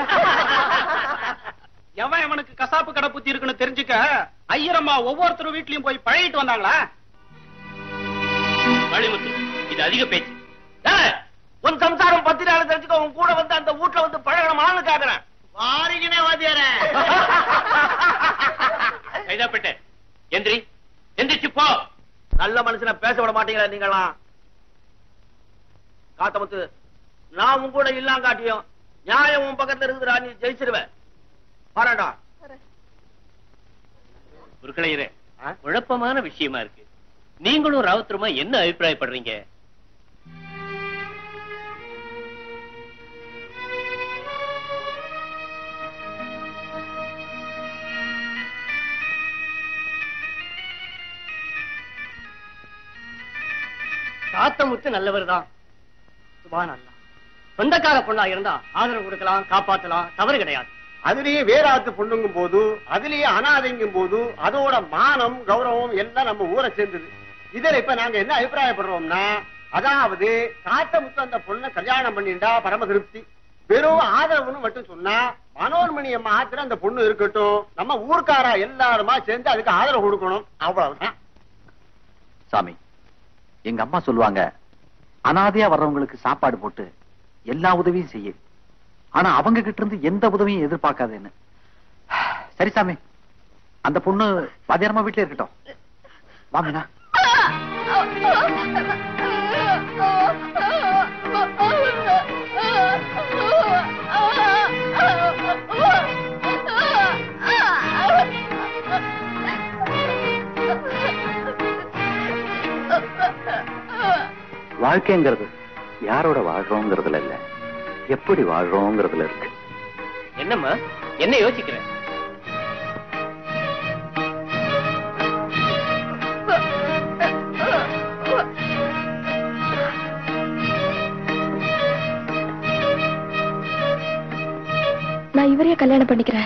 எவன் எவனுக்கு கசாப்பு கடை புத்தி இருக்குன்னு தெரிஞ்சுக்க ஐயரம்மா ஒவ்வொருத்தரும் வீட்லயும் போய் பழகிட்டு வந்தாங்களா காளிமுத்து இது அதிக பேச்சு ஏய், உன் சம்சாரம் பத்தி நாள் தெரிஞ்சுக்க உன் கூட வந்து அந்த வீட்டுல வந்து பழகணுமான்னு கேக்குறேன் வாரிக்கினே வாத்தியாரே சைதாப்பேட்டை எந்திரி எந்திரிச்சு போ நல்ல மனுஷனை பேச விட மாட்டீங்களா நீங்களாம் காத்தமுத்து நான் உன் கூட இல்லாம் காட்டியும் நியாயம் உன் பக்கத்துல இருக்குதுடா நீ ஜெயிச்சிருவ வரடா குருக்களையரே குழப்பமான விஷயமா இருக்கு நீங்களும் ராவுத்தருமா என்ன அபிப்பிராயப்படுறீங்க காத்தமுத்து நல்லவர் தான் சுபான் அல்லா சொந்தக்கார பொண்ணா இருந்தா ஆதரவு கொடுக்கலாம் காப்பாத்தலாம் தவறு கிடையாது அதுலயே வேறாத்து பொண்ணுங்கும் போது அதுலயே அனாதைங்கும் போது அதோட மானம் கௌரவம் எல்லாம் நம்ம ஊரை சேர்ந்தது இதுல இப்ப நாங்க என்ன அபிப்பிராயப்படுறோம்னா அதாவது காத்த முத்து அந்த பொண்ணை கல்யாணம் பண்ணிண்டா பரம திருப்தி வெறும் ஆதரவுன்னு மட்டும் சொன்னா மனோன்மணிய மாத்திரம் அந்த பொண்ணு இருக்கட்டும் நம்ம ஊர்க்காரா எல்லாருமா சேர்ந்து அதுக்கு ஆதரவு கொடுக்கணும் அவ்வளவுதான் சாமி எங்க அம்மா சொல்லுவாங்க அனாதையா வர்றவங்களுக்கு சாப்பாடு போட்டு எல்லா உதவியும் செய்ய ஆனா அவங்க கிட்ட இருந்து எந்த உதவியும் எதிர்பார்க்காதேன்னு சரி சாமி அந்த பொண்ணு வாத்தியாரமா வீட்டுல இருக்கட்டும் வா மீனா வாழ்க்கைங்கிறது யாரோட வாழ்றோங்கிறதுல இல்ல எப்படி வாழ்றோங்கிறதுல இருக்கு என்னம்மா என்ன யோசிக்கிற நான் இவரையே கல்யாணம் பண்ணிக்கிறேன்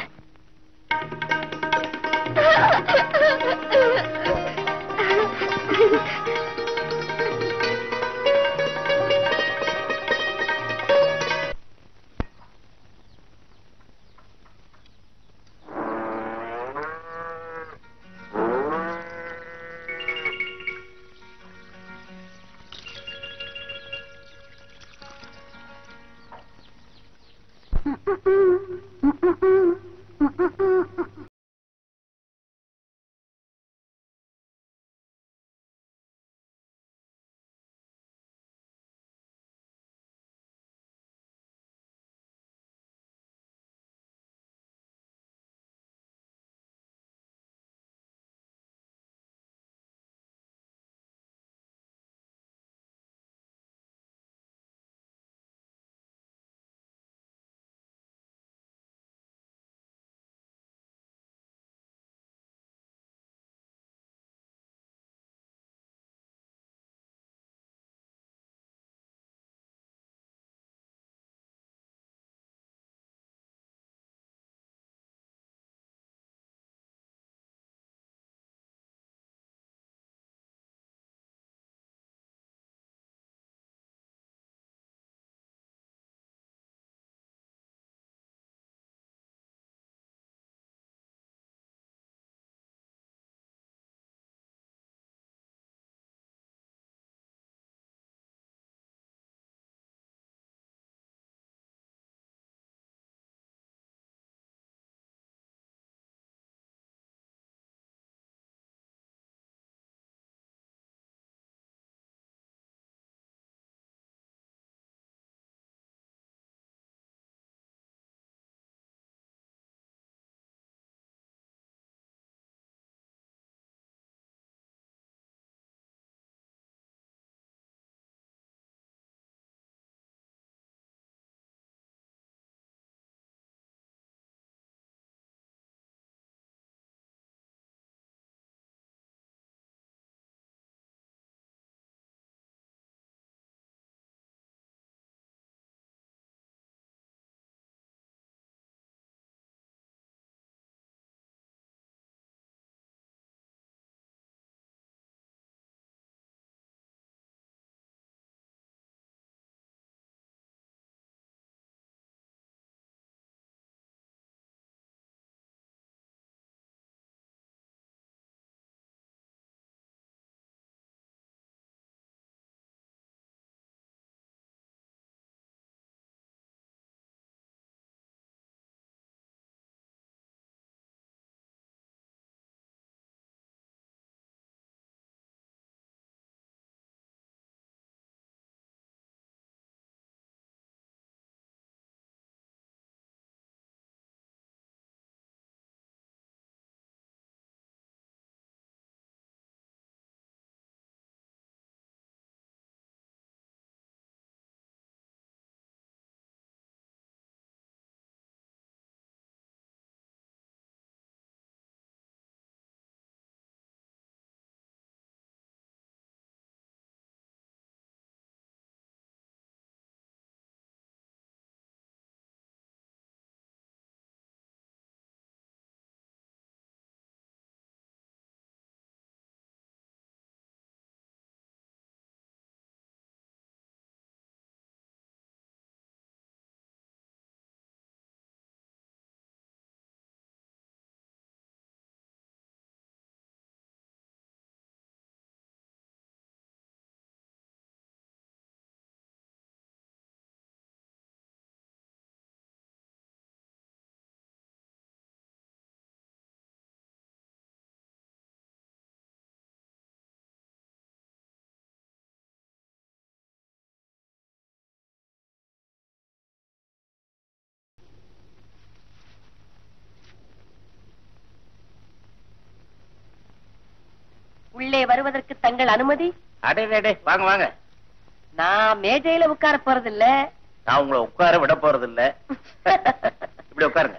உள்ளே வருவதற்கு தங்கள் அனுமதி அடே டே, டே, வாங்க வாங்க நான் மேஜையில உட்கார போறதில்ல நான் உங்களை உட்கார விட போறது இல்ல இப்படி உட்காருங்க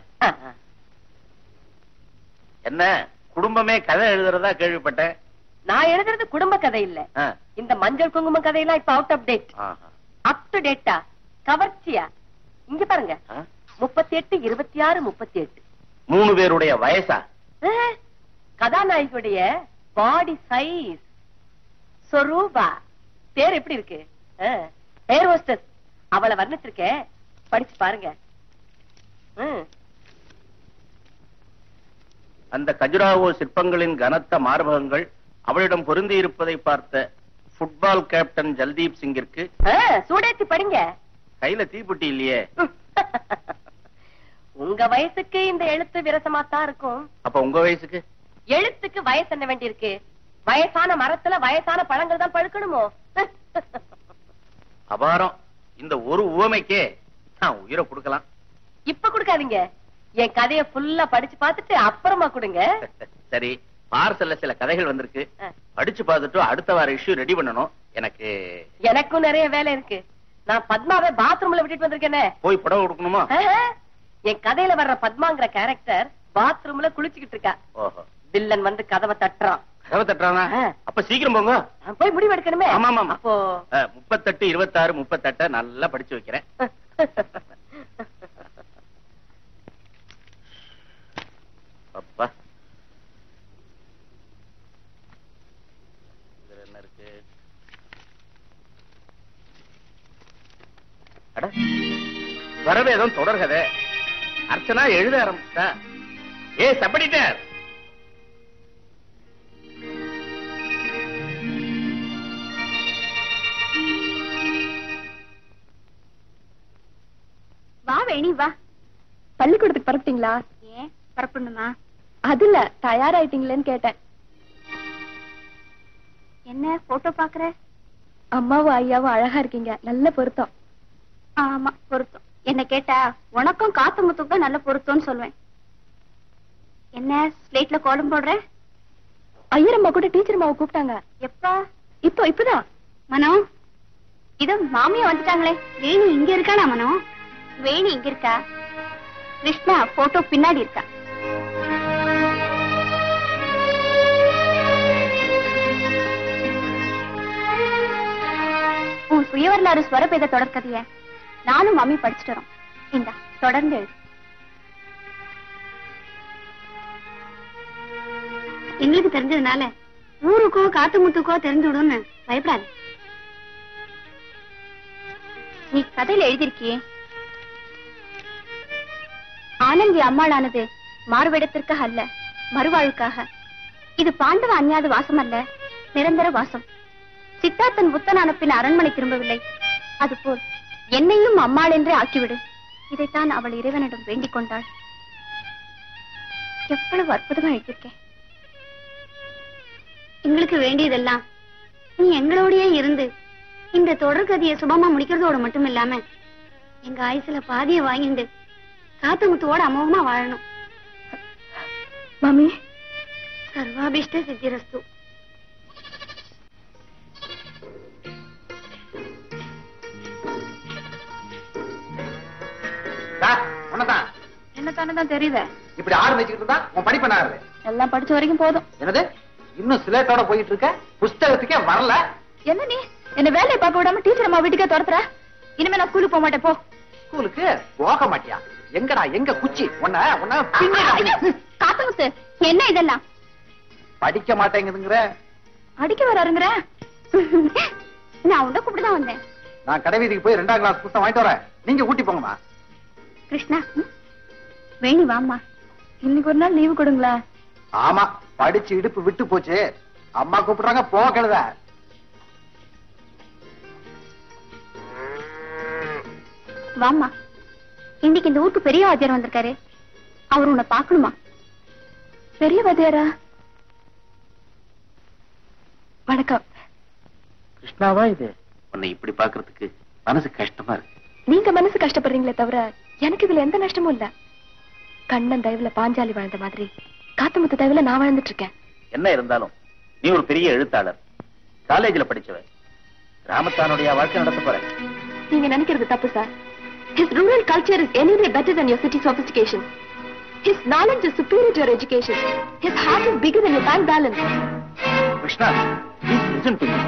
என்ன குடும்பமே கதை எழுதுறதா கேள்விப்பட்டேன் நான் எழுதுறது குடும்ப கதை இல்ல ஆ, இந்த மஞ்சள் குங்குமம் கதையெல்லாம் இப்ப அவுட் ஆஃப் டேட் ஆஹா. அப் டு டேட்டா கவர்ச்சியா இங்க பாருங்க ஆ? முப்பத்தி எட்டு இருபத்தி ஆறு முப்பத்தி எட்டு மூணு பேருடைய வயசா கதாநாயகியுடைய பாடி சைஸ் சொரூபா பேர் எப்படி இருக்கு ஏர் ஹோஸ்டஸ் அவளை வர்ணிச்சிருக்கேன் படிச்சு பாருங்க ம். அந்த கஜுராவோ சிற்பங்களின் கனத்த மார்பகங்கள் அவளிடம் பொருந்தி இருப்பதை பார்த்த ஃபுட்பால் கேப்டன் ஜல்தீப் சிங்கிற்கு ஆ, சூடேத்தி படிங்க கையில தீப்புட்டி இல்லையே உங்க வயசுக்கு இந்த எழுத்து விரசமா தான் இருக்கும் அப்ப உங்க வயசுக்கு எழுத்துக்கு வயசு என்ன வேண்டியிருக்கு வயசான மரத்துல வயசான பழங்கள் தான் பழுக்கணுமோ அபாரம் இந்த ஒரு உவமைக்கே நான் உயிரை கொடுக்கலாம் இப்ப கொடுக்காதீங்க என் கதைய ஃபுல்லா படிச்சு பார்த்துட்டு அப்புறமா கொடுங்க சரி பார்சல்ல சில கதைகள் வந்திருக்கு ஆ. படிச்சு பார்த்துட்டு அடுத்த வார இஷ்யூ ரெடி பண்ணணும் எனக்கு எனக்கும் நிறைய வேலை இருக்கு நான் பத்மாவை பாத்ரூம்ல விட்டுட்டு வந்திருக்கேனே போய் புடவை கொடுக்கணுமா ஆஹா. என் கதையில வர்ற பத்மாங்கிற கேரக்டர் பாத்ரூம்ல குளிச்சுக்கிட்டு இருக்கா ஓஹோ வில்லன் வந்து கதவை தட்டுறான் கதவை தட்டுறானா ஆ. அப்ப சீக்கிரம் போங்க நான் போய் முடிவு எடுக்கணுமே ஆமா, ஆமா, ஆமா. அப்போ அஹ், முப்பத்தெட்டு இருபத்தாறு முப்பத்தெட்ட நல்லா படிச்சு வைக்கிறேன் அப்பா இதுல என்ன இருக்கு அட வரவேதம் தொடர்கதை அர்ச்சனா எழுத ஆரம்பிச்சா ஏ சப்படிட்டர் வா வேணி வா பள்ளிக்கூடத்துக்கு பரப்பிட்டீங்களா ஏன் பரப்பணுமா அது இல்ல தயாராயிட்டீங்களேன்னு கேட்டேன் என்ன போட்டோ பாக்குற அம்மாவும் ஐயாவும் அழகா இருக்கீங்க நல்ல பொருத்தம் ஆமா பொருத்தம் என்ன கேட்டா உனக்கும் காத்து முத்துக்கும் நல்ல பொருத்தம்னு சொல்லுவேன் என்ன ஸ்லேட்ல கோலம் போடுற ஐயரம்மா கூட டீச்சர் அம்மாவை கூப்பிட்டாங்க எப்பா இப்போ இப்பதான் மனோ இதோ மாமியா வந்துட்டாங்களே வேணி இங்க இருக்கானா மனோ வேணி இங்க இருக்கா கிருஷ்ணா போட்டோ பின்னாடி இருக்கா உன் சுயவரலாறு ஸ்வரபேத தொடர்கதைய நானும் மம்மி படிச்சுட்டு வரோம் இந்தா தொடர்ந்து எழுது எங்களுக்கு தெரிஞ்சதுனால ஊருக்கோ காத்து முத்துக்கோ தெரிஞ்சு விடும்னு பயப்படாது நீ கதையில எழுதிருக்கியே ஆனந்தி அம்மாளானது மாறுவிடத்திற்காக அல்ல மறுவாழ்வுக்காக இது பாண்டவ அந்நியாத வாசம் அல்ல நிரந்தர வாசம் சித்தார்த்தன் புத்தனான பின் அரண்மனை திரும்பவில்லை அதுபோல் என்னையும் அம்மாள் என்றே ஆக்கிவிடு இதைத்தான் அவள் இறைவனிடம் வேண்டிக் கொண்டாள் எவ்வளவு அற்புதமா எழுதியிருக்கேன் எங்களுக்கு வேண்டியதெல்லாம் நீ எங்களோடயே இருந்து இந்த தொடர்கதையை சுபமா முடிக்கிறதோட மட்டும் இல்லாம எங்க ஆயுசுல பாதிய வாங்கிண்டு காத்து முத்துவோட அமோகமா வாழணும் மாமி சர்வாபிஷ்ட சித்திரஸ்து உன்னதான் என்ன தானே தான் தெரியுத இப்படி ஆறு வச்சுக்கிட்டு இருந்தா உன் படிப்பு என்ன ஆகுது எல்லாம் படிச்ச வரைக்கும் போதும் என்னது இன்னும் சிலேட்டோட போயிட்டு இருக்க புஸ்தகத்துக்கே வரல என்ன நீ என்ன வேலையை பார்க்க விடாம டீச்சர் அம்மா வீட்டுக்கே துரத்துற இனிமே நான் ஸ்கூலுக்கு போக மாட்டேன் போ ஸ்கூலுக்கு போக மாட்டியா எங்கடா எங்க குச்சி உன்ன உன்ன பின்னி காத்தமுத்து என்ன இதெல்லாம் படிக்க மாட்டேங்குதுங்கிற அடிக்க வராருங்கிற நான் உண்ட கூப்பிட்டு வந்தேன் நான் கடை வீதிக்கு போய் ரெண்டாம் கிளாஸ் புத்தகம் வாங்கிட்டு வரேன் நீங்க ஊட்டி போங்கம்மா கிருஷ்ணா ம்? வேணி வாம்மா இன்னைக்கு ஒரு நாள் லீவு கொடுங்களா ஆமா படிச்சு இடுப்பு விட்டு போச்சு அம்மா கூப்பிடுறாங்க போக கழுத வாம்மா இன்னைக்கு இந்த ஊருக்கு பெரிய வாத்தியார் வந்திருக்காரு அவர் உன்னை பார்க்கணுமா பெரிய வாத்தியாரா வணக்கம் கிருஷ்ணாவா இது உன்னை இப்படி பாக்குறதுக்கு மனசு கஷ்டமா இருக்கு நீங்க மனசு கஷ்டப்படுறீங்களே தவிர எனக்கு இதுல எந்த நஷ்டமும் இல்ல கண்ணன் தயவுல பாஞ்சாலி வாழ்ந்த மாதிரி காத்துமுத்து தயவுல நான் வாழ்ந்துட்டு இருக்கேன் என்ன இருந்தாலும் நீ ஒரு பெரிய எழுத்தாளர் காலேஜ்ல படிச்சவ கிராமத்தானுடைய வாழ்க்கை நடத்த போற நீங்க நினைக்கிறது தப்பு sir His rural culture is anyway better than your city sophistication. His knowledge is superior to your education. His heart is bigger than your bank balance. Krishna please listen to me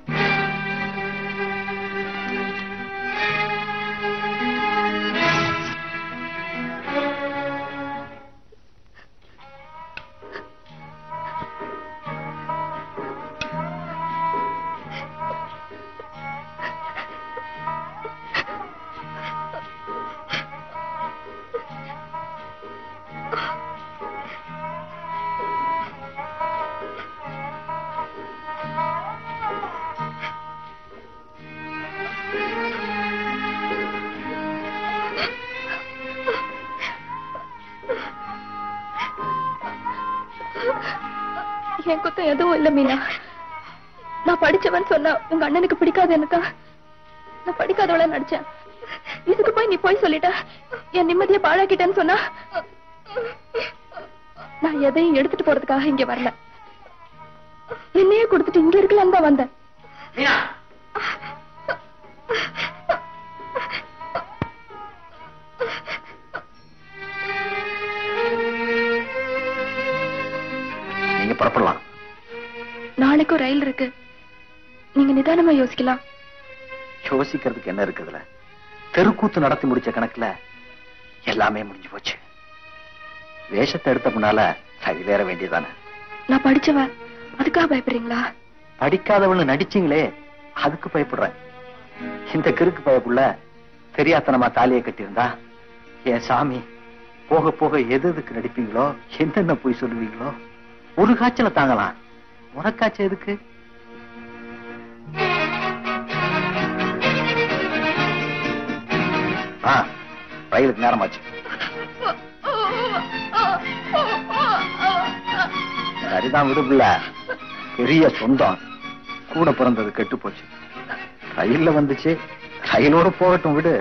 என் குத்தம் எதுவும் இல்ல மீனா நான் படிச்சவன் சொன்னா உங்க அண்ணனுக்கு பிடிக்காது எனக்கா நான் படிக்காதவள நடிச்சேன் இதுக்கு போய் நீ போய் சொல்லிட்ட என் நிம்மதியை பாழாக்கிட்டேன்னு சொன்னா நான் எதையும் எடுத்துட்டு போறதுக்காக இங்க வரல என்னையே கொடுத்துட்டு இங்க இருக்கலான்னு தான் வந்தேன் மீனா நீங்க புறப்படலாம் நாளைக்கும் ரயில் இருக்கு நீங்க நிதானமா யோசிக்கலாம் யோசிக்கிறதுக்கு என்ன இருக்குதுல தெருக்கூத்து நடத்தி முடிச்ச கணக்குல எல்லாமே முடிஞ்சு போச்சு வேஷத்தை எடுத்த முன்னால சரி வேண்டியதானே நான் படிச்சவ அதுக்காக பயப்படுறீங்களா படிக்காதவன்னு நடிச்சீங்களே அதுக்கு பயப்படுறேன் இந்த கிறுக்கு பயப்புள்ள தெரியாத்தனமா தாலியை கட்டியிருந்தா என் சாமி போக போக எது எதுக்கு நடிப்பீங்களோ என்னென்ன போய் சொல்லுவீங்களோ ஒரு காய்ச்சல தாங்கலாம் உனக்காய்ச்சல் எதுக்கு ஆ ரயிலுக்கு நேரமாச்சு சரிதான் விடுப்புல பெரிய சொந்தம் கூட பிறந்தது கெட்டு போச்சு ரயில்ல வந்துச்சு ரயிலோட போகட்டும் விடு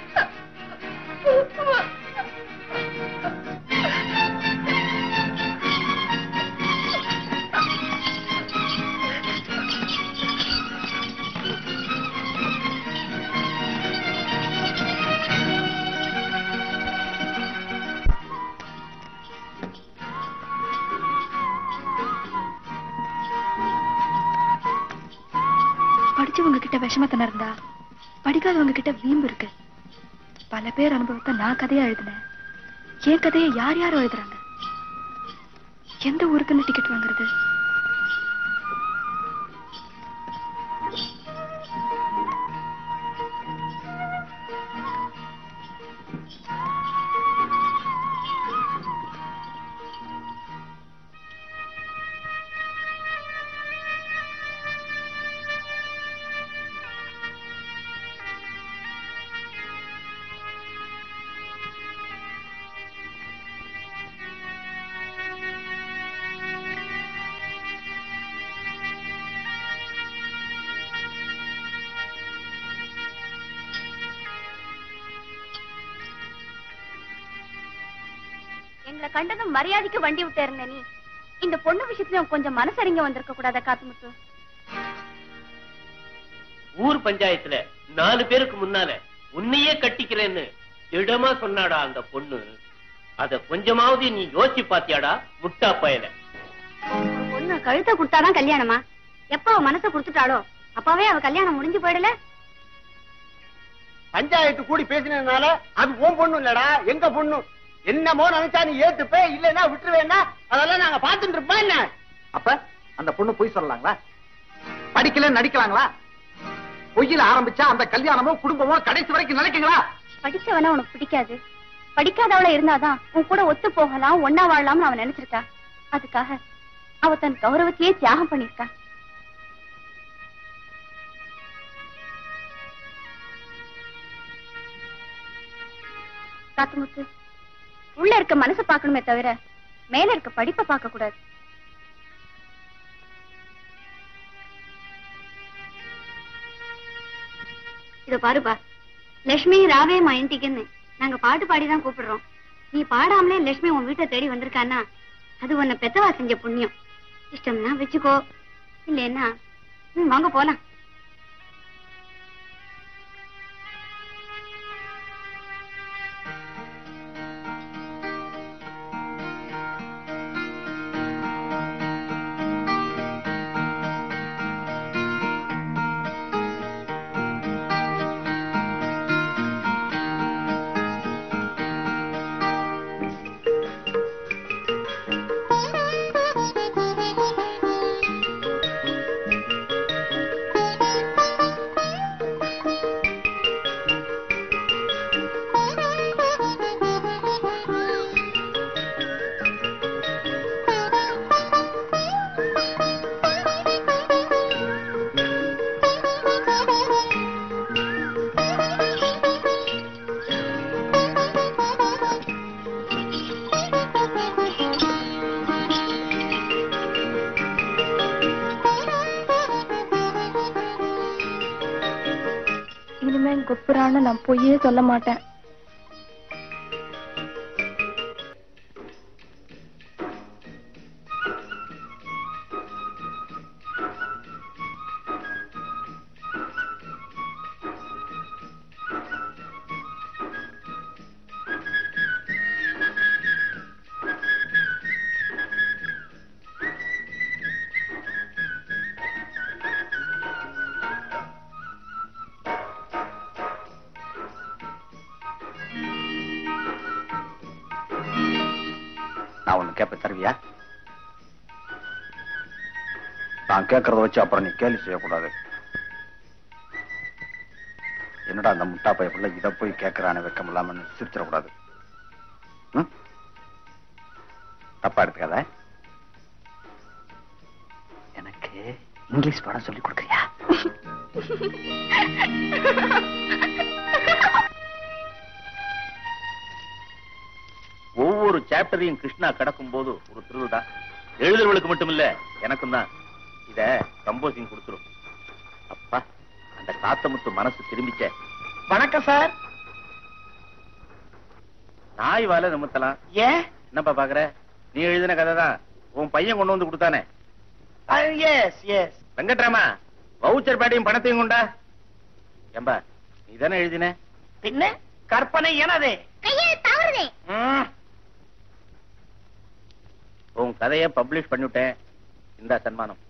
படிச்சவங்க கிட்ட விஷமத்தனம் இருந்தா படிக்காதவங்க கிட்ட வீம்பு இருக்கு பல பேர் அனுபவத்தை நான் கதையா எழுதினேன் என் கதையை யார் யார் எழுதுறாங்க எந்த ஊருக்குன்னு டிக்கெட் வாங்குறது எங்களை கண்டதும் மரியாதைக்கு வண்டி விட்டு இருந்த நீ இந்த பொண்ணு விஷயத்துலயும் கொஞ்சம் மனசரிங்க வந்திருக்க கூடாதா காத்துமுத்து ஊர் பஞ்சாயத்துல நாலு பேருக்கு முன்னால உன்னையே கட்டிக்கிறேன்னு திடமா சொன்னாடா அந்த பொண்ணு அத கொஞ்சமாவது நீ யோசிச்சு பாத்தியாடா முட்டா பயல ஒரு பொண்ணு கழுத்தை கொடுத்தாதான் கல்யாணமா எப்ப அவ மனசை கொடுத்துட்டாளோ அப்பவே அவ கல்யாணம் முடிஞ்சு போயிடல பஞ்சாயத்து கூடி பேசினதுனால அது உன் பொண்ணு இல்லடா எங்க பொண்ணு என்னமோ நினைச்சா நீ ஏத்துப்ப இல்லன்னா விட்டுருவேன்னா அதெல்லாம் நாங்க பாத்துட்டு இருப்போம் என்ன அப்ப அந்த பொண்ணு பொய் சொல்லலாங்களா படிக்கல நடிக்கலாங்களா பொய்யில ஆரம்பிச்சா அந்த கல்யாணமோ குடும்பமோ கடைசி வரைக்கும் நினைக்குங்களா படிச்சவன உனக்கு பிடிக்காது படிக்காதவள இருந்தாதான் உன் கூட ஒத்து போகலாம் ஒன்னா வாழலாம்னு அவன் நினைச்சிருக்கா அதுக்காக அவ தன் கௌரவத்தையே தியாகம் பண்ணிருக்கா காத்துமுத்து உள்ள இருக்க மனசை பார்க்கணுமே தவிர மேல இருக்க படிப்பை பார்க்க கூடாது இத பாருப்பா லட்சுமி ராவே மயந்திக்குன்னு நாங்க பாட்டு பாடிதான் கூப்பிடுறோம் நீ பாடாமலே லட்சுமி உன் வீட்டை தேடி வந்திருக்கான்னா அது உன்னை பெத்தவா செஞ்ச புண்ணியம் இஷ்டம்னா வச்சுக்கோ இல்லைன்னா ம், வாங்க போலாம் இனிமே குப்புறான்னு நான் பொய்யே சொல்ல மாட்டேன் நான் ஒண்ணு கேட்பேன் தருவியா நான் கேட்கறத வச்சு அப்புறம் நீ கேள்வி செய்யக்கூடாது என்னடா அந்த முட்டா பைய பிள்ளை இதை போய் கேட்கறானே வெக்கம் இல்லாமன்னு சிரிச்சிடக்கூடாது ம்? தப்பா எடுத்துக்காத எனக்கு இங்கிலீஷ் படம் சொல்லி கொடுக்குறியா ஒவ்வொரு சாப்டரையும் கிருஷ்ணா கடக்கும் போது ஒரு thrill தான் எழுதுறவளுக்கு மட்டும் இல்ல எனக்கும் தான் இத கம்போசிங் கொடுத்துரும் அப்பா அந்த காத்தமுத்து மனசு திரும்பிச்ச வணக்கம் சார் நாய் வாழ நிமித்தலாம் ஏன் என்னப்பா பாக்குற நீ எழுதின கதை தான் உன் பையன் கொண்டு வந்து கொடுத்தானே எஸ் எஸ் வெங்கட்ராமா வவுச்சர் பேட்டையும் பணத்தையும் கொண்டா ஏம்பா நீ தானே எழுதின பின்ன கற்பனை எனதே கையே தவறுதே ம், உன் கதைய பப்ளிஷ் பண்ணிவிட்டேன் இந்த சன்மானம்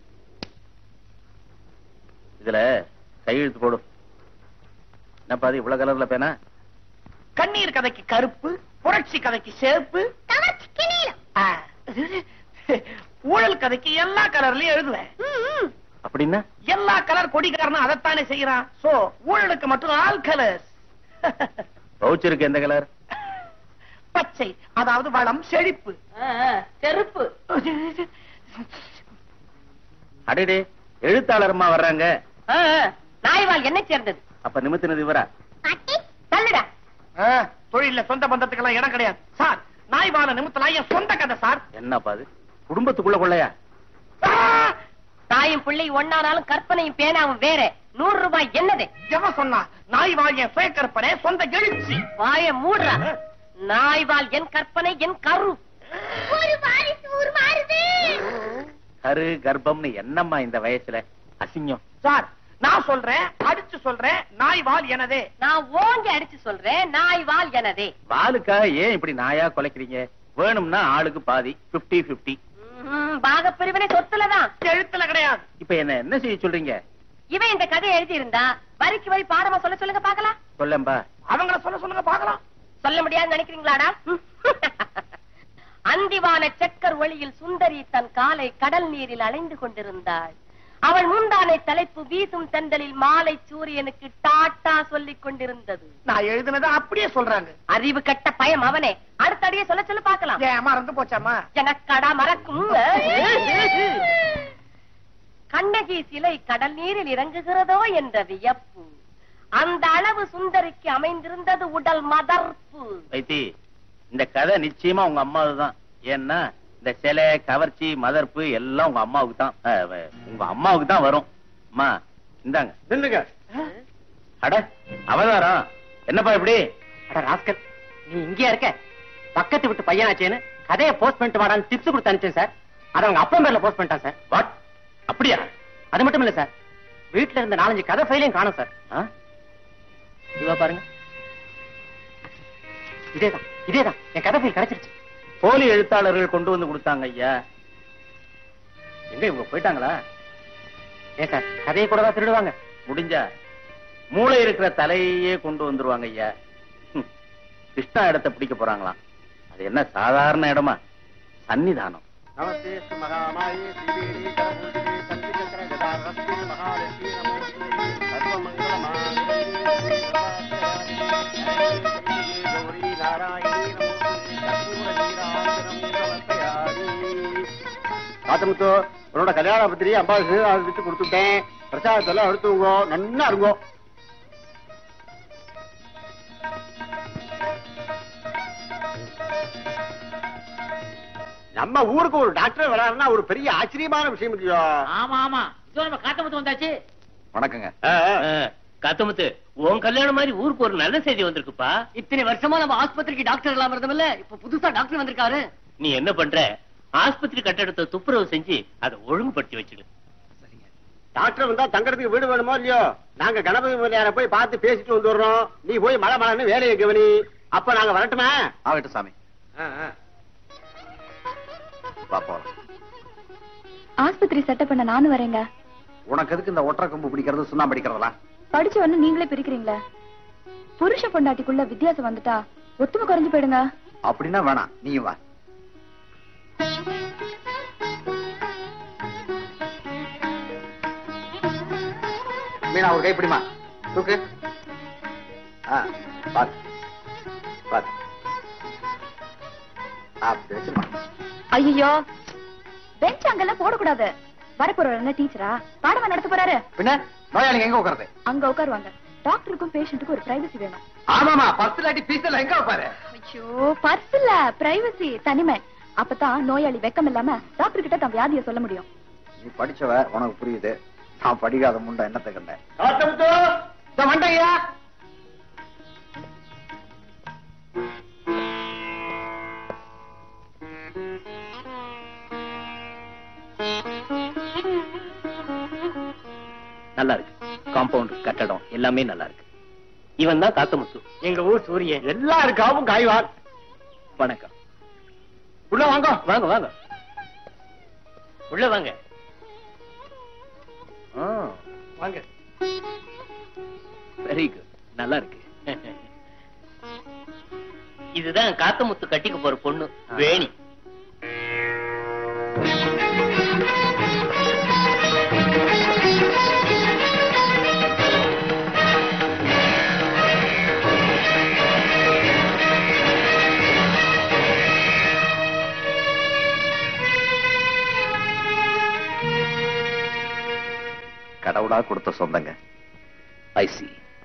இதுல கையெழுத்து போடு என்னப்பா அது இவ்வளவு கலர்ல பேனா கண்ணீர் கதைக்கு கருப்பு புரட்சி கதைக்கு சேப்பு தவறு கிணியிலும் ஆ, ஊழல் கதைக்கு எல்லா கலர்லயும் எழுதுவேன் அப்படின்னா எல்லா கலர் கொடிக்காரனும் அதைத்தானே செய்யறான் சோ ஊழலுக்கு மட்டும் ஆல் கலர்ஸ் வவுச்சருக்கு எந்த கலர் பச்சை அதாவது வளம் செழிப்பு செருப்பு அடடே எழுத்தாளர்மா வர்றாங்க ஆ, ஆ, நாய்வால் என்ன சேர்ந்தது அப்ப நிமித்தினது இவரா பாட்டி தள்ளுடா ஆ, தொழில்ல சொந்த பந்தத்துக்கெல்லாம் இடம் கிடையாது சார் நாய் வாழ நிமித்தலாம் என் சொந்த கதை சார் என்னப்பா அது குடும்பத்துக்குள்ள கொள்ளையா ஆ! தாயும் பிள்ளை ஒன்னானாலும் கற்பனையும் பேனாவும் வேற நூறு ரூபாய் என்னது எவன் சொன்னா நாய் வாழ் என் சுய கற்பனை சொந்த எழுச்சி வாய மூடுறா நாய்வால் என் கற்பனை என் கரு ஒரு வாரிசு உருமாறுது கரு கர்ப்பம்னு என்னம்மா இந்த வயசுல அசிங்கம் சார் நான் சொல்றேன் அடிச்சு சொல்றேன் நாய் வால் எனதே நான் ஓங்கி அடிச்சு சொல்றேன் நாய்வால் எனதே வாளுக்காக ஏன் இப்படி நாயா குலைக்கிறீங்க வேணும்னா ஆளுக்கு பாதி 50 50 ம்ஹும், பாகப் பிரிவினை சொத்துலதான் எழுத்துல கிடையாது இப்ப என்ன என்ன செய்ய சொல்றீங்க இவன் இந்த கதையை எழுதி இருந்தா வரிக்கு வரி பாடமா சொல்ல சொல்லுங்க பாக்கலாம் சொல்லம்பா அவங்கள சொல்ல சொல்லுங்க பாக்கலாம் சொல்ல முடியாதுன்னு நினைக்கிறீங்களாடா அந்திவான சக்கர் ஒளியில் சுந்தரி தன் காலை கடல் நீரில் அலைந்து கொண்டிருந்தாள் அவள் முந்தானை தலைப்பு வீசும் தென்றலில் மாலை சூரியனுக்கு டாட்டா சொல்லிக் கொண்டிருந்தது நான் எழுதுனதை அப்படியே சொல்றாங்க அறிவு கட்ட பயம் அவனே அடுத்தடியே சொல்ல சொல்ல பாக்கலாம் ஏன் மறந்து போச்சாமா எனக்கடா மறக்கும் கண்ணகி சிலை கடல் நீரில் இறங்குகிறதோ என்ற வியப்பு அந்த அளவு சுந்தரிக்கு அமைந்திருந்தது உடல் மதர்ப்பு வைத்தி இந்த கதை நிச்சயமா உங்க அம்மாவுதான் ஏன்னா இந்த சிலை கவர்ச்சி மதர்ப்பு எல்லாம் உங்க அம்மாவுக்கு தான் அஹ், வ- உங்க அம்மாவுக்கு தான் வரும் அம்மா இந்தாங்க நில்லுங்க அட அவதாரம் என்னப்பா இப்படி அட ராஸ்கல் நீ இங்கேயா இருக்க பக்கத்து விட்டு பையனாச்சேன்னு கதையை போஸ்ட் பண்ணிட்டு வாடான்னு டிப்ஸ் கொடுத்து அனுப்பிச்சேன் சார் அதை அவங்க அப்பன் பேர்ல போஸ்ட் பண்ணிட்டான் சார் வாட் அப்படியா அது மட்டும் இல்ல சார் வீட்டுல இருந்த நாலஞ்சு கதை ஃபைலையும் காணும் சார் இவ பாருங்க இதேதான் இதேதான் என் கதை ஃபைல் கிடைச்சிருச்சு போலி எழுத்தாளர்கள் கொண்டு வந்து கொடுத்தாங்க ஐயா எங்க இவங்க போயிட்டாங்களா ஏன் சார் கதையை கூட தான் திருடுவாங்க முடிஞ்சா மூளை இருக்கிற தலையே கொண்டு வந்துருவாங்க ஐயா ஹம். கிருஷ்ணா இடத்தை பிடிக்க போறாங்களாம் அது என்ன சாதாரண இடமா சன்னிதானம் நமஸ்தே ஸ்ரீ மகாமாயே ஸ்ரீவேணி கரமூர்த்திதே சந்திரசக்கர கதாரஸ்ரீ மகாலட்சுமி நமோஸ்துதே சர்வமங்கலமாங்கல்யே கௌரி நாராயணி நமோஸ்துதே கற்பூர நீராஞ்சனம் சமர்ப்பயாமி காத்தமுத்து உன்னோட கல்யாண பத்திரி ஐம்பது அது விட்டு கொடுத்துட்டேன் பிரசாதத்தெல்லாம் எடுத்துங்கோ நன்னா இருங்கோ நம்ம ஊருக்கு ஒரு டாக்டர் வராருன்னா ஒரு பெரிய ஆச்சரியமான விஷயம் இல்லையோ ஆமா ஆமா இதோ நம்ம காத்தமுத்து வந்தாச்சு வணக்கங்க ஆ, ஆ. காத்தமுத்து உன் கல்யாணம் மாதிரி ஊருக்கு ஒரு நல்ல செய்தி வந்திருக்குப்பா இத்தனை வருஷமா நம்ம ஆஸ்பத்திரிக்கு டாக்டர் இல்லாம இருந்தோம்ல இப்ப புதுசா டாக்டர் வந்திருக்காரு நீ என்ன பண்ற ஆஸ்பத்திரி கட்டடத்தை துப்புரவு செஞ்சு அதை ஒழுங்குபடுத்தி வச்சிடு டாக்டர் வந்தா தங்கறதுக்கு வீடு வேணுமோ இல்லையோ நாங்க கணபதி முதலியார போய் பார்த்து பேசிட்டு வந்துடுறோம் நீ போய் மழை மழைன்னு வேலையை கவனி அப்ப நாங்க வரட்டுமா ஆகட்டும் சாமி வா போலாம் ஆஸ்பத்திரி செட்டப் பண்ண நானும் வரேங்க உனக்கு எதுக்கு இந்த ஒற்றை கம்பு பிடிக்கிறது சுண்ணாம்பு அடிக்கிறதெல்லாம் படிச்ச உடனே நீங்களே பிரிக்கிறீங்களே புருஷ பொண்டாட்டிக்குள்ள வித்தியாசம் வந்துட்டா ஒத்துமை குறைஞ்சு போயிடுங்க அப்படின்னா வேணாம் நீயும் வா மீனா ஒரு கைப்பிடிமா தூக்கு ஆ பாத்து பாத்து அப்படி வச்சுமா ஐயோ பெஞ்ச் அங்கெல்லாம் போடக்கூடாது வரப்போற என்ன டீச்சரா பாடமா நடத்த போறாரு பின்ன நோயாளிங்க எங்க உட்காருது அங்க உட்காருவாங்க டாக்டருக்கும் பேஷண்ட்டுக்கும் ஒரு பிரைவசி வேணும் ஆமாமா பஸ் இல்லாட்டி பீஸ் எல்லாம் எங்க உட்காரு ஐயோ பர்ஸ் இல்ல பிரைவசி தனிமை அப்பதான் நோயாளி வெக்கம் இல்லாம டாக்டர் கிட்ட தன் வியாதியை சொல்ல முடியும் நீ படிச்சவ உனக்கு புரியுது நான் படிக்காத முண்டை என்னத்தை கண்டேன் காத்தமுத்து இந்த மண்டையா நல்லா இருக்கு காம்பவுண்ட் கட்டடம் எல்லாமே நல்லா இருக்கு இவன் தான் காத்தமுத்து எங்க ஊர் சூரியன் எல்லாருக்காவும் காய்வார் வணக்கம் உள்ள வாங்க வாங்க வாங்க உள்ள வாங்க வாங்க வெரி குட் நல்லா இருக்கு இதுதான் காத்தமுத்து கட்டிக்க போற பொண்ணு வேணி கடவுளா கொடுத்த சொந்தங்க ஐசி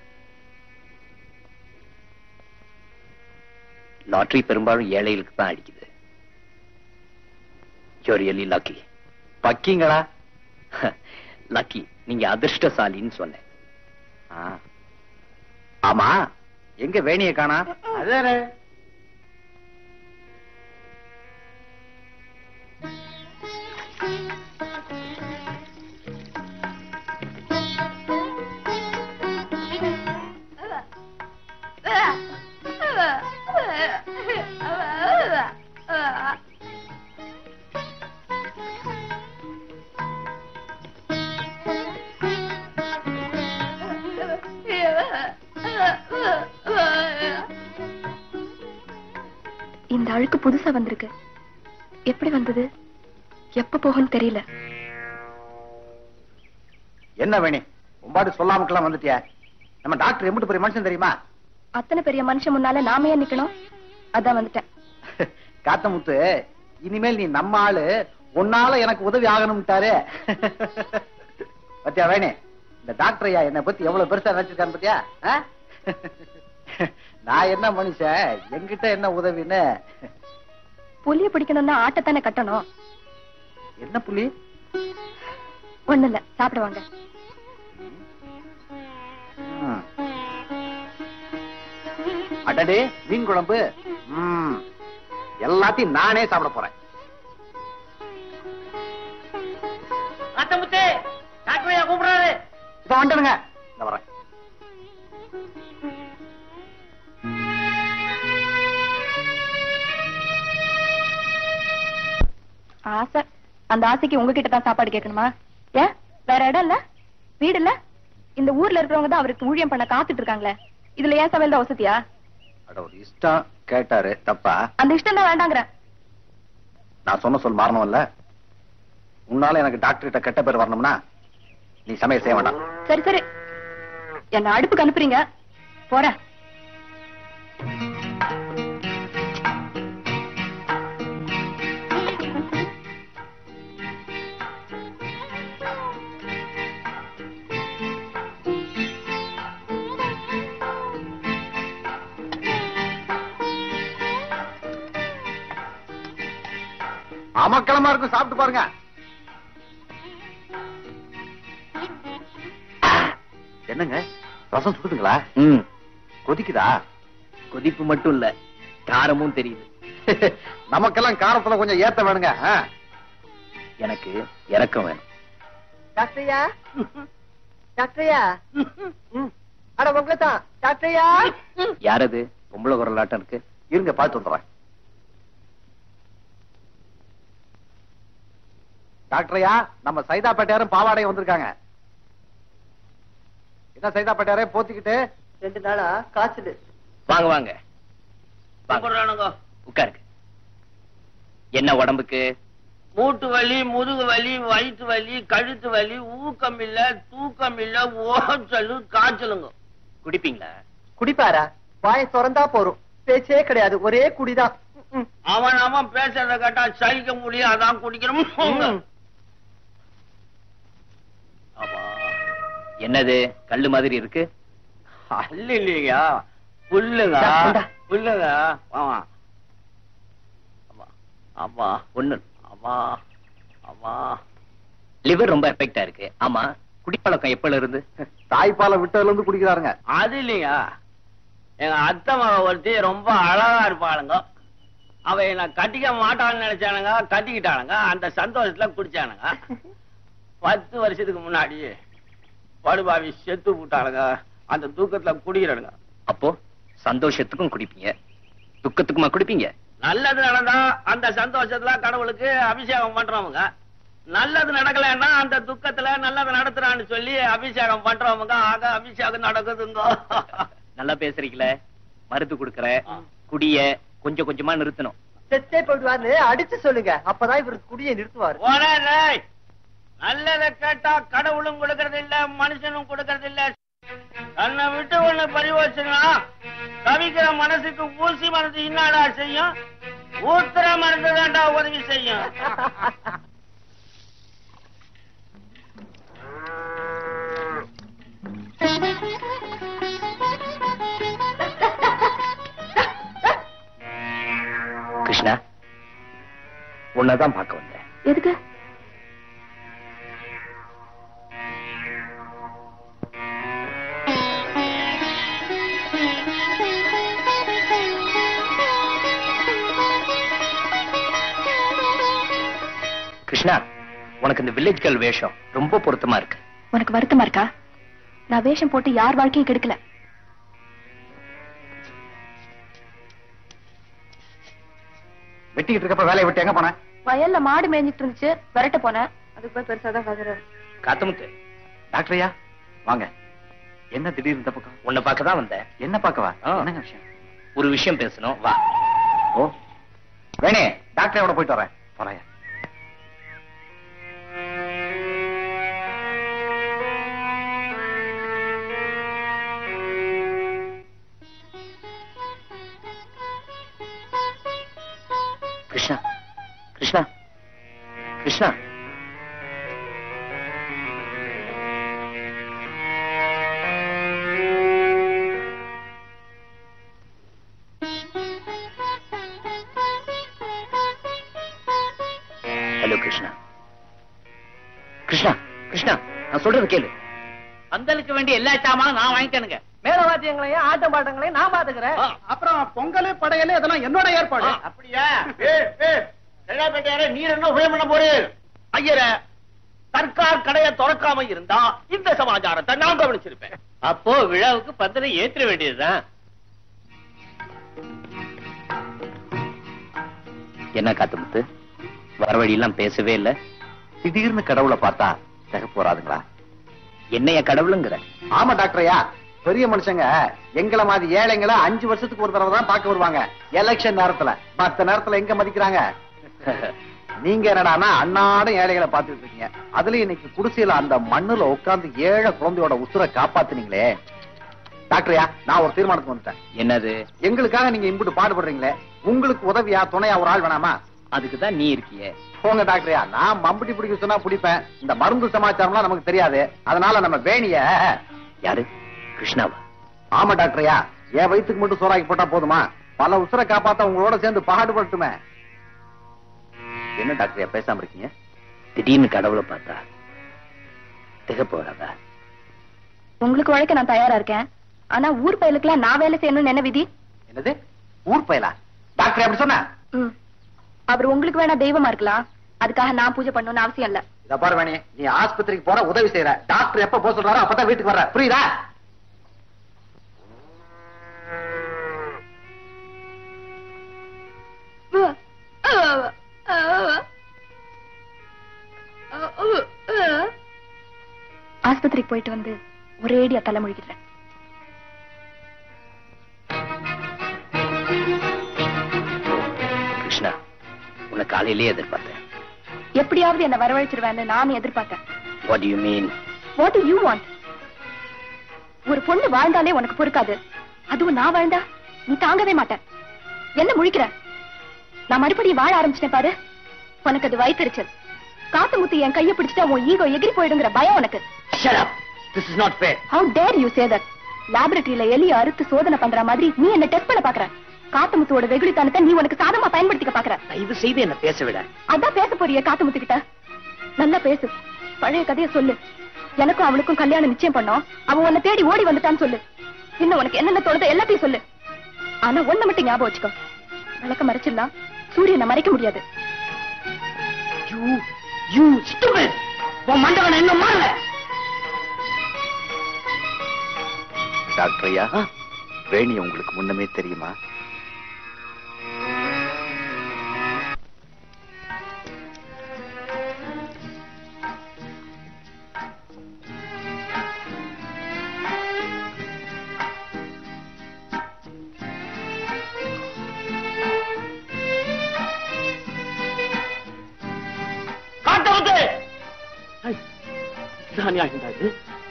லாட்டரி பெரும்பாலும் ஏழைகளுக்கு தான் அடிக்குது யூ ரியலி லக்கி பக்கிங்களா லக்கி நீங்க அதிர்ஷ்டசாலின்னு சொன்னேன் ஆ. ஆமா எங்க வேணிய காணா அதானே இந்த அழுக்கு புதுசா வந்திருக்கு எப்படி வந்தது எப்ப போகும்னு தெரியல என்ன வேணி உம்பாடு சொல்லாமக்கெல்லாம் வந்துட்டியா நம்ம டாக்டர் எம்பிட்டு பெரிய மனுஷன் தெரியுமா அத்தனை பெரிய மனுஷன் முன்னால நாம ஏன் நிக்கணும் அதான் வந்துட்டேன் காத்தமுத்து இனிமேல் நீ நம்ம ஆளு உன்னால எனக்கு உதவி ஆகணும்ட்டாரு பத்தியா வேணே இந்த டாக்டர் ஐயா என்னை பத்தி எவ்வளவு பெருசா நினைச்சிருக்கான்னு பத்தியா ஆ? நான் என்ன மனுஷன் என்கிட்ட என்ன உதவின்னு புலிய பிடிக்கணும்னா ஆட்டத்தானே கட்டணும் என்ன புள்ளி ஒண்ணு இல்ல சாப்பிட வாங்க ம். அடடே மீன் குழம்பு ம். எல்லாத்தையும் நானே சாப்பிட போறேன் காத்தமுத்து காத்தமுத்து இப்ப வந்துடுங்க இந்த வரேன் ஆசை அந்த ஆசைக்கு உங்ககிட்ட தான் சாப்பாடு கேட்கணுமா ஏன் வேற இடம் இல்ல வீடு இல்ல இந்த ஊர்ல இருக்கிறவங்க தான் அவருக்கு ஊழியம் பண்ண காத்துட்டு இருக்காங்களே இதுல ஏன் சமையல் தான் வசதியா அட ஒரு இஷ்டம் கேட்டாரு தப்பா அந்த இஷ்டம் தான் வேண்டாங்கிற நான் சொன்ன சொல் மாறணும்ல உன்னால எனக்கு டாக்டர் கிட்ட கெட்ட பேர் வரணும்னா நீ சமையல் செய்ய வேண்டாம் சரி சரி என்ன அடுப்புக்கு அனுப்புறீங்க போறேன் அமக்களமா இருக்கும் சாப்பிட்டு பாருங்க என்னங்க ரசம் சுடுதுங்களா ம் கொதிக்குதா கொதிப்பு மட்டும் இல்ல காரமும் தெரியுது நமக்கெல்லாம் காரத்துல கொஞ்சம் ஏத்த வேணுங்க ஆ. எனக்கு இறக்கம் வேணும் டாக்டர்யா டாக்டர்யா அட உங்களை தான் டாக்டர்யா யாரது பொம்பளை குரலாட்டம் இருக்கு இருங்க பார்த்து வந்துடுறேன் டாக்டரையா நம்ம சைதாப்பேட்டையாரும் பாவாடையும் வந்திருக்காங்க என்ன சைதாப்பேட்டையாரே போத்திக்கிட்டு ரெண்டு நாளா காய்ச்சல் வாங்க வாங்க வாங்க. உட்காருங்க என்ன உடம்புக்கு மூட்டு வலி முதுகு வலி வயிற்று வலி கழுத்து வலி ஊக்கம் இல்ல தூக்கம் இல்ல ஓச்சலு காய்ச்சலுங்க குடிப்பீங்களா குடிப்பாரா வாய திறந்தா போறோம் பேச்சே கிடையாது ஒரே குடிதான் ம், அவன் அவன் பேசுறத கேட்டா சகிக்க முடியும் அதான் குடிக்கணும் ம். ஆமா என்னது கல்லு மாதிரி இருக்கு அல்ல இல்லையா புல்லுங்க இந்தா, இந்தா. புல்லுங்க ஆமா ஆமா ஆமா ஒண்ணு ஆமா ஆமா லிவர் ரொம்ப எஃபெக்டா இருக்கு ஆமா குடிப்பழக்கம் எப்பல இருந்து தாய்ப்பாலை விட்டதுல இருந்து குடிக்கிறாருங்க அது இல்லைங்க எங்க அத்தை மக ஒருத்தி ரொம்ப அழகா இருப்பாளுங்க அவ என்ன கட்டிக்க மாட்டான்னு நினைச்சானுங்க கட்டிக்கிட்டானுங்க அந்த சந்தோஷத்துல குடிச்சானுங்க பத்து வருஷத்துக்கு முன்னாடி படுபாவி செத்து விட்டானுங்க அந்த தூக்கத்துல குடிக்கிறானுங்க அப்போ சந்தோஷத்துக்கும் குடிப்பீங்க துக்கத்துக்குமா குடிப்பீங்க நல்லது நடந்தா அந்த சந்தோஷத்துல கடவுளுக்கு அபிஷேகம் பண்றவங்க நல்லது நடக்கலன்னா அந்த துக்கத்துல நல்லது நடத்துறான்னு சொல்லி அபிஷேகம் பண்றவங்க ஆக அபிஷேகம் நடக்குதுங்க நல்லா பேசுறீங்களே மருந்து கொடுக்கற குடிய கொஞ்சம் கொஞ்சமா நிறுத்தணும் செத்தே போயிடுவார்னு அடிச்சு சொல்லுங்க அப்பதான் இவர் குடியை நிறுத்துவாரு போனே நல்லதை கேட்டா கடவுளும் கொடுக்கறது இல்ல மனுஷனும் கொடுக்கறது இல்ல தன்னை விட்டு ஒண்ணு பரிவோச்சுனா தவிக்கிற மனசுக்கு ஊசி மனசு இன்னாடா செய்யும் ஊத்துற மருந்து தான்டா உதவி செய்யும் கிருஷ்ணா உன்னதான் பார்க்க வந்தேன் எதுக்கு கிருஷ்ணா உனக்கு இந்த வில்லேஜ் கேர்ள் வேஷம் ரொம்ப பொருத்தமா இருக்கு உனக்கு வருத்தமா இருக்கா நான் வேஷம் போட்டு யார் வாழ்க்கையும் கெடுக்கல வெட்டிக்கிட்டு இருக்கப்ப வேலையை விட்டு எங்க போன வயல்ல மாடு மேய்ஞ்சிட்டு இருந்துச்சு விரட்ட போனேன் அதுக்கு போய் பெருசாதான் கதற காத்தமுத்து டாக்டரையா வாங்க என்ன திடீர்னு இந்த பக்கம் உன்னை பார்க்க தான் வந்தேன் என்ன பார்க்கவா ஆ. என்னங்க விஷயம் ஒரு விஷயம் பேசணும் வா ஓ வேணே டாக்டரோட போயிட்டு வரேன் போறாயா கிருஷ்ணா கிருஷ்ணா கிருஷ்ணா ஹலோ கிருஷ்ணா கிருஷ்ணா கிருஷ்ணா நான் சொல்றது கேளு பந்தலுக்கு வேண்டிய எல்லா சாமானும் நான் வாங்கிக்கணுங்க மேலவாத்தியங்களையும் ஆட்டம் பாட்டங்களையும் நான் பாத்துக்கிறேன் அப்புறம் பொங்கல் படையல் இதெல்லாம் என்னோட ஏற்பாடு அப்படியா பேட்டாரே நீர் என்ன உபயோகம் பண்ண போறீர் ஐயர சர்க்கார் கடையை திறக்காம இருந்தா இந்த சமாச்சாரத்தை நான் கவனிச்சிருப்பேன் அப்போ விழாவுக்கு பந்தலை ஏற்ற வேண்டியதுதான் என்ன காத்துமுத்து வர வழியெல்லாம் பேசவே இல்ல திடீர்னு கடவுளை பார்த்தா தக போறாதுங்களா என்னைய கடவுளுங்கிற ஆமா டாக்டரையா பெரிய மனுஷங்க எங்களை மாதிரி ஏழைங்களை அஞ்சு வருஷத்துக்கு ஒரு தடவை தான் பார்க்க வருவாங்க எலெக்ஷன் நேரத்துல மத்த நேரத்துல எங்க மதிக்கிறாங்க நீங்க என்னடான்னா அன்னாடும் ஏழைகளை பார்த்துட்டு இருக்கீங்க அதுலயும் இன்னைக்கு குடிசையில அந்த மண்ணுல உட்கார்ந்து ஏழை குழந்தையோட உசுரை காப்பாத்துனீங்களே டாக்டரையா நான் ஒரு தீர்மானத்துக்கு வந்துட்டேன் என்னது எங்களுக்காக நீங்க இம்புட்டு பாடுபடுறீங்களே உங்களுக்கு உதவியா துணையா ஒரு ஆள் வேணாமா அதுக்கு தான் நீ இருக்கியே போங்க டாக்டரையா நான் மம்பட்டி பிடிக்க சொன்னா பிடிப்பேன் இந்த மருந்து சமாச்சாரம்லாம் நமக்கு தெரியாது அதனால நம்ம வேணிய யாரு கிருஷ்ணாவா ஆமா டாக்டரையா என் வயித்துக்கு மட்டும் சோறாக்கி போட்டா போதுமா பல உசுரை காப்பாத்த உங்களோட சேர்ந்து பாடுபட்டுமே என்ன டாக்டர் பேசாம இருக்கீங்க திடீர்னு கடவுளை பார்த்தா திகப்பு வராதா உங்களுக்கு உழைக்க நான் தயாரா இருக்கேன் ஆனா ஊர் பயலுக்குலாம் நான் வேலை செய்யணும்னு என்ன விதி என்னது ஊர் பயலா டாக்டர் அப்படி சொன்ன ம். அவர் உங்களுக்கு வேணா தெய்வமா இருக்கலாம் அதுக்காக நான் பூஜை பண்ணணும்னு அவசியம் இல்ல இத பாரு வேணி நீ ஆஸ்பத்திரிக்கு போற உதவி செய்யற டாக்டர் எப்ப போக சொல்றாரோ அப்பதான் வீட்டுக்கு வர்ற புரியுதா ஆஸ்பத்திரிக்கு போயிட்டு வந்து ஒரேடியா தலை முழுகிறேன் கிருஷ்ணா உன்னை காலையிலேயே எதிர்பார்த்தேன் எப்படியாவது என்ன வரவழைச்சிருவேன்னு நானும் எதிர்பார்த்தேன் what you mean what you want ஒரு பொண்ணு வாழ்ந்தாலே உனக்கு பொறுக்காது அதுவும் நான் வாழ்ந்தா நீ தாங்கவே மாட்ட என்ன முழிக்கிற நான் மறுபடியும் வாழ ஆரம்பிச்சிட்டேன் பாரு உனக்கு அது வயிற்றுச்சல் காத்து முத்து என் கையை பிடிச்சிட்டா உன் ஈகோ எகிரி போயிடுங்கிற பயம் உனக்கு this is not fair how dare you say that லாபரேட்டரியில எலிய அறுத்து சோதனை பண்ற மாதிரி நீ என்ன டெஸ்ட் பண்ண பாக்குற காத்து முத்துவோட வெகுளித்தனத்தை நீ உனக்கு சாதமா பயன்படுத்திக்க பாக்குற தயவு செய்து என்ன பேச விட அதான் பேச போறியே காத்து முத்துக்கிட்ட நல்லா பேசு பழைய கதைய சொல்லு எனக்கும் அவளுக்கும் கல்யாணம் நிச்சயம் பண்ணோம் அவன் உன்னை தேடி ஓடி வந்துட்டான்னு சொல்லு இன்னும் உனக்கு என்னென்ன தோணுதோ எல்லாத்தையும் சொல்லு ஆனா ஒண்ணு மட்டும் ஞாபகம் வச்சுக்கோ விளக்க மறைச்சிடலாம் சூரியனை மறைக்க முடியாது யூ யூ ஸ்டூபிட் உன் மண்டவன் இன்னும் மாறல டாக்டர் ஐயா வேணி உங்களுக்கு முன்னமே தெரியுமா காட்டவுது நியாயம்டா இது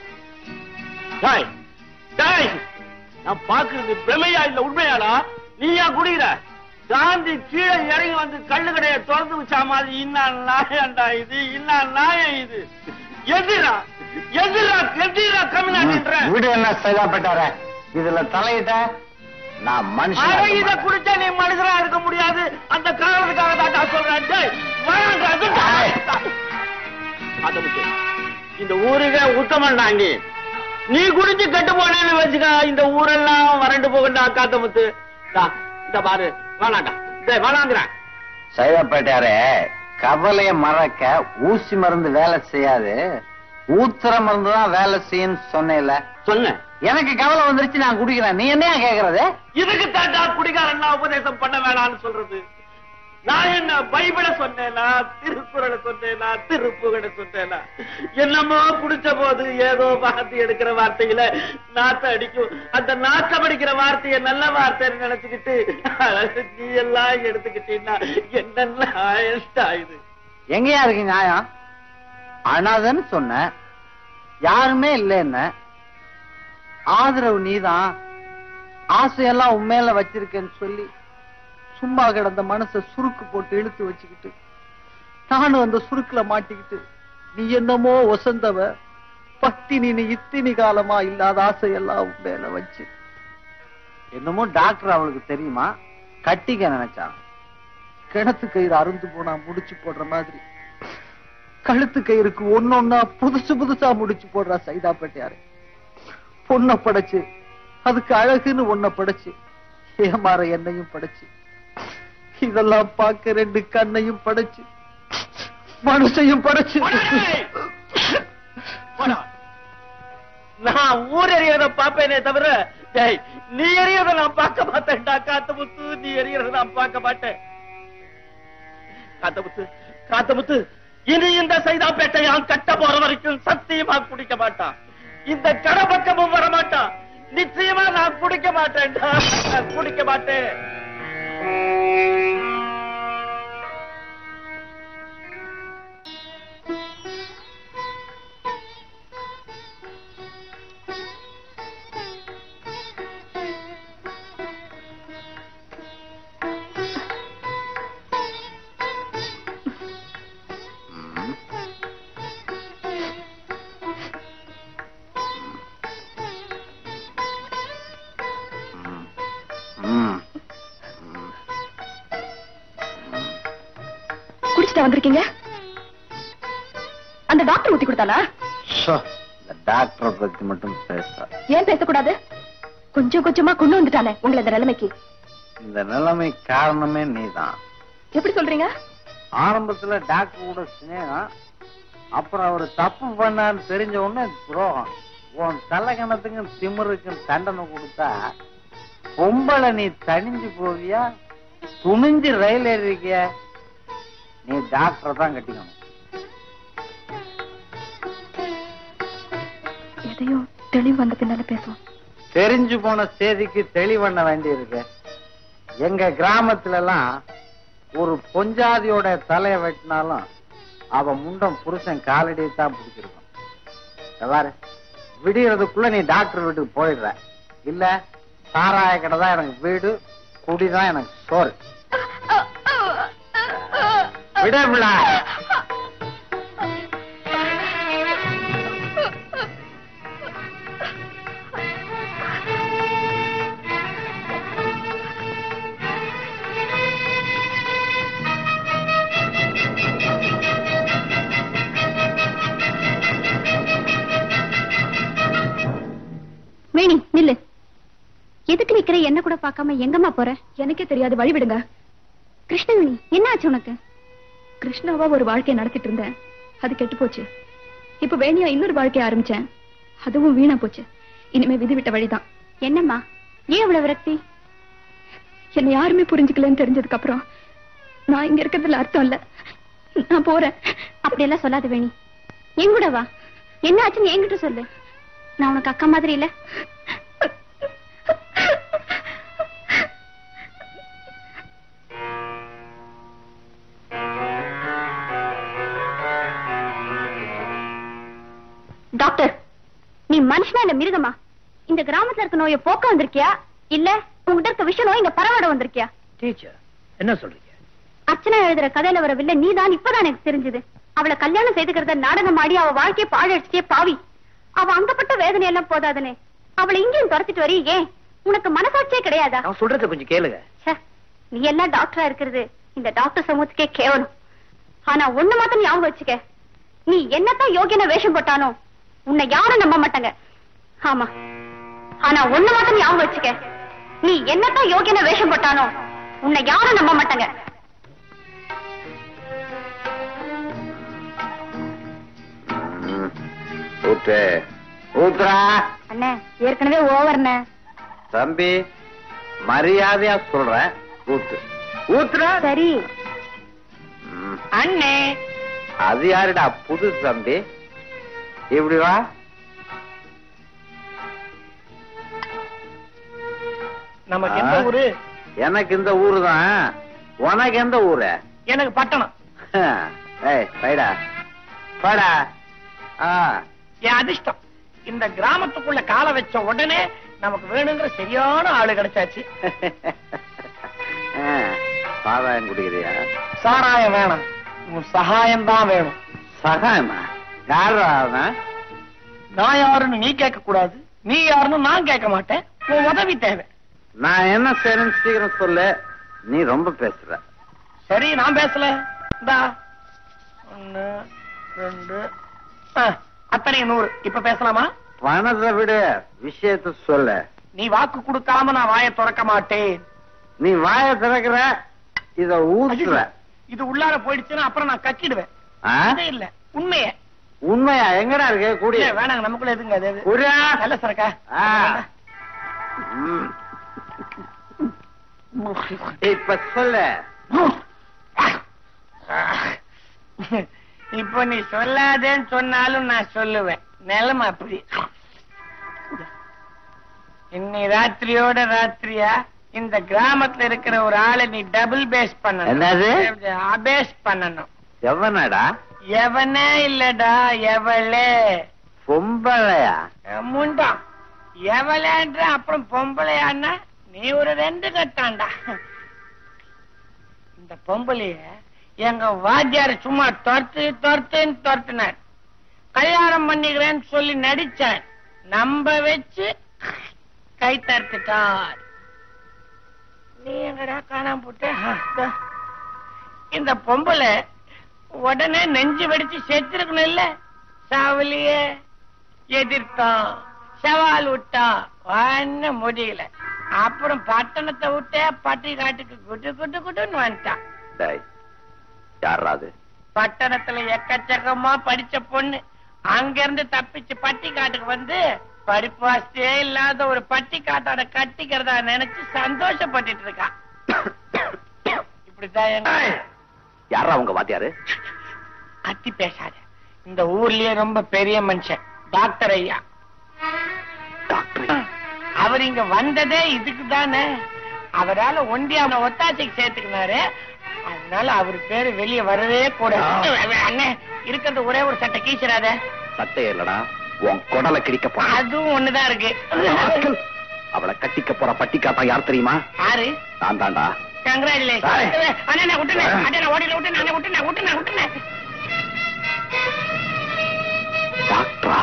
டேய், டேய், நான் பாக்குறது பிரமையா இல்ல உண்மையாடா நீயா குடிக்கிற காந்தி கீழே இறங்கி வந்து கள்ளு கடையை திறந்து வச்சா மாதிரி இன்னா நாயம்டா இது இன்னா நாயம் இது எதிரா எதிரா எதிரா கம்யூனின்ற வீடு என்ன செய்யப்பட்டார இதுல தலையிட்ட நான் அட இத மனுஷன் குடிச்சா நீ மனுஷனா இருக்க முடியாது அந்த காரணத்துக்காக தான் நான் சொல்றேன் டேய், வேணாம்டா, அதுடா. அத விட்டு, இந்த ஊருக்கே உத்தமன்டா நீ நீ குடிச்சு கெட்டு போனேன்னு வச்சுக்க இந்த ஊரெல்லாம் வறண்டு போகண்டா காத்த முத்து டா, இந்த பாரு வேணாண்டா டேய் வேணாங்கிறேன் சைதாப்பேட்டையாரே கவலைய மறக்க ஊசி மருந்து வேலை செய்யாது ஊத்துற மருந்து தான் வேலை செய்யும் சொன்னேன்ல சொன்னேன் எனக்கு கவலை வந்துருச்சு நான் குடிக்கிறேன் நீ என்னையா கேக்குறது இதுக்கு தாண்டா குடிகாரன் உபதேசம் பண்ண வேணாம்னு சொல்றது நான் என்ன பைபிள சொன்னேனா திருக்குறளை சொன்னேனா திருப்புகழ சொன்னேனா என்னமோ குடிச்ச போது ஏதோ வாந்தி எடுக்கிற வார்த்தையில நாத்த அடிக்கும் அந்த நாத்தம் அடிக்கிற வார்த்தைய நல்ல வார்த்தைன்னு நினைச்சுக்கிட்டு நீ எல்லாம் எடுத்துக்கிட்டீங்கன்னா என்னெல்லாம் ஆயுது எங்கயா இருக்கு நியாயம் அனாதன்னு சொன்ன யாருமே இல்லைன்னு ஆதரவு நீதான் ஆசையெல்லாம் உண்மையில வச்சிருக்கேன்னு சொல்லி சும்மா கிடந்த மனச சுருக்கு போட்டு இழுத்து வச்சுக்கிட்டு நானும் அந்த சுருக்குல மாட்டிக்கிட்டு நீ என்னமோ ஒசந்தவ பத்தினி நீ இத்தினி காலமா இல்லாத ஆசையெல்லாம் உன் மேல வச்சு என்னமோ டாக்டர் அவளுக்கு தெரியுமா கட்டிக்க நினைச்சான் கிணத்து கயிறு அருந்து போனா முடிச்சு போடுற மாதிரி கழுத்து கயிறுக்கு ஒன்னொன்னா புதுசு புதுசா முடிச்சு போடுறா சைதாப்பேட்டையாரு பொண்ணை படைச்சு அதுக்கு அழகுன்னு ஒன்ன படைச்சு ஏமாற என்னையும் படைச்சு இதெல்லாம் பார்க்க ரெண்டு கண்ணையும் படைச்சு மனுஷையும் படைச்சு நான் ஊர் எறியறத பாப்பேனே தவிர டேய் நீ எறியறத நான் பார்க்க மாட்டேன்டா காத்தமுத்து நீ எறியறத நான் பார்க்க மாட்டேன் காத்தமுத்து காத்தமுத்து இனி இந்த சைதாப்பேட்டை நான் கட்ட போற வரைக்கும் சத்தியமா குடிக்க மாட்டான் இந்த கடை பக்கமும் வர மாட்டான் நிச்சயமா நான் குடிக்க மாட்டேன்டா நான் குடிக்க மாட்டேன் ம். குடிச்சிட்டு வந்திருக்கீங்க அந்த டாக்டர் ஊத்தி கொடுத்தாளா ஷோ, இந்த டாக்டரை பத்தி மட்டும் பேச ஏன் பேசக்கூடாது கொஞ்சம் கொஞ்சமா கொண்டு வந்துட்டானே உங்களை இந்த நிலைமைக்கு இந்த நிலைமை காரணமே நீதான் எப்படி சொல்றீங்க ஆரம்பத்துல டாக்டர் கூட சிநேகம் அப்புறம் அவர் தப்பு பண்ணான்னு தெரிஞ்ச உடனே துரோகம் உன் தலைகணத்துக்கு திமிருக்கு தண்டனை கொடுத்தா பொம்பளை நீ தணிஞ்சு போவியா துணிஞ்சு ரயில் ஏறிருக்கிய நீ டாக்டரை தான் கட்டிக்கணும் எதையும் தெளிவு வந்த பின்னால பேசுவோம் தெரிஞ்சு போன செய்திக்கு தெளிவண்ண வேண்டி இருக்கு எங்க கிராமத்துல எல்லாம் ஒரு பொஞ்சாதியோட தலைய வெட்டினாலும் அவ முண்டம் புருஷன் காலடியை தான் பிடிச்சிருக்கும் இத பாரு விடியறதுக்குள்ள நீ டாக்டர் வீட்டுக்கு போயிடுற இல்ல சாராய கடை தான் எனக்கு வீடு குடிதான் எனக்கு சோறு விட விழா வேணி நில்லு எதுக்கு நிக்கிற என்ன கூட பார்க்காம எங்கம்மா போற எனக்கே தெரியாது வழி விடுங்க கிருஷ்ணவேணி என்ன ஆச்சு உனக்கு கிருஷ்ணாவா ஒரு வாழ்க்கைய நடத்திட்டு இருந்தேன் அது கெட்டு போச்சு இப்ப வேணியா இன்னொரு வாழ்க்கைய ஆரம்பிச்சேன் அதுவும் வீணா போச்சு இனிமே விதி விட்ட வழிதான் என்னம்மா ஏன் இவ்வளவு விரக்தி என்னை யாருமே புரிஞ்சுக்கலன்னு தெரிஞ்சதுக்கு அப்புறம் நான் இங்க இருக்கிறதுல அர்த்தம் இல்ல நான் போறேன் அப்படியெல்லாம் சொல்லாத வேணி என் கூட வா என்ன ஆச்சுன்னு என்கிட்ட சொல்லு நான் உனக்கு அக்கா மாதிரி இல்ல டாக்டர் நீ மனுஷனா இல்ல மிருகமா இந்த கிராமத்துல இருக்க நோயை போக்க வந்திருக்கியா இல்ல உங்ககிட்ட இருக்க விஷ நோய் இங்க பரவாட வந்திருக்கியா டீச்சர் என்ன சொல்றீங்க அர்ச்சனா எழுதுற கதையில வர வில்ல நீதான் இப்பதான் எனக்கு தெரிஞ்சது அவளை கல்யாணம் செய்துக்கிறத நாடகம் ஆடி அவ வாழ்க்கையை பாழடிச்சே பாவி அவ அங்கப்பட்ட வேதனை எல்லாம் போதாதனே அவளை இங்கேயும் துரத்திட்டு வரி ஏன் உனக்கு மனசாட்சியே கிடையாதா நான் சொல்றத கொஞ்சம் கேளுங்க ச்சே, நீ எல்லாம் டாக்டரா இருக்கிறது இந்த டாக்டர் சமூகத்துக்கே கேவலம் ஆனா ஒண்ணு மாத்திரம் ஞாபகம் வச்சுக்க நீ என்னத்தான் யோகியன வேஷம் போட்டானோ உன்னை யாரும் நம்ப மாட்டாங்க ஆமா ஆனா ஒண்ணு மாத்திரம் ஞாபகம் வச்சுக்க நீ என்னத்தான் யோகியன வேஷம் போட்டானோ உன்னை யாரும் நம்ப மாட்டாங்க ம். ஊத்து ஊத்துறா அண்ணே ஏற்கனவே ஓவர்ண்ணே தம்பி மரியாதையா சொல்றேன் ஊத்து ஊத்துறா சரி ம். அண்ணே அது யாருடா புது தம்பி இப்படி வா நமக்கு எந்த ஆ. ஊரு எனக்கு இந்த ஊரு தான் உனக்கு எந்த ஊரு எனக்கு பட்டணம் ஏய் பைடா படா ஆ என் அதிர்ஷ்டம் இந்த கிராமத்துக்குள்ள காலை வச்ச உடனே நமக்கு வேணுங்கிற சரியான ஆளு கிடைச்சாச்சு ஆ, சாராயம் குடிக்கிறியா சாராயம் வேணாம் உன் சகாயம் தான் வேணும் சகாயமா யாரா அவன் நான் யாருன்னு நீ கேட்க கூடாது நீ யாருன்னு நான் கேட்க மாட்டேன் உன் உதவி தேவை நான் என்ன செய்யறேன்னு சீக்கிரம் சொல்லு நீ ரொம்ப பேசுற சரி நான் பேசல இந்தா ஒண்ணு ரெண்டு ஆ, அத்தனையும் நூறு இப்ப பேசலாமா பணத்தை விடு விஷயத்த சொல்லு நீ வாக்கு கொடுக்காம நான் வாயை திறக்க மாட்டேன் நீ வாய திறக்கிற இத ஊத்துற இது உள்ளார போயிடுச்சுன்னா அப்புறம் நான் கக்கிடுவேன் ஆ? அதே இல்ல உண்மைய உண்மையா எங்கடா இருக்கு கூடி இல்ல, வேணாங்க நமக்குள்ள எதுங்க அது குடியா நல்ல சரக்கா ஆ. ம். இப்ப சொல்லு இப்போ நீ சொல்லாதேன்னு சொன்னாலும் நான் சொல்லுவேன் நிலைமை அப்படி இன்னி ராத்திரியோட ராத்திரியா இந்த கிராமத்துல இருக்கிற ஒரு ஆளை நீ டபுள் பேஸ் பண்ணணும் என்னது? அபேஸ் பண்ணணும் எவனடா எவனே இல்லடா எவளே பொம்பளையா முண்டா எவளேன்ற அப்புறம் பொம்பளையான்னா நீ ஒரு ரெண்டு கட்டான்டா இந்த பொம்பளைய எங்க வாத்தியார் சும்மா துரத்து துரத்துன்னு துரத்துனார் கல்யாணம் பண்ணிக்கிறேன்னு சொல்லி நடிச்சேன் நம்ப வச்சு கை தடுத்துட்டார் நீ எங்கடா காணாம போட்ட ஆ, இதோ. இந்த பொம்பளை உடனே நெஞ்சு வெடிச்சு செத்துருக்கணும் இல்ல சாவலியே எதிர்த்தான் சவால் விட்டான் ஒன்னும் முடியல அப்புறம் பட்டணத்தை விட்டே பட்டி காட்டுக்கு குட்டு குட்டு குட்டுன்னு வந்துட்டான் டேய் யாராது பட்டணத்துல எக்கச்சக்கமா படிச்ச பொண்ணு அங்க இருந்து தப்பிச்சு பட்டி காட்டுக்கு வந்து படிப்பு வாசியே இல்லாத ஒரு பட்டி காட்டாட கட்டிக்கிறதா நினைச்சு சந்தோஷப்பட்டுட்டு இருக்கா இப்படித்தான் எங்க யாரா உங்க வாத்தியாரு அத்தி பேசாத இந்த ஊர்லயே ரொம்ப பெரிய மனுஷன் டாக்டர் ஐயா அவர் இங்க வந்ததே இதுக்கு தானே அவரால ஒண்டி அவனை ஒத்தாசைக்கு சேர்த்துக்கினாரு அதனால அவர் பேரு வெளியே வரவே கூடாது அண்ணே இருக்கிறது ஒரே ஒரு சட்டை கீச்சிடாத சட்டை இல்லடா உன் குடலை கிழிக்க போற அதுவும் ஒண்ணுதான் இருக்கு அவளை கட்டிக்க போற பட்டிக்காட்டான் யார் தெரியுமா யாரு நான் தான்டா கங்க்ராச்சுலேஷன் அண்ணே விட்டுனே அண்ணே ஓடில விட்டுனே அண்ணே விட்டுனே விட்டுனே விட்டுனே டாக்டரா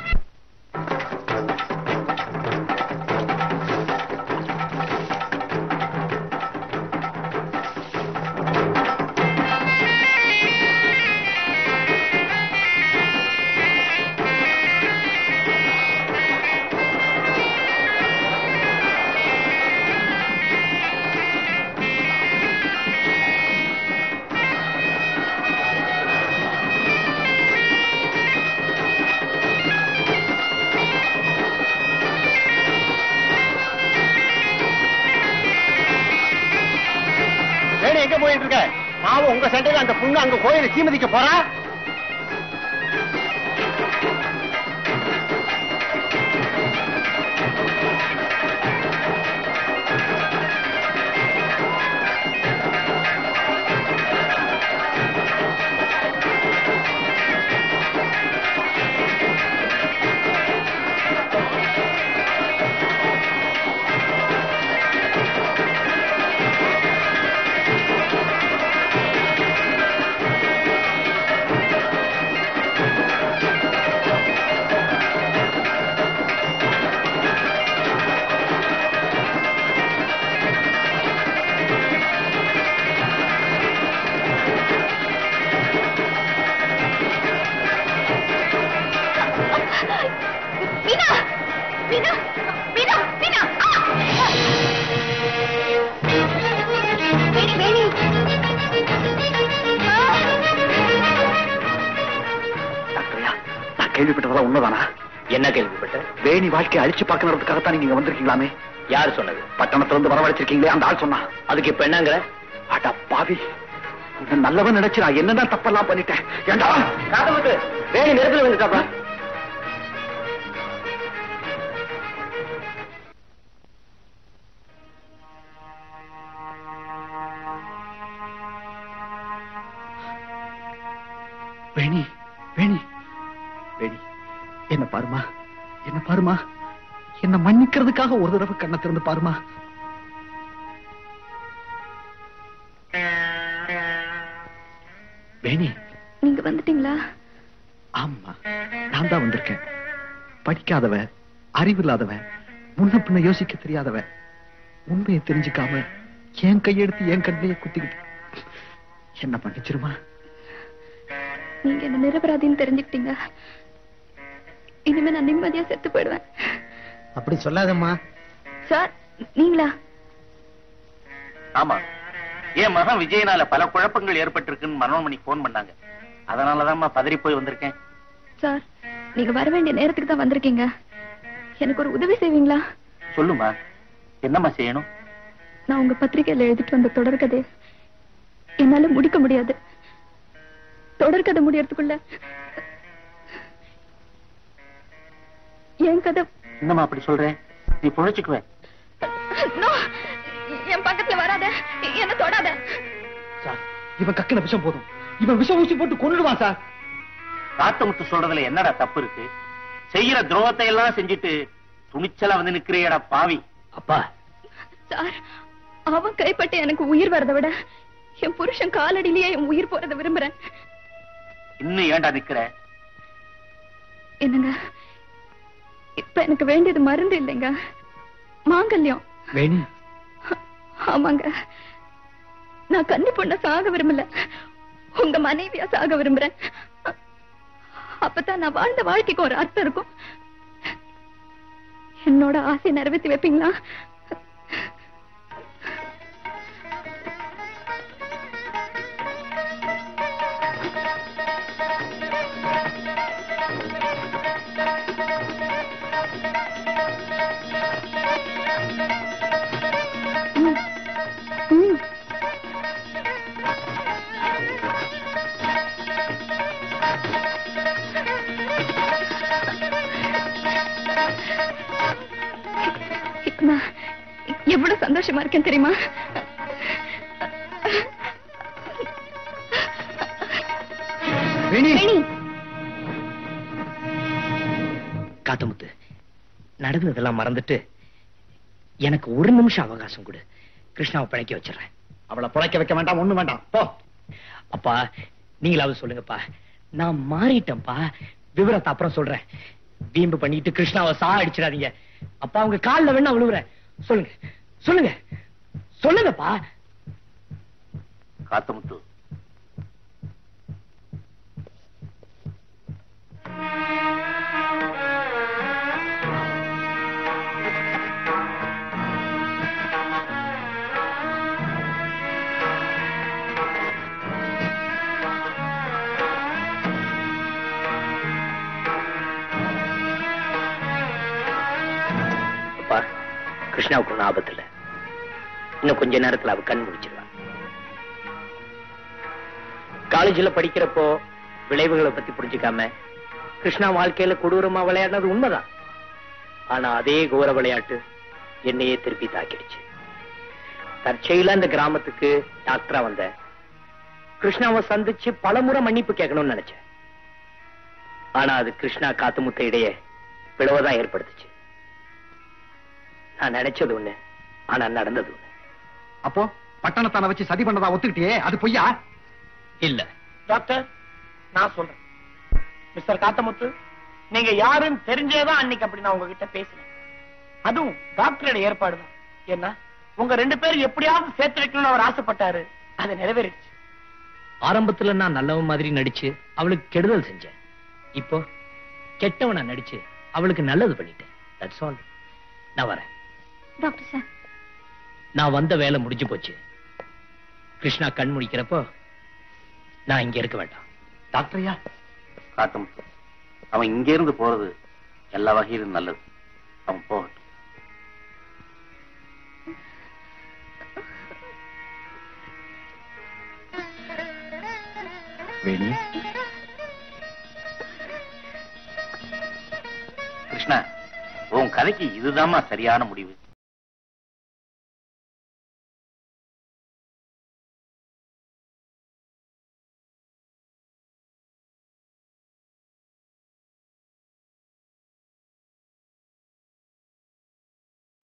வேணு எங்க போயிட்டு இருக்க பாவம் உங்க சண்டையில அந்த பொண்ணு அங்க கோயில சீமதிக்க போறா மீனா மீனா மீனா மீனா ஆ! வேணி வேணி டாக்டரையா நான் கேள்விப்பட்டதெல்லாம் உண்மைதானா என்ன கேள்விப்பட்ட வேணி வாழ்க்கையை அழிச்சு பார்க்கறதுக்காகத்தான் நீங்க இங்க வந்திருக்கீங்களாமே யார் சொன்னது பட்டணத்துல இருந்து வரவழைச்சிருக்கீங்களே அந்த ஆள் சொன்னா அதுக்கு இப்ப என்னங்கிற அட பாவி உன்னை நல்லவன் நினைச்சு நான் என்னதான் தப்பெல்லாம் பண்ணிட்டேன் ஏண்டா காதமுத்து வேணி நெருப்புல வந்துட்டாப்பா வேணி வேணி வேணி என்ன பாருமா என்ன பாருமா என்ன மன்னிக்கிறதுக்காக ஒரு தடவை கண்ணை திறந்து பாருமா வேணி நீங்க வந்துட்டீங்களா ஆமா நான் தான் வந்திருக்கேன் படிக்காதவன் அறிவில்லாதவன் முன்ன பின்ன யோசிக்க தெரியாதவன் உண்மையை தெரிஞ்சுக்காம என் கையெடுத்து என் கண்ணையே குத்திக்கிட்டு என்ன மன்னிச்சிருமா நீங்க என்ன நிரபராதின்னு தெரிஞ்சுக்கிட்டீங்க இனிமே நான் நிம்மதியா செத்து போயிடுவேன் அப்படி சொல்லாதம்மா சார் நீங்களா ஆமா என் மகன் விஜயனால பல குழப்பங்கள் ஏற்பட்டிருக்குன்னு மனோன்மணிக்கு போன் பண்ணாங்க அதனாலதான்மா பதறி போய் வந்திருக்கேன் சார் நீங்க வர வேண்டிய நேரத்துக்கு தான் வந்திருக்கீங்க எனக்கு ஒரு உதவி செய்வீங்களா சொல்லுமா என்னம்மா செய்யணும் நான் உங்க பத்திரிக்கையில எழுதிட்டு வந்த தொடர்கதை என்னால முடிக்க முடியாது தொடர்கதை முடியறதுக்குள்ள என் கதை என்னம்மா அப்படி சொல்றேன் நீ புழைச்சுக்குவ No! என் பக்கத்துல வராத என்ன தொடாத சார் இவன் கக்கின விஷம் போதும் இவன் விஷம் ஊசி போட்டு கொன்னுடுவான் சார் காத்தமுத்து சொல்றதுல என்னடா தப்பு இருக்கு செய்யற துரோகத்தை எல்லாம் செஞ்சுட்டு துணிச்சலா வந்து நிக்கிறியடா பாவி அப்பா சார் அவன் கைப்பட்டு எனக்கு உயிர் வரதை விட என் புருஷன் காலடியிலேயே என் உயிர் போறதை விரும்புறேன் இன்னும் ஏன்டா நிக்கிற என்னங்க இப்ப எனக்கு வேண்டியது மருந்து இல்லைங்க மாங்கல்யம் வேணு ஆமாங்க நான் கன்னி பொண்ண சாக விரும்பல உங்க மனைவியா சாக விரும்புறேன் அப்பதான் நான் வாழ்ந்த வாழ்க்கைக்கு ஒரு அர்த்தம் இருக்கும் என்னோட ஆசை நிறைவேற்றி வைப்பீங்களா ம். ம். நான் எவ்வளவு சந்தோஷமா இருக்கேன் தெரியுமா வேணி வேணி காத்தமுத்து நடந்ததெல்லாம் மறந்துட்டு எனக்கு ஒரு நிமிஷம் அவகாசம் கொடு கிருஷ்ணாவை பிழைக்க வச்சிடுறேன் அவளை புழைக்க வைக்க வேண்டாம் ஒண்ணு வேண்டாம் போ அப்பா நீங்களாவது சொல்லுங்கப்பா நான் மாறிட்டேன்ப்பா விவரத்தை அப்புறம் சொல்றேன் வீம்பு பண்ணிட்டு கிருஷ்ணாவை சா அடிச்சிடாதீங்க அப்பா உங்க கால்ல வேணா விழுவுறேன் சொல்லுங்க சொல்லுங்க சொல்லுங்கப்பா காத்தமுத்து அப்பா கிருஷ்ணாவுக்கு ஒன்றும் ஆபத்து இல்ல இன்னும் கொஞ்ச நேரத்துல அவ கண் முடிச்சிருவா காலேஜ்ல படிக்கிறப்போ விளைவுகளை பத்தி புரிஞ்சுக்காம கிருஷ்ணா வாழ்க்கையில கொடூரமா விளையாடினது உண்மைதான் ஆனா அதே கோர விளையாட்டு என்னையே திருப்பி தாக்கிடுச்சு தற்செயலா இந்த கிராமத்துக்கு டாக்டரா வந்த கிருஷ்ணாவை சந்திச்சு பலமுறை மன்னிப்பு கேட்கணும்னு நினைச்சேன் ஆனா அது கிருஷ்ணா காத்துமுத்த இடையே பிளவுதான் ஏற்படுத்துச்சு நான் நினைச்சது ஒண்ணு ஆனா நடந்தது ஒண்ணு அப்போ பட்டணத்தான வச்சு சதி பண்ணதா ஒத்துக்கிட்டியே அது பொய்யா இல்ல டாக்டர் நான் சொல்றேன் மிஸ்டர் காத்தமுத்து நீங்க யாருன்னு தெரிஞ்சேதான் அன்னைக்கு அப்படி நான் உங்ககிட்ட பேசினேன் அதுவும் டாக்டரோட ஏற்பாடு தான் ஏன்னா உங்க ரெண்டு பேரும் எப்படியாவது சேர்த்து வைக்கணும்னு அவர் ஆசைப்பட்டாரு அது நிறைவேறிடுச்சு ஆரம்பத்துல நான் நல்லவன் மாதிரி நடிச்சு அவளுக்கு கெடுதல் செஞ்சேன் இப்போ கெட்டவனா நடிச்சு அவளுக்கு நல்லது பண்ணிட்டேன் தட்ஸ் ஆல் நான் வரேன் டாக்டர் சார் நான் வந்த வேலை முடிஞ்சு போச்சு கிருஷ்ணா கண் முடிக்கிறப்போ நான் இங்க இருக்க வேண்டாம் டாக்டரையா காத்தமுத்து அவன் இங்க இருந்து போறது எல்லா வகையிலும் நல்லது அவன் போகட்டும் வேணி கிருஷ்ணா உன் கதைக்கு இதுதாம்மா சரியான முடிவு